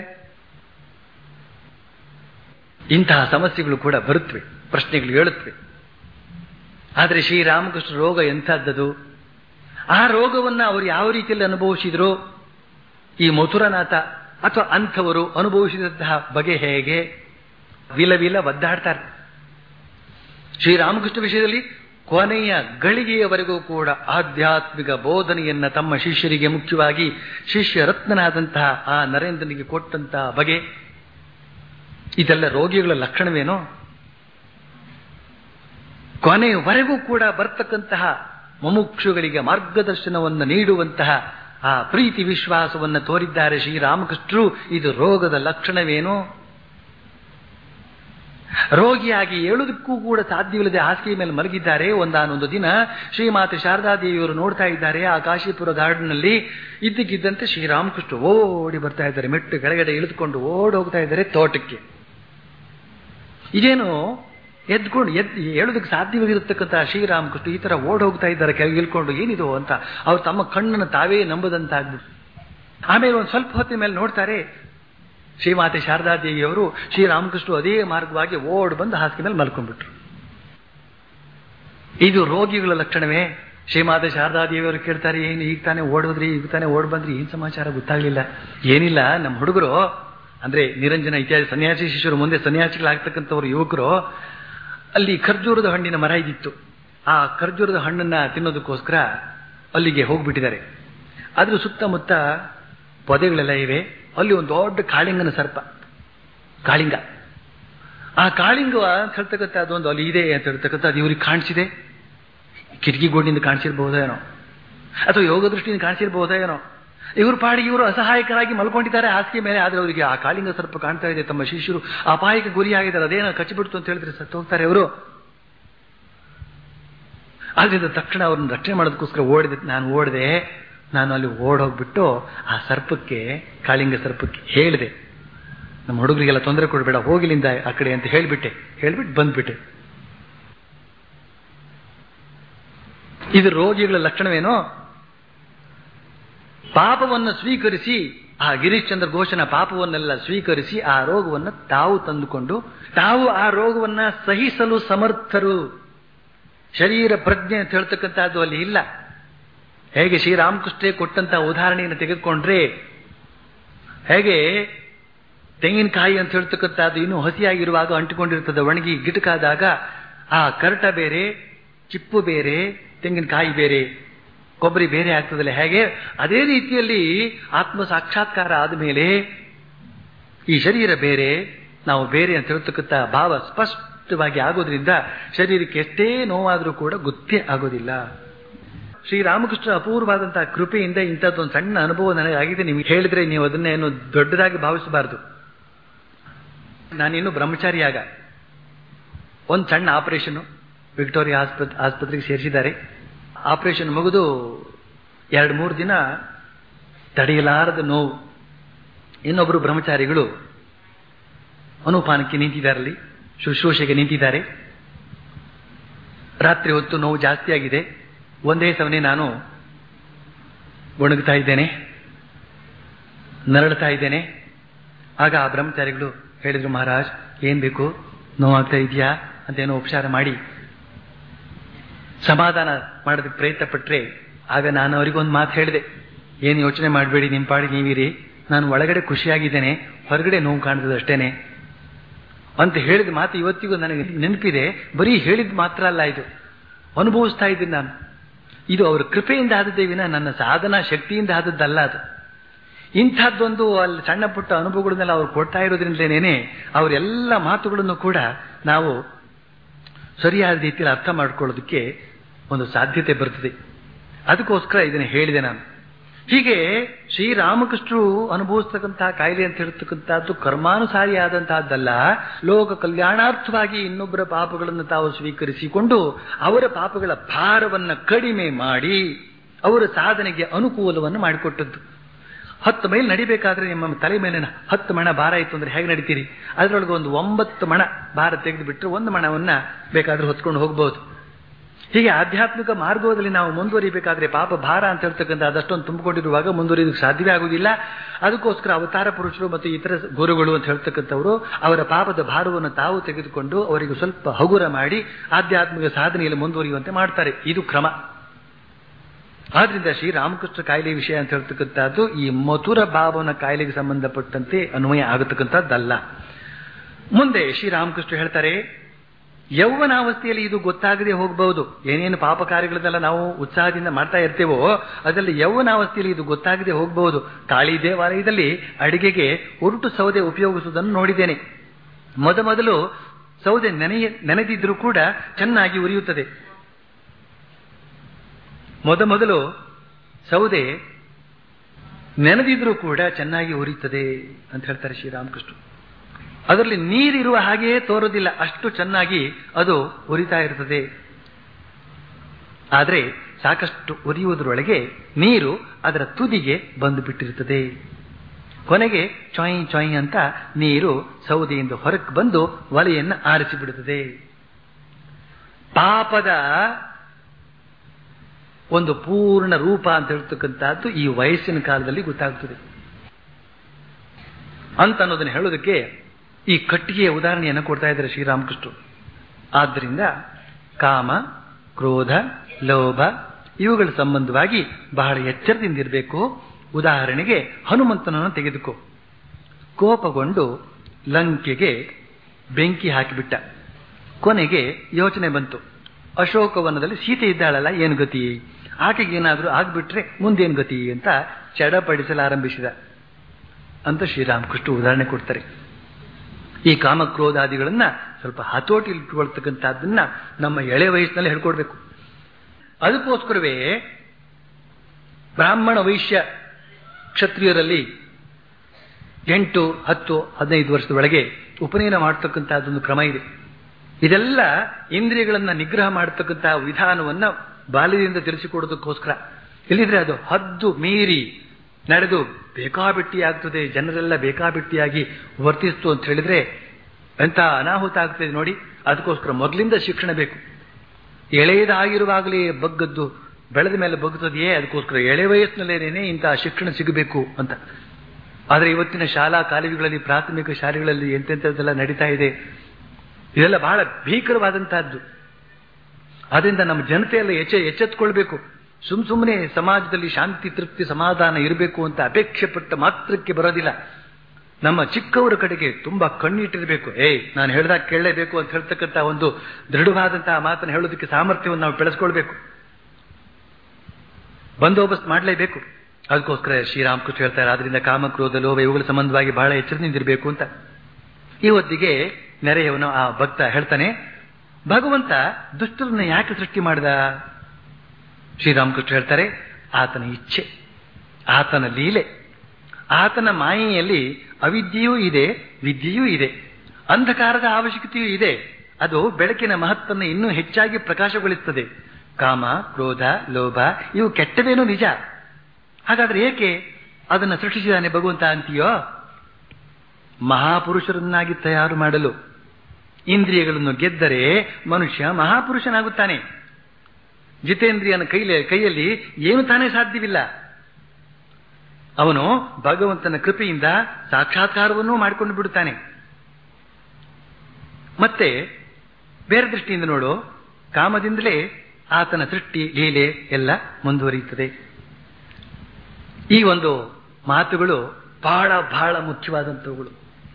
ಇಂತಹ ಸಮಸ್ಯೆಗಳು ಕೂಡ ಬರುತ್ತವೆ ಪ್ರಶ್ನೆಗಳು ಹೇಳುತ್ತವೆ ಆದರೆ ಶ್ರೀರಾಮಕೃಷ್ಣ ರೋಗ ಎಂಥದ್ದದು ಆ ರೋಗವನ್ನು ಅವರು ಯಾವ ರೀತಿಯಲ್ಲಿ ಅನುಭವಿಸಿದ್ರು ಈ ಮಥುರನಾಥ ಅಥವಾ ಅಂಥವರು ಅನುಭವಿಸಿದಂತಹ ಬಗೆ ಹೇಗೆ ವಿಲ ವಿಲ ಒದ್ದಾಡ್ತಾರೆ ಶ್ರೀರಾಮಕೃಷ್ಣ ವಿಷಯದಲ್ಲಿ ಕೊನೆಯ ಗಳಿಗೆಯವರೆಗೂ ಕೂಡ ಆಧ್ಯಾತ್ಮಿಕ ಬೋಧನೆಯನ್ನ ತಮ್ಮ ಶಿಷ್ಯರಿಗೆ ಮುಖ್ಯವಾಗಿ ಶಿಷ್ಯ ರತ್ನನಾದಂತಹ ಆ ನರೇಂದ್ರನಿಗೆ ಕೊಟ್ಟಂತಹ ಬಗೆ ಇದೆಲ್ಲ ರೋಗಿಗಳ ಲಕ್ಷಣವೇನೋ ಕೊನೆಯವರೆಗೂ ಕೂಡ ಬರ್ತಕ್ಕಂತಹ ಮುಮುಕ್ಷುಗಳಿಗೆ ಮಾರ್ಗದರ್ಶನವನ್ನು ನೀಡುವಂತಹ ಆ ಪ್ರೀತಿ ವಿಶ್ವಾಸವನ್ನು ತೋರಿದ್ದಾರೆ ಶ್ರೀರಾಮಕೃಷ್ಣರು ಇದು ರೋಗದ ಲಕ್ಷಣವೇನು ರೋಗಿಯಾಗಿ ಹೇಳುವುದಕ್ಕೂ ಕೂಡ ಸಾಧ್ಯವಿಲ್ಲದೆ ಹಾಸಿಗೆ ಮೇಲೆ ಮಲಗಿದ್ದಾರೆ ಒಂದಾನೊಂದು ದಿನ ಶ್ರೀಮಾತೆ ಶಾರದಾದೇವಿಯವರು ನೋಡ್ತಾ ಇದ್ದಾರೆ ಆ ಕಾಶಿಪುರ ಗಾರ್ಡನ್ನಲ್ಲಿ ಇದ್ದಕ್ಕಿದ್ದಂತೆ ಶ್ರೀರಾಮಕೃಷ್ಣ ಓಡಿ ಬರ್ತಾ ಇದ್ದಾರೆ ಮೆಟ್ಟು ಕೆಳಗಡೆ ಇಳಿದುಕೊಂಡು ಓಡಿ ಹೋಗ್ತಾ ಇದ್ದಾರೆ ತೋಟಕ್ಕೆ ಇದೇನು ಎದ್ಕೊಂಡು ಎದ್ದು ಹೇಳೋದಕ್ಕೆ ಸಾಧ್ಯವಾಗಿರತಕ್ಕಂಥ ಶ್ರೀರಾಮಕೃಷ್ಣ ಈ ತರ ಓಡ್ ಹೋಗ್ತಾ ಇದ್ದಾರೆ ಕೆಳಗೆ ಇಳ್ಕೊಂಡು ಏನಿದು ಅಂತ ಅವ್ರು ತಮ್ಮ ಕಣ್ಣನ್ನು ತಾವೇ ನಂಬದಂತಾಗ್ಬಿಟ್ಟು ಆಮೇಲೆ ಒಂದು ಸ್ವಲ್ಪ ಹೊತ್ತಿನ ಮೇಲೆ ನೋಡ್ತಾರೆ ಶ್ರೀಮಾತೆ ಶಾರದಾದೇವಿಯವರು ಶ್ರೀರಾಮಕೃಷ್ಣ ಅದೇ ಮಾರ್ಗವಾಗಿ ಓಡ್ ಬಂದು ಹಾಸಿಗೆ ಮೇಲೆ ಮಲ್ಕೊಂಡ್ಬಿಟ್ರು ಇದು ರೋಗಿಗಳ ಲಕ್ಷಣವೇ ಶ್ರೀಮಾತೆ ಶಾರದಾದೇವಿಯವರು ಕೇಳ್ತಾರೆ ಏನು ಈಗ ತಾನೇ ಓಡೋದ್ರಿ ಈಗ ತಾನೇ ಓಡ್ ಬಂದ್ರಿ ಏನ್ ಸಮಾಚಾರ ಗೊತ್ತಾಗ್ಲಿಲ್ಲ ಏನಿಲ್ಲ ನಮ್ಮ ಹುಡುಗರು ಅಂದ್ರೆ ನಿರಂಜನ ಇತ್ಯಾದಿ ಸನ್ಯಾಸಿ ಶಿಷ್ಯರು ಮುಂದೆ ಸನ್ಯಾಸಿಗಳಾಗ್ತಕ್ಕಂಥವ್ರು ಯುವಕರು ಅಲ್ಲಿ ಖರ್ಜೂರದ ಹಣ್ಣಿನ ಮರ ಇದ್ದಿತ್ತು ಆ ಖರ್ಜೂರದ ಹಣ್ಣನ್ನ ತಿನ್ನೋದಕ್ಕೋಸ್ಕರ ಅಲ್ಲಿಗೆ ಹೋಗ್ಬಿಟ್ಟಿದ್ದಾರೆ ಅದ್ರ ಸುತ್ತಮುತ್ತ ಪೊದೆಗಳೆಲ್ಲ ಇವೆ ಅಲ್ಲಿ ಒಂದು ದೊಡ್ಡ ಕಾಳಿಂಗನ ಸರ್ಪ ಕಾಳಿಂಗ ಆ ಕಾಳಿಂಗ ಅಂತ ಹೇಳ್ತಕ್ಕಂಥ ಅದೊಂದು ಅಲ್ಲಿ ಇದೆ ಅಂತ ಹೇಳ್ತಕ್ಕಂಥ ಅದು ಇವ್ರಿಗೆ ಕಾಣಿಸಿದೆ ಕಿಟಕಿ ಗೋಡಿನಿಂದ ಕಾಣಿಸಿರ್ಬಹುದೋ ಏನೋ ಅಥವಾ ಯೋಗ ದೃಷ್ಟಿಯಿಂದ ಕಾಣಿಸಿರ್ಬಹುದೋ ಏನೋ ಇವರು ಪಾಡಿಗೆ ಇವರು ಅಸಹಾಯಕರಾಗಿ ಮಲ್ಕೊಂಡಿದ್ದಾರೆ ಹಾಸಿಗೆ ಮೇಲೆ ಆದ್ರೆ ಅವರಿಗೆ ಆ ಕಾಳಿಂಗ ಸರ್ಪ ಕಾಣ್ತಾ ಇದೆ ತಮ್ಮ ಶಿಷ್ಯರು ಅಪಾಯಕ್ಕೆ ಗುರಿಯಾಗಿದ್ದಾರೆ ಅದೇನೋ ಕಚ್ಚಿಬಿಡ್ತು ಅಂತ ಹೇಳಿದ್ರೆ ಸತ್ತು ಹೋಗ್ತಾರೆ ಅವರು ಆದ್ರಿಂದ ತಕ್ಷಣ ಅವ್ರನ್ನ ರಕ್ಷಣೆ ಮಾಡೋದಕ್ಕೋಸ್ಕರ ಓಡಿದೆ ನಾನು ಓಡಿದೆ ನಾನು ಅಲ್ಲಿ ಓಡೋಗ್ಬಿಟ್ಟು ಆ ಸರ್ಪಕ್ಕೆ ಕಾಳಿಂಗ ಸರ್ಪಕ್ಕೆ ಹೇಳಿದೆ ನಮ್ಮ ಹುಡುಗರಿಗೆಲ್ಲ ತೊಂದರೆ ಕೊಡಬೇಡ ಹೋಗಿಲಿಂದ ಆ ಕಡೆ ಅಂತ ಹೇಳಿಬಿಟ್ಟೆ ಹೇಳ್ಬಿಟ್ಟು ಬಂದ್ಬಿಟ್ಟೆ ಇದು ರೋಗಿಗಳ ಲಕ್ಷಣವೇನೋ ಪಾಪವನ್ನು ಸ್ವೀಕರಿಸಿ ಆ ಗಿರೀಶ್ ಚಂದ್ರ ಘೋಷನ ಪಾಪವನ್ನೆಲ್ಲ ಸ್ವೀಕರಿಸಿ ಆ ರೋಗವನ್ನು ತಾವು ತಂದುಕೊಂಡು ತಾವು ಆ ರೋಗವನ್ನ ಸಹಿಸಲು ಸಮರ್ಥರು ಶರೀರ ಪ್ರಜ್ಞೆ ಅಂತ ಹೇಳ್ತಕ್ಕಂಥದ್ದು ಅಲ್ಲಿ ಇಲ್ಲ ಹೇಗೆ ಶ್ರೀರಾಮಕೃಷ್ಣೇ ಕೊಟ್ಟಂತ ಉದಾಹರಣೆಯನ್ನು ತೆಗೆದುಕೊಂಡ್ರೆ ಹೇಗೆ ತೆಂಗಿನಕಾಯಿ ಅಂತ ಹೇಳ್ತಕ್ಕಂಥದ್ದು ಇನ್ನೂ ಹಸಿಯಾಗಿರುವಾಗ ಅಂಟಿಕೊಂಡಿರ್ತದೆ ಒಣಗಿ ಗಿಟಕಾದಾಗ ಆ ಕರಟ ಬೇರೆ ಚಿಪ್ಪು ಬೇರೆ ತೆಂಗಿನಕಾಯಿ ಬೇರೆ ಕೊಬ್ಬರಿ ಬೇರೆ ಆಗ್ತದಲ್ಲ ಹೇಗೆ ಅದೇ ರೀತಿಯಲ್ಲಿ ಆತ್ಮ ಸಾಕ್ಷಾತ್ಕಾರ ಆದಮೇಲೆ ಈ ಶರೀರ ಬೇರೆ ನಾವು ಬೇರೆ ಅಂತ ಹೇಳ್ತಕ್ಕಂಥ ಭಾವ ಸ್ಪಷ್ಟವಾಗಿ ಆಗೋದ್ರಿಂದ ಶರೀರಕ್ಕೆ ಎಷ್ಟೇ ನೋವಾದರೂ ಕೂಡ ಗೊತ್ತೇ ಆಗೋದಿಲ್ಲ ಶ್ರೀರಾಮಕೃಷ್ಣ ಅಪೂರ್ವವಾದಂತಹ ಕೃಪೆಯಿಂದ ಇಂಥದ್ದೊಂದು ಸಣ್ಣ ಅನುಭವ ನನಗಾಗಿದೆ ನಿಮಗೆ ಹೇಳಿದ್ರೆ ನೀವು ಅದನ್ನ ಏನು ದೊಡ್ಡದಾಗಿ ಭಾವಿಸಬಾರದು ನಾನಿನ್ನು ಬ್ರಹ್ಮಚಾರಿಯಾಗ ಒಂದು ಸಣ್ಣ ಆಪರೇಷನ್ ವಿಕ್ಟೋರಿಯಾ ಆಸ್ಪತ್ರೆ ಆಸ್ಪತ್ರೆಗೆ ಸೇರಿಸಿದ್ದಾರೆ ಆಪರೇಷನ್ ಮುಗಿದು ಎರಡು ಮೂರು ದಿನ ತಡೆಯಲಾರದ ನೋವು ಇನ್ನೊಬ್ಬರು ಬ್ರಹ್ಮಚಾರಿಗಳು ಅನುಪಾನಕ್ಕೆ ನಿಂತಿದ್ದಾರಲ್ಲಿ ಶುಶ್ರೂಷೆಗೆ ನಿಂತಿದ್ದಾರೆ ರಾತ್ರಿ ಹೊತ್ತು ನೋವು ಜಾಸ್ತಿ ಆಗಿದೆ ಒಂದೇ ಸಮನೆ ನಾನು ಗೊಣಗ್ತಾ ಇದ್ದೇನೆ ನರಳ್ತಾ ಇದ್ದೇನೆ ಆಗ ಆ ಬ್ರಹ್ಮಚಾರಿಗಳು ಹೇಳಿದ್ರು ಮಹಾರಾಜ್ ಏನ್ ಬೇಕು ನೋವಾಗ್ತಾ ಇದೆಯಾ ಅಂತೇನೋ ಉಪಚಾರ ಮಾಡಿ ಸಮಾಧಾನ ಮಾಡೋದಕ್ಕೆ ಪ್ರಯತ್ನ ಪಟ್ರೆ ಆಗ ನಾನು ಅವರಿಗೊಂದು ಮಾತು ಹೇಳಿದೆ ಏನು ಯೋಚನೆ ಮಾಡಬೇಡಿ ನಿಮ್ಮ ಪಾಡಿ ನೀವಿರಿ ನಾನು ಒಳಗಡೆ ಖುಷಿಯಾಗಿದ್ದೇನೆ ಹೊರಗಡೆ ನೋವು ಕಾಣ್ತದೆ ಅಷ್ಟೇನೆ ಅಂತ ಹೇಳಿದ ಮಾತು ಇವತ್ತಿಗೂ ನನಗೆ ನೆನಪಿದೆ ಬರೀ ಹೇಳಿದ ಮಾತ್ರ ಅಲ್ಲ ಇದು ಅನುಭವಿಸ್ತಾ ಇದ್ದೀನಿ ನಾನು ಇದು ಅವರ ಕೃಪೆಯಿಂದ ಆದದ್ದೇ ವಿನ ನನ್ನ ಸಾಧನಾ ಶಕ್ತಿಯಿಂದ ಆದದ್ದಲ್ಲ ಅದು ಇಂಥದ್ದೊಂದು ಅಲ್ಲಿ ಸಣ್ಣ ಪುಟ್ಟ ಅನುಭವಗಳನ್ನೆಲ್ಲ ಅವ್ರು ಕೊಡ್ತಾ ಇರೋದ್ರಿಂದಲೇನೆ ಅವರೆಲ್ಲ ಮಾತುಗಳನ್ನು ಕೂಡ ನಾವು ಸರಿಯಾದ ರೀತಿಯಲ್ಲಿ ಅರ್ಥ ಮಾಡ್ಕೊಳ್ಳೋದಕ್ಕೆ ಒಂದು ಸಾಧ್ಯತೆ ಬರ್ತದೆ ಅದಕ್ಕೋಸ್ಕರ ಇದನ್ನು ಹೇಳಿದೆ ನಾನು ಹೀಗೆ ಶ್ರೀರಾಮಕೃಷ್ಣರು ಅನುಭವಿಸ್ತಕ್ಕಂತಹ ಕಾಯಿಲೆ ಅಂತ ಹೇಳ್ತಕ್ಕಂಥದ್ದು ಕರ್ಮಾನುಸಾರಿ ಆದಂತಹದ್ದಲ್ಲ ಲೋಕ ಕಲ್ಯಾಣಾರ್ಥವಾಗಿ ಇನ್ನೊಬ್ಬರ ಪಾಪಗಳನ್ನು ತಾವು ಸ್ವೀಕರಿಸಿಕೊಂಡು ಅವರ ಪಾಪಗಳ ಭಾರವನ್ನ ಕಡಿಮೆ ಮಾಡಿ ಅವರ ಸಾಧನೆಗೆ ಅನುಕೂಲವನ್ನು ಮಾಡಿಕೊಟ್ಟದ್ದು ಹತ್ತು ಮೈಲ್ ನಡಿಬೇಕಾದ್ರೆ ನಿಮ್ಮ ತಲೆ ಮೇಲಿನ ಹತ್ತು ಮಣ ಭಾರ ಇತ್ತು ಅಂದ್ರೆ ಹೇಗೆ ನಡಿತೀರಿ ಅದರೊಳಗೆ ಒಂದು ಒಂಬತ್ತು ಮಣ ಭಾರ ತೆಗೆದು ಬಿಟ್ಟರೆ ಒಂದು ಮಣವನ್ನ ಬೇಕಾದ್ರೆ ಹೊತ್ಕೊಂಡು ಹೋಗಬಹುದು ಹೀಗೆ ಆಧ್ಯಾತ್ಮಿಕ ಮಾರ್ಗದಲ್ಲಿ ನಾವು ಮುಂದುವರಿಬೇಕಾದ್ರೆ ಪಾಪ ಭಾರ ಅಂತ ಹೇಳ್ತಕ್ಕಂಥ ಅದಷ್ಟೊಂದು ತುಂಬಿಕೊಂಡಿರುವಾಗ ಮುಂದುವರಿಯೋದಕ್ಕೆ ಸಾಧ್ಯವೇ ಆಗುವುದಿಲ್ಲ ಅದಕ್ಕೋಸ್ಕರ ಅವತಾರ ಪುರುಷರು ಮತ್ತು ಇತರ ಗುರುಗಳು ಅಂತ ಹೇಳ್ತಕ್ಕಂಥವರು ಅವರ ಪಾಪದ ಭಾರವನ್ನು ತಾವು ತೆಗೆದುಕೊಂಡು ಅವರಿಗೆ ಸ್ವಲ್ಪ ಹಗುರ ಮಾಡಿ ಆಧ್ಯಾತ್ಮಿಕ ಸಾಧನೆಯಲ್ಲಿ ಮುಂದುವರಿಯುವಂತೆ ಮಾಡ್ತಾರೆ ಇದು ಕ್ರಮ ಆದ್ರಿಂದ ಶ್ರೀರಾಮಕೃಷ್ಣ ಕಾಯಿಲೆ ವಿಷಯ ಅಂತ ಹೇಳ್ತಕ್ಕಂಥದ್ದು ಈ ಮಧುರ ಭಾವನ ಕಾಯಿಲೆಗೆ ಸಂಬಂಧಪಟ್ಟಂತೆ ಅನ್ವಯ ಆಗತಕ್ಕಂಥದ್ದಲ್ಲ ಮುಂದೆ ಶ್ರೀರಾಮಕೃಷ್ಣ ಹೇಳ್ತಾರೆ ಯೌವನಾವಸ್ಥೆಯಲ್ಲಿ ಇದು ಗೊತ್ತಾಗದೆ ಹೋಗಬಹುದು ಏನೇನು ಪಾಪ ಕಾರ್ಯಗಳನ್ನೆಲ್ಲ ನಾವು ಉತ್ಸಾಹದಿಂದ ಮಾಡ್ತಾ ಇರ್ತೇವೋ ಅದರಲ್ಲಿ ಯೌವನಾವಸ್ಥೆಯಲ್ಲಿ ಇದು ಗೊತ್ತಾಗದೆ ಹೋಗಬಹುದು ಕಾಳಿ ದೇವಾಲಯದಲ್ಲಿ ಅಡಿಗೆಗೆ ಉರುಟು ಸೌದೆ ಉಪಯೋಗಿಸುವುದನ್ನು ನೋಡಿದ್ದೇನೆ ಮೊದಮೊದಲು ಸೌದೆ ನೆನೆಯ ನೆನೆದಿದ್ರೂ ಕೂಡ ಚೆನ್ನಾಗಿ ಉರಿಯುತ್ತದೆ ಮೊದಮೊದಲು ಸೌದೆ ನೆನೆದಿದ್ರೂ ಕೂಡ ಚೆನ್ನಾಗಿ ಉರಿಯುತ್ತದೆ ಅಂತ ಹೇಳ್ತಾರೆ ಶ್ರೀರಾಮಕೃಷ್ಣ ಅದರಲ್ಲಿ ನೀರಿರುವ ಹಾಗೆಯೇ ತೋರೋದಿಲ್ಲ ಅಷ್ಟು ಚೆನ್ನಾಗಿ ಅದು ಉರಿತಾ ಇರ್ತದೆ ಆದರೆ ಸಾಕಷ್ಟು ಉರಿಯುವುದರೊಳಗೆ ನೀರು ಅದರ ತುದಿಗೆ ಬಂದು ಬಿಟ್ಟಿರುತ್ತದೆ ಕೊನೆಗೆ ಚೊಯ್ ಚೊಯ್ ಅಂತ ನೀರು ಸೌದೆಯಿಂದ ಹೊರಕ್ಕೆ ಬಂದು ಒಲೆಯನ್ನು ಆರಿಸಿ ಬಿಡುತ್ತದೆ ಪಾಪದ ಒಂದು ಪೂರ್ಣ ರೂಪ ಅಂತ ಹೇಳ್ತಕ್ಕಂಥದ್ದು ಈ ವಯಸ್ಸಿನ ಕಾಲದಲ್ಲಿ ಗೊತ್ತಾಗ್ತದೆ ಅಂತ ಅನ್ನೋದನ್ನು ಹೇಳೋದಕ್ಕೆ ಈ ಕಟ್ಟಿಗೆಯ ಉದಾಹರಣೆಯನ್ನು ಕೊಡ್ತಾ ಇದ್ದಾರೆ ಶ್ರೀರಾಮಕೃಷ್ಣರು ಆದ್ದರಿಂದ ಕಾಮ ಕ್ರೋಧ ಲೋಭ ಇವುಗಳ ಸಂಬಂಧವಾಗಿ ಬಹಳ ಎಚ್ಚರದಿಂದಿರಬೇಕು ಉದಾಹರಣೆಗೆ ಹನುಮಂತನನ್ನು ತೆಗೆದುಕೋ ಕೋಪಗೊಂಡು ಲಂಕೆಗೆ ಬೆಂಕಿ ಹಾಕಿಬಿಟ್ಟ ಕೊನೆಗೆ ಯೋಚನೆ ಬಂತು ಅಶೋಕವನದಲ್ಲಿ ಸೀತೆ ಇದ್ದಾಳಲ್ಲ ಏನು ಗತಿ ಆಕೆಗೆ ಏನಾದರೂ ಆಗ್ಬಿಟ್ರೆ ಮುಂದೇನು ಗತಿ ಅಂತ ಚಡಪಡಿಸಲಾರಂಭಿಸಿದ ಅಂತ ಶ್ರೀರಾಮಕೃಷ್ಣ ಉದಾಹರಣೆ ಕೊಡ್ತಾರೆ ಈ ಕಾಮಕ್ರೋಧಾದಿಗಳನ್ನ ಸ್ವಲ್ಪ ಹತೋಟಿ ಇಟ್ಕೊಳ್ತಕ್ಕಂಥದ್ದನ್ನ ನಮ್ಮ ಎಳೆ ವಯಸ್ಸಿನಲ್ಲಿ ಹೇಳ್ಕೊಡ್ಬೇಕು ಅದಕ್ಕೋಸ್ಕರವೇ ಬ್ರಾಹ್ಮಣ ವೈಶ್ಯ ಕ್ಷತ್ರಿಯರಲ್ಲಿ ಎಂಟು ಹತ್ತು ಹದಿನೈದು ವರ್ಷದ ಒಳಗೆ ಉಪನಯನ ಮಾಡತಕ್ಕಂತಹದ್ದೊಂದು ಕ್ರಮ ಇದೆ ಇದೆಲ್ಲ ಇಂದ್ರಿಯಗಳನ್ನ ನಿಗ್ರಹ ಮಾಡತಕ್ಕಂತಹ ವಿಧಾನವನ್ನ ಬಾಲ್ಯದಿಂದ ತಿಳಿಸಿಕೊಡೋದಕ್ಕೋಸ್ಕರ ಇಲ್ಲಿದ್ರೆ ಅದು ಹದ್ದು ಮೀರಿ ನಡೆದು ಬೇಕಾಬಿಟ್ಟಿ ಆಗ್ತದೆ ಜನರೆಲ್ಲ ಬೇಕಾಬಿಟ್ಟಿಯಾಗಿ ವರ್ತಿಸ್ತು ಅಂತ ಹೇಳಿದ್ರೆ ಎಂತ ಅನಾಹುತ ಆಗ್ತದೆ ನೋಡಿ ಅದಕ್ಕೋಸ್ಕರ ಮೊದಲಿಂದ ಶಿಕ್ಷಣ ಬೇಕು ಎಳೆಯದಾಗಿರುವಾಗಲೇ ಬಗ್ಗದ್ದು ಬೆಳೆದ ಮೇಲೆ ಬಗ್ತದೆಯೇ ಅದಕ್ಕೋಸ್ಕರ ಎಳೆ ವಯಸ್ಸಿನಲ್ಲೇನೆ ಇಂತಹ ಶಿಕ್ಷಣ ಸಿಗಬೇಕು ಅಂತ ಆದರೆ ಇವತ್ತಿನ ಶಾಲಾ ಕಾಲೇಜುಗಳಲ್ಲಿ ಪ್ರಾಥಮಿಕ ಶಾಲೆಗಳಲ್ಲಿ ಎಂತೆಂಥದ್ದೆಲ್ಲ ನಡೀತಾ ಇದೆ ಇದೆಲ್ಲ ಬಹಳ ಭೀಕರವಾದಂತಹದ್ದು ಅದರಿಂದ ನಮ್ಮ ಜನತೆಯೆಲ್ಲ ಎಚ್ಚ ಎಚ್ಚೆತ್ಕೊಳ್ಬೇಕು ಸುಮ್ ಸುಮ್ಮನೆ ಸಮಾಜದಲ್ಲಿ ಶಾಂತಿ ತೃಪ್ತಿ ಸಮಾಧಾನ ಇರಬೇಕು ಅಂತ ಅಪೇಕ್ಷೆ ಪಟ್ಟ ಮಾತ್ರಕ್ಕೆ ಬರೋದಿಲ್ಲ ನಮ್ಮ ಚಿಕ್ಕವರ ಕಡೆಗೆ ತುಂಬಾ ಕಣ್ಣಿಟ್ಟಿರಬೇಕು ಏಯ್ ನಾನು ಹೇಳ್ದಾಗ ಕೇಳಲೇಬೇಕು ಅಂತ ಹೇಳ್ತಕ್ಕಂಥ ಒಂದು ದೃಢವಾದಂತಹ ಮಾತನ್ನು ಹೇಳೋದಕ್ಕೆ ಸಾಮರ್ಥ್ಯವನ್ನು ನಾವು ಬೆಳೆಸ್ಕೊಳ್ಬೇಕು ಬಂದೋಬಸ್ತ್ ಮಾಡಲೇಬೇಕು ಅದಕ್ಕೋಸ್ಕರ ಶ್ರೀರಾಮಕೃಷ್ಣ ಹೇಳ್ತಾರೆ ಆದ್ರಿಂದ ಕಾಮ ಕ್ರೋಧ ಲೋಭ ಇವುಗಳ ಸಂಬಂಧವಾಗಿ ಬಹಳ ಎಚ್ಚರದಿಂದಿರಬೇಕು ಅಂತ ಈ ಹೊತ್ತಿಗೆ ನೆರೆಯವನು ಆ ಭಕ್ತ ಹೇಳ್ತಾನೆ ಭಗವಂತ ದುಷ್ಟರನ್ನ ಯಾಕೆ ಸೃಷ್ಟಿ ಮಾಡಿದ ಶ್ರೀರಾಮಕೃಷ್ಣ ಹೇಳ್ತಾರೆ ಆತನ ಇಚ್ಛೆ ಆತನ ಲೀಲೆ ಆತನ ಮಾಯೆಯಲ್ಲಿ ಅವಿದ್ಯೆಯೂ ಇದೆ ವಿದ್ಯೆಯೂ ಇದೆ ಅಂಧಕಾರದ ಅವಶ್ಯಕತೆಯೂ ಇದೆ ಅದು ಬೆಳಕಿನ ಮಹತ್ವವನ್ನು ಇನ್ನೂ ಹೆಚ್ಚಾಗಿ ಪ್ರಕಾಶಗೊಳಿಸುತ್ತದೆ ಕಾಮ ಕ್ರೋಧ ಲೋಭ ಇವು ಕೆಟ್ಟದೇನೂ ನಿಜ ಹಾಗಾದ್ರೆ ಏಕೆ ಅದನ್ನು ಸೃಷ್ಟಿಸಿದಾನೆ ಭಗವಂತ ಅಂತೀಯೋ ಮಹಾಪುರುಷರನ್ನಾಗಿ ತಯಾರು ಮಾಡಲು ಇಂದ್ರಿಯಗಳನ್ನು ಗೆದ್ದರೆ ಮನುಷ್ಯ ಮಹಾಪುರುಷನಾಗುತ್ತಾನೆ ಜಿತೇಂದ್ರಿಯನ ಕೈಲಿ ಕೈಯಲ್ಲಿ ಏನು ತಾನೇ ಸಾಧ್ಯವಿಲ್ಲ ಅವನು ಭಗವಂತನ ಕೃಪೆಯಿಂದ ಸಾಕ್ಷಾತ್ಕಾರವನ್ನೂ ಮಾಡಿಕೊಂಡು ಬಿಡುತ್ತಾನೆ ಮತ್ತೆ ಬೇರೆ ದೃಷ್ಟಿಯಿಂದ ನೋಡು ಕಾಮದಿಂದಲೇ ಆತನ ಸೃಷ್ಟಿ ಲೀಲೆ ಎಲ್ಲ ಮುಂದುವರಿಯುತ್ತದೆ ಈ ಒಂದು ಮಾತುಗಳು ಬಹಳ ಬಹಳ ಮುಖ್ಯವಾದಂಥವುಗಳು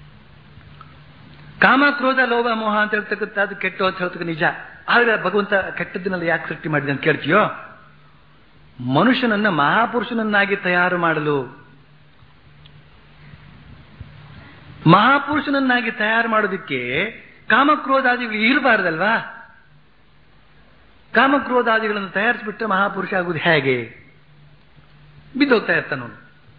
ಕಾಮ ಕ್ರೋಧ ಲೋಭ ಮೋಹ ಅಂತ ಹೇಳ್ತಕ್ಕಂಥದ್ದು ಕೆಟ್ಟು ಅಂತ ಹೇಳ್ತಕ್ಕ ನಿಜ ಆದ್ರೆ ಭಗವಂತ ಕೆಟ್ಟದ್ದನ್ನೆಲ್ಲ ಯಾಕೆ ಸೃಷ್ಟಿ ಮಾಡಿದೆ ಅಂತ ಕೇಳ್ತೀಯೋ ಮನುಷ್ಯನನ್ನ ಮಹಾಪುರುಷನನ್ನಾಗಿ ತಯಾರು ಮಾಡಲು ಮಹಾಪುರುಷನನ್ನಾಗಿ ತಯಾರು ಮಾಡೋದಕ್ಕೆ ಕಾಮಕ್ರೋಧಾದಿಗಳು ಇರಬಾರ್ದಲ್ವಾ ಕಾಮಕ್ರೋಧಾದಿಗಳನ್ನು ತಯಾರಿಸಿಬಿಟ್ರೆ ಮಹಾಪುರುಷ ಆಗುವುದು ಹೇಗೆ ಬಿದ್ದೋಗ್ತಾ ಇರ್ತಾನವನು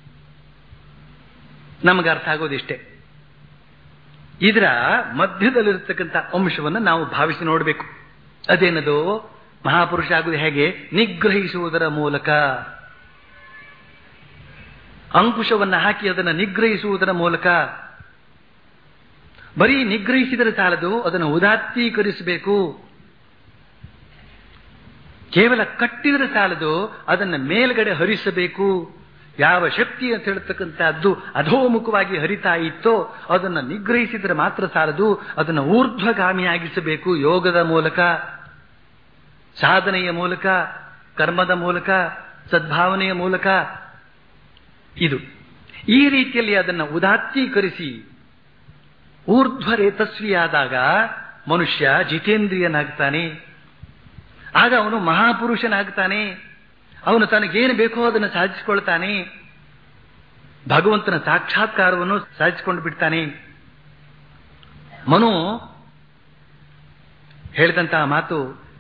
ನಮಗೆ ಅರ್ಥ ಆಗೋದಿಷ್ಟೇ ಇದರ ಮಧ್ಯದಲ್ಲಿರತಕ್ಕಂಥ ಅಂಶವನ್ನು ನಾವು ಭಾವಿಸಿ ನೋಡಬೇಕು ಅದೇನದು ಮಹಾಪುರುಷ ಆಗುವುದು ಹೇಗೆ ನಿಗ್ರಹಿಸುವುದರ ಮೂಲಕ ಅಂಕುಶವನ್ನು ಹಾಕಿ ಅದನ್ನು ನಿಗ್ರಹಿಸುವುದರ ಮೂಲಕ ಬರೀ ನಿಗ್ರಹಿಸಿದರೆ ಸಾಲದು ಅದನ್ನು ಉದಾತ್ತೀಕರಿಸಬೇಕು ಕೇವಲ ಕಟ್ಟಿದರೆ ಸಾಲದು ಅದನ್ನು ಮೇಲ್ಗಡೆ ಹರಿಸಬೇಕು ಯಾವ ಶಕ್ತಿ ಅಂತ ಹೇಳ್ತಕ್ಕಂಥದ್ದು ಅಧೋಮುಖವಾಗಿ ಹರಿತಾ ಇತ್ತೋ ಅದನ್ನು ನಿಗ್ರಹಿಸಿದರೆ ಮಾತ್ರ ಸಾಲದು ಅದನ್ನು ಊರ್ಧ್ವಗಾಮಿಯಾಗಿಸಬೇಕು ಯೋಗದ ಮೂಲಕ ಸಾಧನೆಯ ಮೂಲಕ ಕರ್ಮದ ಮೂಲಕ ಸದ್ಭಾವನೆಯ ಮೂಲಕ ಇದು ಈ ರೀತಿಯಲ್ಲಿ ಅದನ್ನು ಉದಾತ್ತೀಕರಿಸಿ ಊರ್ಧ್ವರೇತಸ್ವಿಯಾದಾಗ ಮನುಷ್ಯ ಜಿತೇಂದ್ರಿಯನಾಗ್ತಾನೆ ಆಗ ಅವನು ಮಹಾಪುರುಷನಾಗ್ತಾನೆ ಅವನು ತನಗೇನು ಬೇಕೋ ಅದನ್ನು ಸಾಧಿಸಿಕೊಳ್ತಾನೆ ಭಗವಂತನ ಸಾಕ್ಷಾತ್ಕಾರವನ್ನು ಸಾಧಿಸಿಕೊಂಡು ಬಿಡ್ತಾನೆ ಮನು ಹೇಳಿದಂತಹ ಮಾತು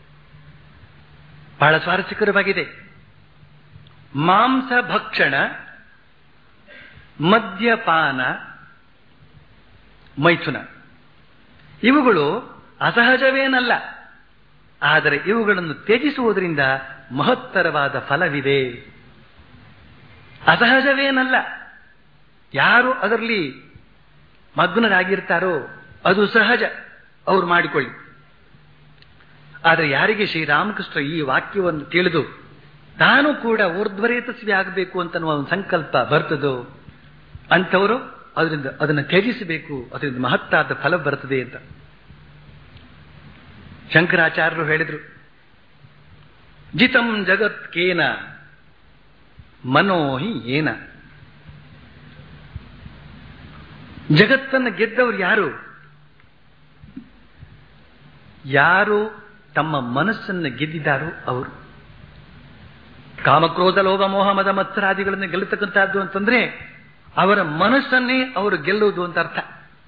ಬಹಳ ಸ್ವಾರಸ್ಯಕರವಾಗಿದೆ ಮಾಂಸ ಭಕ್ಷಣ ಮದ್ಯಪಾನ ಮೈಥುನ ಇವುಗಳು ಅಸಹಜವೇನಲ್ಲ ಆದರೆ ಇವುಗಳನ್ನು ತ್ಯಜಿಸುವುದರಿಂದ ಮಹತ್ತರವಾದ ಫಲವಿದೆ ಅಸಹಜವೇನಲ್ಲ ಯಾರು ಅದರಲ್ಲಿ ಮಗ್ನರಾಗಿರ್ತಾರೋ ಅದು ಸಹಜ ಅವ್ರು ಮಾಡಿಕೊಳ್ಳಿ ಆದರೆ ಯಾರಿಗೆ ಶ್ರೀರಾಮಕೃಷ್ಣ ಈ ವಾಕ್ಯವನ್ನು ತಿಳಿದು ತಾನು ಕೂಡ ಊರ್ಧ್ವರೇತಸ್ವಿ ಆಗಬೇಕು ಅಂತ ಒಂದು ಸಂಕಲ್ಪ ಬರ್ತದೋ ಅಂಥವರು ಅದರಿಂದ ಅದನ್ನು ತ್ಯಜಿಸಬೇಕು ಅದರಿಂದ ಮಹತ್ತಾದ ಫಲ ಬರ್ತದೆ ಅಂತ ಶಂಕರಾಚಾರ್ಯರು ಹೇಳಿದರು ಜಿತಂ ಜಗತ್ ಕೇನ ಮನೋಹಿ ಏನ ಜಗತ್ತನ್ನು ಗೆದ್ದವರು ಯಾರು ಯಾರು ತಮ್ಮ ಮನಸ್ಸನ್ನು ಗೆದ್ದಿದ್ದಾರೋ ಅವರು ಕಾಮಕ್ರೋಧ ಲೋಭ ಮೋಹ ಮದ ಮತ್ಸರಾದಿಗಳನ್ನು ಗೆಲ್ಲತಕ್ಕಂಥದ್ದು ಅಂತಂದ್ರೆ ಅವರ ಮನಸ್ಸನ್ನೇ ಅವರು ಗೆಲ್ಲುವುದು ಅಂತ ಅರ್ಥ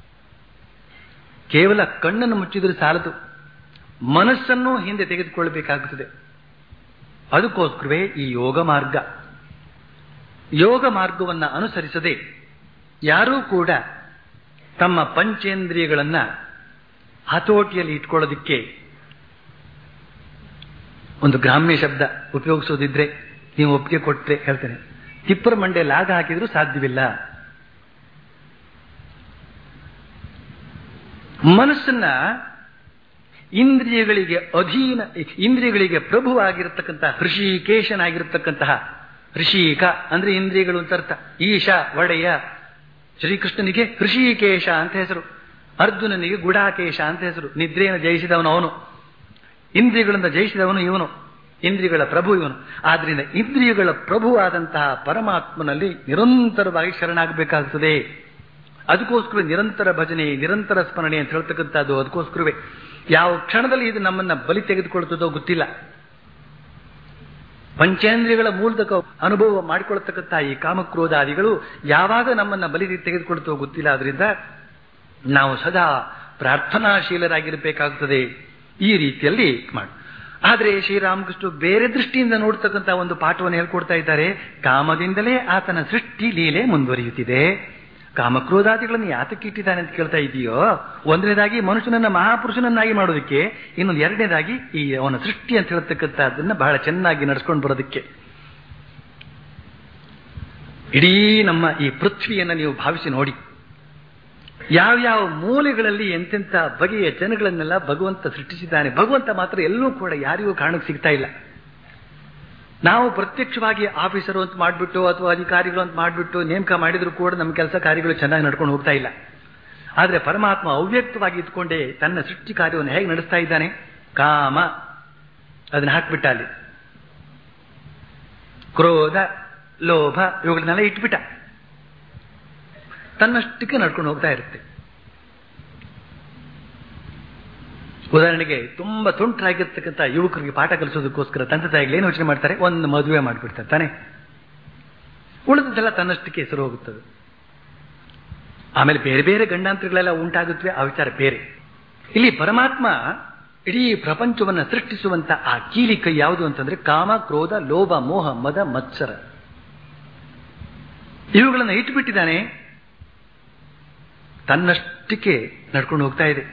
ಕೇವಲ ಕಣ್ಣನ್ನು ಮುಚ್ಚಿದ್ರೆ ಸಾಲದು ಮನಸ್ಸನ್ನು ಹಿಂದೆ ತೆಗೆದುಕೊಳ್ಳಬೇಕಾಗುತ್ತದೆ ಅದಕ್ಕೋಸ್ಕರವೇ ಈ ಯೋಗ ಮಾರ್ಗ ಯೋಗ ಮಾರ್ಗವನ್ನು ಅನುಸರಿಸದೆ ಯಾರೂ ಕೂಡ ತಮ್ಮ ಪಂಚೇಂದ್ರಿಯಗಳನ್ನ ಹತೋಟಿಯಲ್ಲಿ ಇಟ್ಕೊಳ್ಳೋದಿಕ್ಕೆ ಒಂದು ಗ್ರಾಮ್ಯ ಶಬ್ದ ಉಪಯೋಗಿಸೋದಿದ್ರೆ ನೀವು ಒಪ್ಪಿಗೆ ಕೊಟ್ಟರೆ ಹೇಳ್ತೇನೆ ತಿಪ್ಪರ ಮಂಡೆ ಲಾಗ ಹಾಕಿದ್ರೂ ಸಾಧ್ಯವಿಲ್ಲ ಮನಸ್ಸನ್ನ ಇಂದ್ರಿಯಗಳಿಗೆ ಅಧೀನ ಇಂದ್ರಿಯಗಳಿಗೆ ಪ್ರಭುವಾಗಿರತಕ್ಕಂತಹ ಋಷಿಕೇಶನಾಗಿರತಕ್ಕಂತಹ ಋಷಿಕ ಅಂದ್ರೆ ಇಂದ್ರಿಯಗಳು ಅಂತ ಅರ್ಥ ಈಶ ಒಡೆಯ ಶ್ರೀಕೃಷ್ಣನಿಗೆ ಋಷಿಕೇಶ ಅಂತ ಹೆಸರು ಅರ್ಜುನನಿಗೆ ಗುಡಾಕೇಶ ಅಂತ ಹೆಸರು ನಿದ್ರೆಯನ್ನು ಜಯಿಸಿದವನು ಅವನು ಇಂದ್ರಿಯಗಳಿಂದ ಜಯಿಸಿದವನು ಇವನು ಇಂದ್ರಿಯಗಳ ಪ್ರಭು ಇವನು ಆದ್ರಿಂದ ಇಂದ್ರಿಯಗಳ ಪ್ರಭುವಾದಂತಹ ಪರಮಾತ್ಮನಲ್ಲಿ ನಿರಂತರವಾಗಿ ಶರಣಾಗಬೇಕಾಗುತ್ತದೆ ಅದಕ್ಕೋಸ್ಕರ ನಿರಂತರ ಭಜನೆ ನಿರಂತರ ಸ್ಮರಣೆ ಅಂತ ಹೇಳ್ತಕ್ಕಂಥದ್ದು ಅದಕ್ಕೋಸ್ಕರವೇ ಯಾವ ಕ್ಷಣದಲ್ಲಿ ಇದು ನಮ್ಮನ್ನ ಬಲಿ ತೆಗೆದುಕೊಳ್ತದೋ ಗೊತ್ತಿಲ್ಲ ಪಂಚೇಂದ್ರಿಯಗಳ ಮೂಲಕ ಅನುಭವ ಮಾಡಿಕೊಳ್ತಕ್ಕಂಥ ಈ ಕಾಮಕ್ರೋಧಾದಿಗಳು ಯಾವಾಗ ನಮ್ಮನ್ನ ಬಲಿ ತೆಗೆದುಕೊಳ್ತೋ ಗೊತ್ತಿಲ್ಲ ಆದ್ರಿಂದ ನಾವು ಸದಾ ಪ್ರಾರ್ಥನಾಶೀಲರಾಗಿರಬೇಕಾಗುತ್ತದೆ ಈ ರೀತಿಯಲ್ಲಿ ಮಾಡಿ ಆದರೆ ಶ್ರೀರಾಮಕೃಷ್ಣ ಬೇರೆ ದೃಷ್ಟಿಯಿಂದ ನೋಡ್ತಕ್ಕಂಥ ಒಂದು ಪಾಠವನ್ನು ಹೇಳ್ಕೊಡ್ತಾ ಇದ್ದಾರೆ ಕಾಮದಿಂದಲೇ ಆತನ ಸೃಷ್ಟಿ ಲೀಲೆ ಮುಂದುವರಿಯುತ್ತಿದೆ ಕಾಮಕ್ರೋಧಾದಿಗಳನ್ನು ಯಾತಕ್ಕೆ ಇಟ್ಟಿದ್ದಾನೆ ಅಂತ ಕೇಳ್ತಾ ಇದೆಯೋ ಒಂದನೇದಾಗಿ ಮನುಷ್ಯನನ್ನ ಮಹಾಪುರುಷನನ್ನಾಗಿ ಮಾಡೋದಕ್ಕೆ ಇನ್ನೊಂದು ಎರಡನೇದಾಗಿ ಈ ಅವನ ಸೃಷ್ಟಿ ಅಂತ ಹೇಳ್ತಕ್ಕಂಥದ್ದನ್ನ ಬಹಳ ಚೆನ್ನಾಗಿ ನಡ್ಸ್ಕೊಂಡು ಬರೋದಕ್ಕೆ ಇಡೀ ನಮ್ಮ ಈ ಪೃಥ್ವಿಯನ್ನ ನೀವು ಭಾವಿಸಿ ನೋಡಿ ಯಾವ್ಯಾವ ಮೂಲೆಗಳಲ್ಲಿ ಎಂತೆಂಥ ಬಗೆಯ ಜನಗಳನ್ನೆಲ್ಲ ಭಗವಂತ ಸೃಷ್ಟಿಸಿದ್ದಾನೆ ಭಗವಂತ ಮಾತ್ರ ಎಲ್ಲೂ ಕೂಡ ಯಾರಿಗೂ ಕಾರಣಕ್ಕೆ ಸಿಗ್ತಾ ಇಲ್ಲ ನಾವು ಪ್ರತ್ಯಕ್ಷವಾಗಿ ಆಫೀಸರು ಅಂತ ಮಾಡಿಬಿಟ್ಟು ಅಥವಾ ಅಧಿಕಾರಿಗಳು ಅಂತ ಮಾಡಿಬಿಟ್ಟು ನೇಮಕ ಮಾಡಿದ್ರು ಕೂಡ ನಮ್ಮ ಕೆಲಸ ಕಾರ್ಯಗಳು ಚೆನ್ನಾಗಿ ನಡ್ಕೊಂಡು ಹೋಗ್ತಾ ಇಲ್ಲ ಆದರೆ ಪರಮಾತ್ಮ ಅವ್ಯಕ್ತವಾಗಿ ಇದ್ಕೊಂಡೇ ತನ್ನ ಸೃಷ್ಟಿ ಕಾರ್ಯವನ್ನು ಹೇಗೆ ನಡೆಸ್ತಾ ಇದ್ದಾನೆ ಕಾಮ ಅದನ್ನ ಹಾಕ್ಬಿಟ್ಟ ಅಲ್ಲಿ ಕ್ರೋಧ ಲೋಭ ಇವುಗಳನ್ನೆಲ್ಲ ಇಟ್ಬಿಟ್ಟ ತನ್ನಷ್ಟಕ್ಕೆ ನಡ್ಕೊಂಡು ಹೋಗ್ತಾ ಇರುತ್ತೆ ಉದಾಹರಣೆಗೆ ತುಂಬಾ ತುಂಟರಾಗಿರ್ತಕ್ಕಂಥ ಯುವಕರಿಗೆ ಪಾಠ ಕಲಿಸೋದಕ್ಕೋಸ್ಕರ ತಂದೆ ತಾಯಿಗಳು ಏನು ಯೋಚನೆ ಮಾಡ್ತಾರೆ ಒಂದು ಮದುವೆ ಮಾಡಿಬಿಡ್ತಾರೆ ತಾನೆ ಉಳಿದದ್ದೆಲ್ಲ ತನ್ನಷ್ಟಕ್ಕೆ ಹೆಸರು ಹೋಗುತ್ತದೆ ಆಮೇಲೆ ಬೇರೆ ಬೇರೆ ಗಂಡಾಂತರಗಳೆಲ್ಲ ಉಂಟಾಗುತ್ತವೆ ಆ ವಿಚಾರ ಬೇರೆ ಇಲ್ಲಿ ಪರಮಾತ್ಮ ಇಡೀ ಪ್ರಪಂಚವನ್ನ ಸೃಷ್ಟಿಸುವಂತ ಆ ಕೀಲಿ ಕೈ ಯಾವುದು ಅಂತಂದ್ರೆ ಕಾಮ ಕ್ರೋಧ ಲೋಭ ಮೋಹ ಮದ ಮತ್ಸರ ಇವುಗಳನ್ನು ಇಟ್ಟುಬಿಟ್ಟಿದ್ದಾನೆ ತನ್ನಷ್ಟಕ್ಕೆ ನಡ್ಕೊಂಡು ಹೋಗ್ತಾ ಇದೆ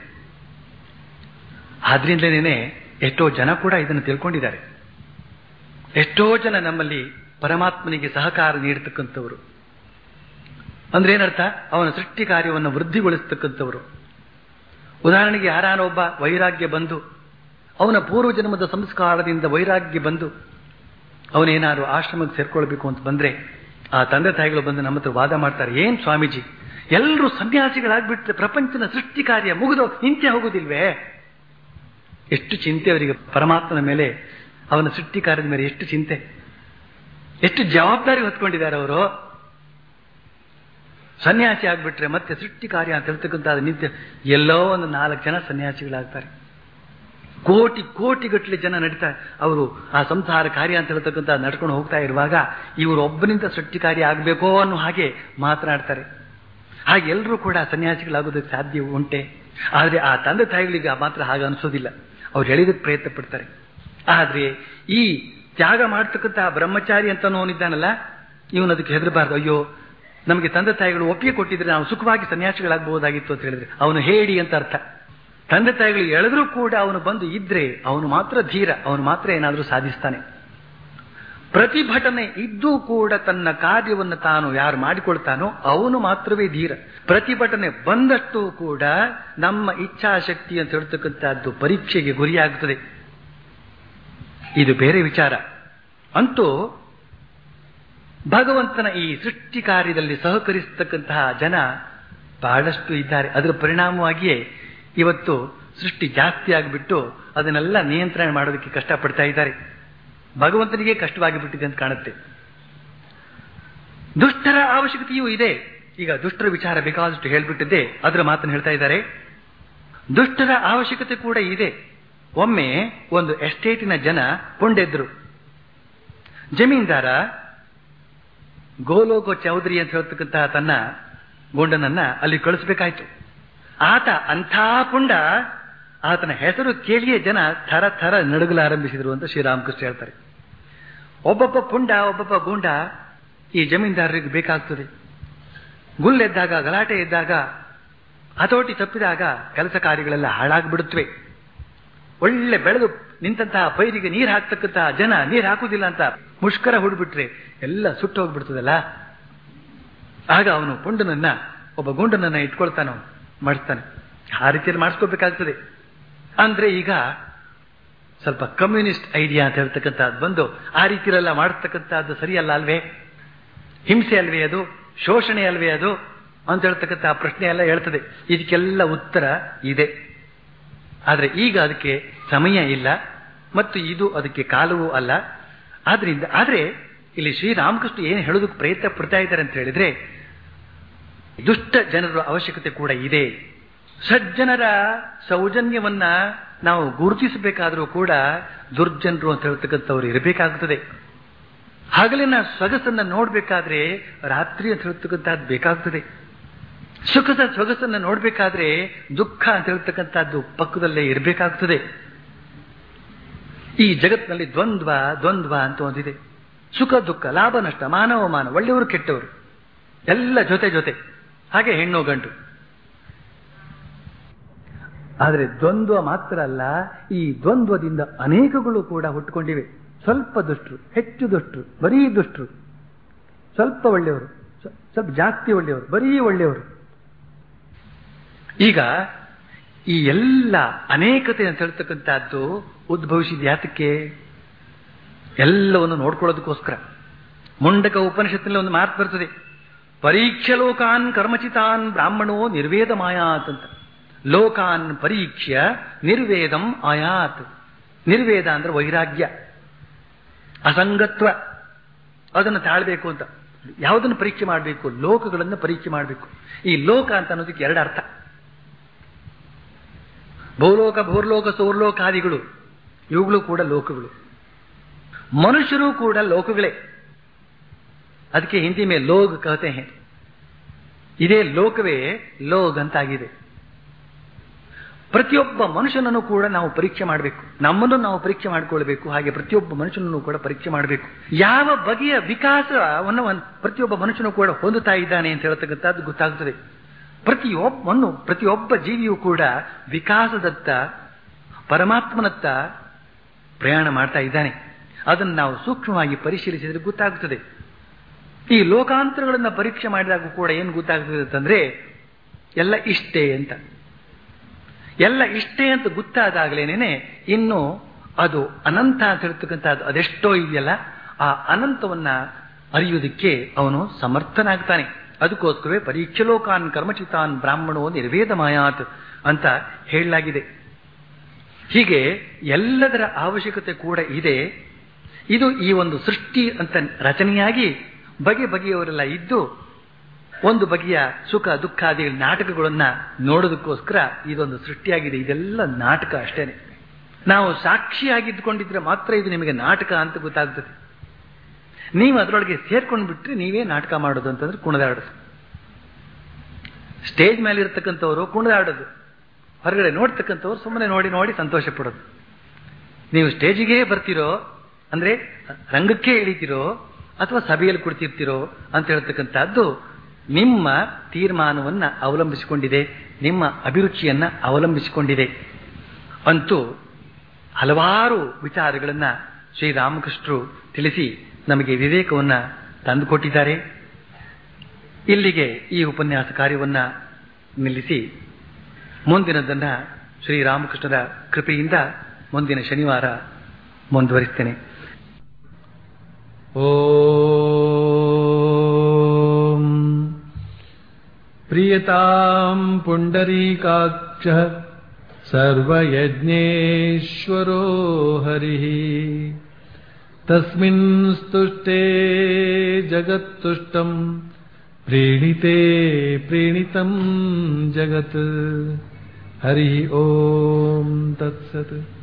ಆದ್ರಿಂದಲೇ ಎಷ್ಟೋ ಜನ ಕೂಡ ಇದನ್ನು ತಿಳ್ಕೊಂಡಿದ್ದಾರೆ ಎಷ್ಟೋ ಜನ ನಮ್ಮಲ್ಲಿ ಪರಮಾತ್ಮನಿಗೆ ಸಹಕಾರ ನೀಡತಕ್ಕಂಥವರು ಅಂದ್ರೆ ಏನರ್ಥ ಅವನ ಸೃಷ್ಟಿ ಕಾರ್ಯವನ್ನು ವೃದ್ಧಿಗೊಳಿಸ್ತಕ್ಕಂಥವರು ಉದಾಹರಣೆಗೆ ಯಾರಾನೋ ಒಬ್ಬ ವೈರಾಗ್ಯ ಬಂದು ಅವನ ಪೂರ್ವ ಜನ್ಮದ ಸಂಸ್ಕಾರದಿಂದ ವೈರಾಗ್ಯ ಬಂದು ಅವನೇನಾದ್ರು ಆಶ್ರಮಕ್ಕೆ ಸೇರ್ಕೊಳ್ಬೇಕು ಅಂತ ಬಂದ್ರೆ ಆ ತಂದೆ ತಾಯಿಗಳು ಬಂದು ನಮ್ಮ ಹತ್ರ ವಾದ ಮಾಡ್ತಾರೆ ಏನ್ ಸ್ವಾಮೀಜಿ ಎಲ್ಲರೂ ಸನ್ಯಾಸಿಗಳಾಗ್ಬಿಟ್ರೆ ಪ್ರಪಂಚದ ಸೃಷ್ಟಿ ಕಾರ್ಯ ಮುಗಿದು ನಿಂತೆ ಹೋಗುದಿಲ್ವೇ ಎಷ್ಟು ಚಿಂತೆ ಅವರಿಗೆ ಪರಮಾತ್ಮನ ಮೇಲೆ ಅವನ ಸೃಷ್ಟಿ ಕಾರ್ಯದ ಮೇಲೆ ಎಷ್ಟು ಚಿಂತೆ ಎಷ್ಟು ಜವಾಬ್ದಾರಿ ಹೊತ್ಕೊಂಡಿದ್ದಾರೆ ಅವರು ಸನ್ಯಾಸಿ ಆಗ್ಬಿಟ್ರೆ ಮತ್ತೆ ಸೃಷ್ಟಿ ಕಾರ್ಯ ಅಂತ ಹೇಳ್ತಕ್ಕಂಥ ನಿತ್ಯ ಎಲ್ಲೋ ಒಂದು ನಾಲ್ಕು ಜನ ಸನ್ಯಾಸಿಗಳಾಗ್ತಾರೆ ಕೋಟಿ ಕೋಟಿಗಟ್ಟಲೆ ಜನ ನಡೀತಾರೆ ಅವರು ಆ ಸಂಸಾರ ಕಾರ್ಯ ಅಂತ ಹೇಳ್ತಕ್ಕಂಥ ನಡ್ಕೊಂಡು ಹೋಗ್ತಾ ಇರುವಾಗ ಇವರು ಒಬ್ಬನಿಂದ ಸೃಷ್ಟಿ ಕಾರ್ಯ ಆಗಬೇಕೋ ಅನ್ನೋ ಹಾಗೆ ಮಾತನಾಡ್ತಾರೆ ಹಾಗೆ ಎಲ್ಲರೂ ಕೂಡ ಸನ್ಯಾಸಿಗಳಾಗೋದಕ್ಕೆ ಸಾಧ್ಯ ಉಂಟೆ ಆದರೆ ಆ ತಂದೆ ತಾಯಿಗಳಿಗೆ ಮಾತ್ರ ಹಾಗೆ ಅನಿಸೋದಿಲ್ಲ ಅವ್ರು ಹೇಳಿದಕ್ಕೆ ಪ್ರಯತ್ನ ಪಡ್ತಾರೆ ಆದ್ರೆ ಈ ತ್ಯಾಗ ಮಾಡ್ತಕ್ಕಂಥ ಬ್ರಹ್ಮಚಾರಿ ಅಂತ ನೋನಿದ್ದಾನಲ್ಲ ಇವನು ಅದಕ್ಕೆ ಹೆದರಬಾರ್ದು ಅಯ್ಯೋ ನಮಗೆ ತಂದೆ ತಾಯಿಗಳು ಒಪ್ಪಿಗೆ ಕೊಟ್ಟಿದ್ರೆ ನಾವು ಸುಖವಾಗಿ ಸನ್ಯಾಸಿಗಳಾಗಬಹುದಾಗಿತ್ತು ಅಂತ ಹೇಳಿದ್ರೆ ಅವನು ಹೇಳಿ ಅಂತ ಅರ್ಥ ತಂದೆ ತಾಯಿಗಳು ಎಳೆದ್ರೂ ಕೂಡ ಅವನು ಬಂದು ಇದ್ರೆ ಅವನು ಮಾತ್ರ ಧೀರ ಅವನು ಮಾತ್ರ ಏನಾದರೂ ಸಾಧಿಸ್ತಾನೆ ಪ್ರತಿಭಟನೆ ಇದ್ದೂ ಕೂಡ ತನ್ನ ಕಾರ್ಯವನ್ನು ತಾನು ಯಾರು ಮಾಡಿಕೊಳ್ತಾನೋ ಅವನು ಮಾತ್ರವೇ ಧೀರ ಪ್ರತಿಭಟನೆ ಬಂದಷ್ಟು ಕೂಡ ನಮ್ಮ ಇಚ್ಛಾಶಕ್ತಿ ಅಂತ ಹೇಳ್ತಕ್ಕಂಥದ್ದು ಪರೀಕ್ಷೆಗೆ ಗುರಿಯಾಗುತ್ತದೆ ಇದು ಬೇರೆ ವಿಚಾರ ಅಂತೂ ಭಗವಂತನ ಈ ಸೃಷ್ಟಿ ಕಾರ್ಯದಲ್ಲಿ ಸಹಕರಿಸತಕ್ಕಂತಹ ಜನ ಬಹಳಷ್ಟು ಇದ್ದಾರೆ ಅದರ ಪರಿಣಾಮವಾಗಿಯೇ ಇವತ್ತು ಸೃಷ್ಟಿ ಜಾಸ್ತಿ ಆಗಿಬಿಟ್ಟು ಅದನ್ನೆಲ್ಲ ನಿಯಂತ್ರಣ ಮಾಡೋದಕ್ಕೆ ಕಷ್ಟಪಡ್ತಾ ಇದ್ದಾರೆ ಭಗವಂತನಿಗೆ ಕಷ್ಟವಾಗಿ ಬಿಟ್ಟಿದೆ ಅಂತ ಕಾಣುತ್ತೆ ದುಷ್ಟರ ಅವಶ್ಯಕತೆಯೂ ಇದೆ ಈಗ ದುಷ್ಟರ ವಿಚಾರ ಬೇಕಾದಷ್ಟು ಹೇಳ್ಬಿಟ್ಟಿದ್ದೆ ಅದರ ಮಾತನ್ನು ಹೇಳ್ತಾ ಇದ್ದಾರೆ ದುಷ್ಟರ ಅವಶ್ಯಕತೆ ಕೂಡ ಇದೆ ಒಮ್ಮೆ ಒಂದು ಎಸ್ಟೇಟಿನ ಜನ ಕೊಂಡೆದ್ರು ಜಮೀನ್ದಾರ ಗೋಲೋಕೋ ಚೌಧರಿ ಅಂತ ಹೇಳ್ತಕ್ಕಂತಹ ತನ್ನ ಗೊಂಡನನ್ನ ಅಲ್ಲಿ ಕಳಿಸ್ಬೇಕಾಯ್ತು ಆತ ಅಂಥ ಪುಂಡ ಆತನ ಹೆಸರು ಕೇಳಿಯೇ ಜನ ಥರ ಥರ ನಡುಗಲಾರಂಭಿಸಿದ್ರು ಅಂತ ಶ್ರೀರಾಮಕೃಷ್ಣ ಹೇಳ್ತಾರೆ ಒಬ್ಬೊಬ್ಬ ಪುಂಡ ಒಬ್ಬೊಬ್ಬ ಗುಂಡ ಈ ಜಮೀನ್ದಾರರಿಗೆ ಬೇಕಾಗ್ತದೆ ಗುಲ್ಲೆದ್ದಾಗ ಗಲಾಟೆ ಇದ್ದಾಗ ಹತೋಟಿ ತಪ್ಪಿದಾಗ ಕೆಲಸ ಕಾರ್ಯಗಳೆಲ್ಲ ಹಾಳಾಗ್ಬಿಡುತ್ತವೆ ಒಳ್ಳೆ ಬೆಳೆದು ನಿಂತಹ ಪೈರಿಗೆ ನೀರು ಹಾಕ್ತಕ್ಕಂತಹ ಜನ ನೀರು ಹಾಕುದಿಲ್ಲ ಅಂತ ಮುಷ್ಕರ ಹುಡ್ಬಿಟ್ರೆ ಎಲ್ಲ ಸುಟ್ಟು ಹೋಗ್ಬಿಡ್ತದಲ್ಲ ಆಗ ಅವನು ಪುಂಡನನ್ನ ಒಬ್ಬ ಗುಂಡನನ್ನ ಇಟ್ಕೊಳ್ತಾನ ಅವನು ಮಾಡಿಸ್ತಾನೆ ಆ ರೀತಿಯಲ್ಲಿ ಮಾಡಿಸ್ಕೋಬೇಕಾಗ್ತದೆ ಅಂದ್ರೆ ಈಗ ಸ್ವಲ್ಪ ಕಮ್ಯುನಿಸ್ಟ್ ಐಡಿಯಾ ಅಂತ ಹೇಳ್ತಕ್ಕಂಥದ್ದು ಬಂದು ಆ ರೀತಿಯೆಲ್ಲ ಮಾಡತಕ್ಕಂಥದ್ದು ಸರಿಯಲ್ಲ ಅಲ್ವೇ ಹಿಂಸೆ ಅಲ್ವೇ ಅದು ಶೋಷಣೆ ಅಲ್ವೇ ಅದು ಅಂತ ಹೇಳ್ತಕ್ಕಂಥ ಪ್ರಶ್ನೆ ಎಲ್ಲ ಹೇಳ್ತದೆ ಇದಕ್ಕೆಲ್ಲ ಉತ್ತರ ಇದೆ ಆದರೆ ಈಗ ಅದಕ್ಕೆ ಸಮಯ ಇಲ್ಲ ಮತ್ತು ಇದು ಅದಕ್ಕೆ ಕಾಲವೂ ಅಲ್ಲ ಆದ್ರಿಂದ ಆದ್ರೆ ಇಲ್ಲಿ ಶ್ರೀರಾಮಕೃಷ್ಣ ಏನು ಹೇಳೋದಕ್ಕೆ ಪ್ರಯತ್ನ ಪಡ್ತಾ ಇದ್ದಾರೆ ಅಂತ ಹೇಳಿದ್ರೆ ದುಷ್ಟ ಜನರ ಅವಶ್ಯಕತೆ ಕೂಡ ಇದೆ ಸಜ್ಜನರ ಸೌಜನ್ಯವನ್ನ ನಾವು ಗುರುತಿಸಬೇಕಾದರೂ ಕೂಡ ದುರ್ಜನರು ಅಂತ ಹೇಳ್ತಕ್ಕಂಥವ್ರು ಇರಬೇಕಾಗುತ್ತದೆ ಹಗಲಿನ ಸೊಗಸನ್ನ ನೋಡ್ಬೇಕಾದ್ರೆ ರಾತ್ರಿ ಅಂತ ಹೇಳ್ತಕ್ಕಂಥದ್ದು ಬೇಕಾಗ್ತದೆ ಸುಖದ ಸೊಗಸನ್ನ ನೋಡ್ಬೇಕಾದ್ರೆ ದುಃಖ ಅಂತ ಹೇಳ್ತಕ್ಕಂಥದ್ದು ಪಕ್ಕದಲ್ಲೇ ಇರಬೇಕಾಗ್ತದೆ ಈ ಜಗತ್ತಿನಲ್ಲಿ ದ್ವಂದ್ವ ದ್ವಂದ್ವ ಅಂತ ಒಂದಿದೆ ಸುಖ ದುಃಖ ಲಾಭ ನಷ್ಟ ಮಾನವ ಮಾನ ಒಳ್ಳೆಯವರು ಕೆಟ್ಟವರು ಎಲ್ಲ ಜೊತೆ ಜೊತೆ ಹಾಗೆ ಹೆಣ್ಣು ಗಂಟು ಆದರೆ ದ್ವಂದ್ವ ಮಾತ್ರ ಅಲ್ಲ ಈ ದ್ವಂದ್ವದಿಂದ ಅನೇಕಗಳು ಕೂಡ ಹುಟ್ಟುಕೊಂಡಿವೆ ಸ್ವಲ್ಪ ದುಷ್ಟರು ಹೆಚ್ಚು ದುಷ್ಟರು ಬರೀ ದುಷ್ಟರು ಸ್ವಲ್ಪ ಒಳ್ಳೆಯವರು ಸ್ವ- ಸ್ವಲ್ಪ ಜಾಸ್ತಿ ಒಳ್ಳೆಯವರು ಬರೀ ಒಳ್ಳೆಯವರು ಈಗ ಈ ಎಲ್ಲ ಅನೇಕತೆ ಅಂತ ಹೇಳ್ತಕ್ಕಂಥದ್ದು ಉದ್ಭವಿಸಿದ ಯಾತಕ್ಕೆ ಎಲ್ಲವನ್ನು ನೋಡ್ಕೊಳ್ಳೋದಕ್ಕೋಸ್ಕರ ಮುಂಡಕ ಉಪನಿಷತ್ತಿನಲ್ಲಿ ಒಂದು ಮಾತು ಬರ್ತದೆ ಪರೀಕ್ಷೆ ಲೋಕಾನ್ ಕರ್ಮಚಿತಾನ್ ಬ್ರಾಹ್ಮಣೋ ನಿರ್ವೇದ ಮಾಯಾತ್ ಅಂತ ಲೋಕಾನ್ ಪರೀಕ್ಷ್ಯ ನಿರ್ವೇದಂ ಆಯಾತ್ ನಿರ್ವೇದ ಅಂದ್ರೆ ವೈರಾಗ್ಯ ಅಸಂಗತ್ವ ಅದನ್ನು ತಾಳ್ಬೇಕು ಅಂತ ಯಾವುದನ್ನು ಪರೀಕ್ಷೆ ಮಾಡಬೇಕು ಲೋಕಗಳನ್ನು ಪರೀಕ್ಷೆ ಮಾಡಬೇಕು ಈ ಲೋಕ ಅಂತ ಅನ್ನೋದಕ್ಕೆ ಎರಡು ಅರ್ಥ ಭೂಲೋಕ ಭೂರ್ಲೋಕ ಸೌರ್ಲೋಕಾದಿಗಳು ಇವುಗಳು ಕೂಡ ಲೋಕಗಳು ಮನುಷ್ಯರು ಕೂಡ ಲೋಕಗಳೇ ಅದಕ್ಕೆ ಹಿಂದಿ ಮೇ ಲೋಗ್ ಕಹತೆ ಹೇ ಇದೇ ಲೋಕವೇ ಲೋಗ್ ಅಂತಾಗಿದೆ ಪ್ರತಿಯೊಬ್ಬ ಮನುಷ್ಯನನ್ನು ಕೂಡ ನಾವು ಪರೀಕ್ಷೆ ಮಾಡಬೇಕು ನಮ್ಮನ್ನು ನಾವು ಪರೀಕ್ಷೆ ಮಾಡಿಕೊಳ್ಬೇಕು ಹಾಗೆ ಪ್ರತಿಯೊಬ್ಬ ಮನುಷ್ಯನನ್ನು ಕೂಡ ಪರೀಕ್ಷೆ ಮಾಡಬೇಕು ಯಾವ ಬಗೆಯ ವಿಕಾಸವನ್ನು ಒಂದು ಪ್ರತಿಯೊಬ್ಬ ಮನುಷ್ಯನು ಕೂಡ ಹೊಂದುತ್ತಾ ಇದ್ದಾನೆ ಅಂತ ಹೇಳ್ತಕ್ಕಂಥದ್ದು ಗೊತ್ತಾಗ್ತದೆ ಪ್ರತಿಯೊಬ್ಬನು ಪ್ರತಿಯೊಬ್ಬ ಜೀವಿಯೂ ಕೂಡ ವಿಕಾಸದತ್ತ ಪರಮಾತ್ಮನತ್ತ ಪ್ರಯಾಣ ಮಾಡ್ತಾ ಇದ್ದಾನೆ ಅದನ್ನು ನಾವು ಸೂಕ್ಷ್ಮವಾಗಿ ಪರಿಶೀಲಿಸಿದರೆ ಗೊತ್ತಾಗುತ್ತದೆ ಈ ಲೋಕಾಂತರಗಳನ್ನು ಪರೀಕ್ಷೆ ಮಾಡಿದಾಗ ಕೂಡ ಏನು ಗೊತ್ತಾಗ್ತದೆ ಅಂತಂದ್ರೆ ಎಲ್ಲ ಇಷ್ಟೇ ಅಂತ ಎಲ್ಲ ಇಷ್ಟೇ ಅಂತ ಗೊತ್ತಾದಾಗಲೇನೆ ಇನ್ನು ಅದು ಅನಂತ ಅಂತ ಹೇಳ್ತಕ್ಕಂಥದ್ದು ಅದೆಷ್ಟೋ ಇದೆಯಲ್ಲ ಆ ಅನಂತವನ್ನ ಅರಿಯುವುದಕ್ಕೆ ಅವನು ಸಮರ್ಥನಾಗ್ತಾನೆ ಅದಕ್ಕೋಸ್ಕರವೇ ಪರೀಕ್ಷೆ ಲೋಕಾನ್ ಕರ್ಮಚಿತಾನ್ ಬ್ರಾಹ್ಮಣೋ ನಿರ್ವೇದ ಮಾಯಾತ್ ಅಂತ ಹೇಳಲಾಗಿದೆ ಹೀಗೆ ಎಲ್ಲದರ ಅವಶ್ಯಕತೆ ಕೂಡ ಇದೆ ಇದು ಈ ಒಂದು ಸೃಷ್ಟಿ ಅಂತ ರಚನೆಯಾಗಿ ಬಗೆ ಬಗೆಯವರೆಲ್ಲ ಇದ್ದು ಒಂದು ಬಗೆಯ ಸುಖ ದುಃಖಾದಿ ನಾಟಕಗಳನ್ನ ನೋಡೋದಕ್ಕೋಸ್ಕರ ಇದೊಂದು ಸೃಷ್ಟಿಯಾಗಿದೆ ಇದೆಲ್ಲ ನಾಟಕ ಅಷ್ಟೇನೆ ನಾವು ಸಾಕ್ಷಿಯಾಗಿದ್ದುಕೊಂಡಿದ್ರೆ ಮಾತ್ರ ಇದು ನಿಮಗೆ ನಾಟಕ ಅಂತ ಗೊತ್ತಾಗ್ತದೆ ನೀವು ಅದರೊಳಗೆ ಸೇರ್ಕೊಂಡು ಬಿಟ್ರೆ ನೀವೇ ನಾಟಕ ಮಾಡೋದು ಅಂತಂದ್ರೆ ಕುಣಿದಾಡೋದು ಸ್ಟೇಜ್ ಮೇಲೆ ಇರತಕ್ಕಂಥವ್ರು ಕುಣಿದಾಡೋದು ಹೊರಗಡೆ ನೋಡ್ತಕ್ಕಂಥವ್ರು ಸುಮ್ಮನೆ ನೋಡಿ ನೋಡಿ ಸಂತೋಷ ಪಡೋದು ನೀವು ಸ್ಟೇಜಿಗೆ ಬರ್ತಿರೋ ಅಂದ್ರೆ ರಂಗಕ್ಕೆ ಇಳಿತಿರೋ ಅಥವಾ ಸಭೆಯಲ್ಲಿ ಕುಳಿತಿರ್ತಿರೋ ಅಂತ ಹೇಳ್ತಕ್ಕಂಥದ್ದು ನಿಮ್ಮ ತೀರ್ಮಾನವನ್ನ ಅವಲಂಬಿಸಿಕೊಂಡಿದೆ ನಿಮ್ಮ ಅಭಿರುಚಿಯನ್ನ ಅವಲಂಬಿಸಿಕೊಂಡಿದೆ ಅಂತೂ ಹಲವಾರು ವಿಚಾರಗಳನ್ನ ಶ್ರೀರಾಮಕೃಷ್ಣರು ತಿಳಿಸಿ ನಮಗೆ ವಿವೇಕವನ್ನ ತಂದುಕೊಟ್ಟಿದ್ದಾರೆ ಇಲ್ಲಿಗೆ ಈ ಉಪನ್ಯಾಸ ಕಾರ್ಯವನ್ನ ನಿಲ್ಲಿಸಿ ಮುಂದಿನದನ್ನ ಶ್ರೀರಾಮಕೃಷ್ಣರ ಕೃಪೆಯಿಂದ ಮುಂದಿನ ಶನಿವಾರ ಮುಂದುವರಿಸ್ತೇನೆ ॐ प्रियताम् पुण्डरीकाक्षः सर्वयज्ञेश्वरो हरिः तस्मिन् स्तुष्टे जगत्तुष्टम् प्रीणिते प्रीणितम् जगत् हरिः ॐ तत्सत्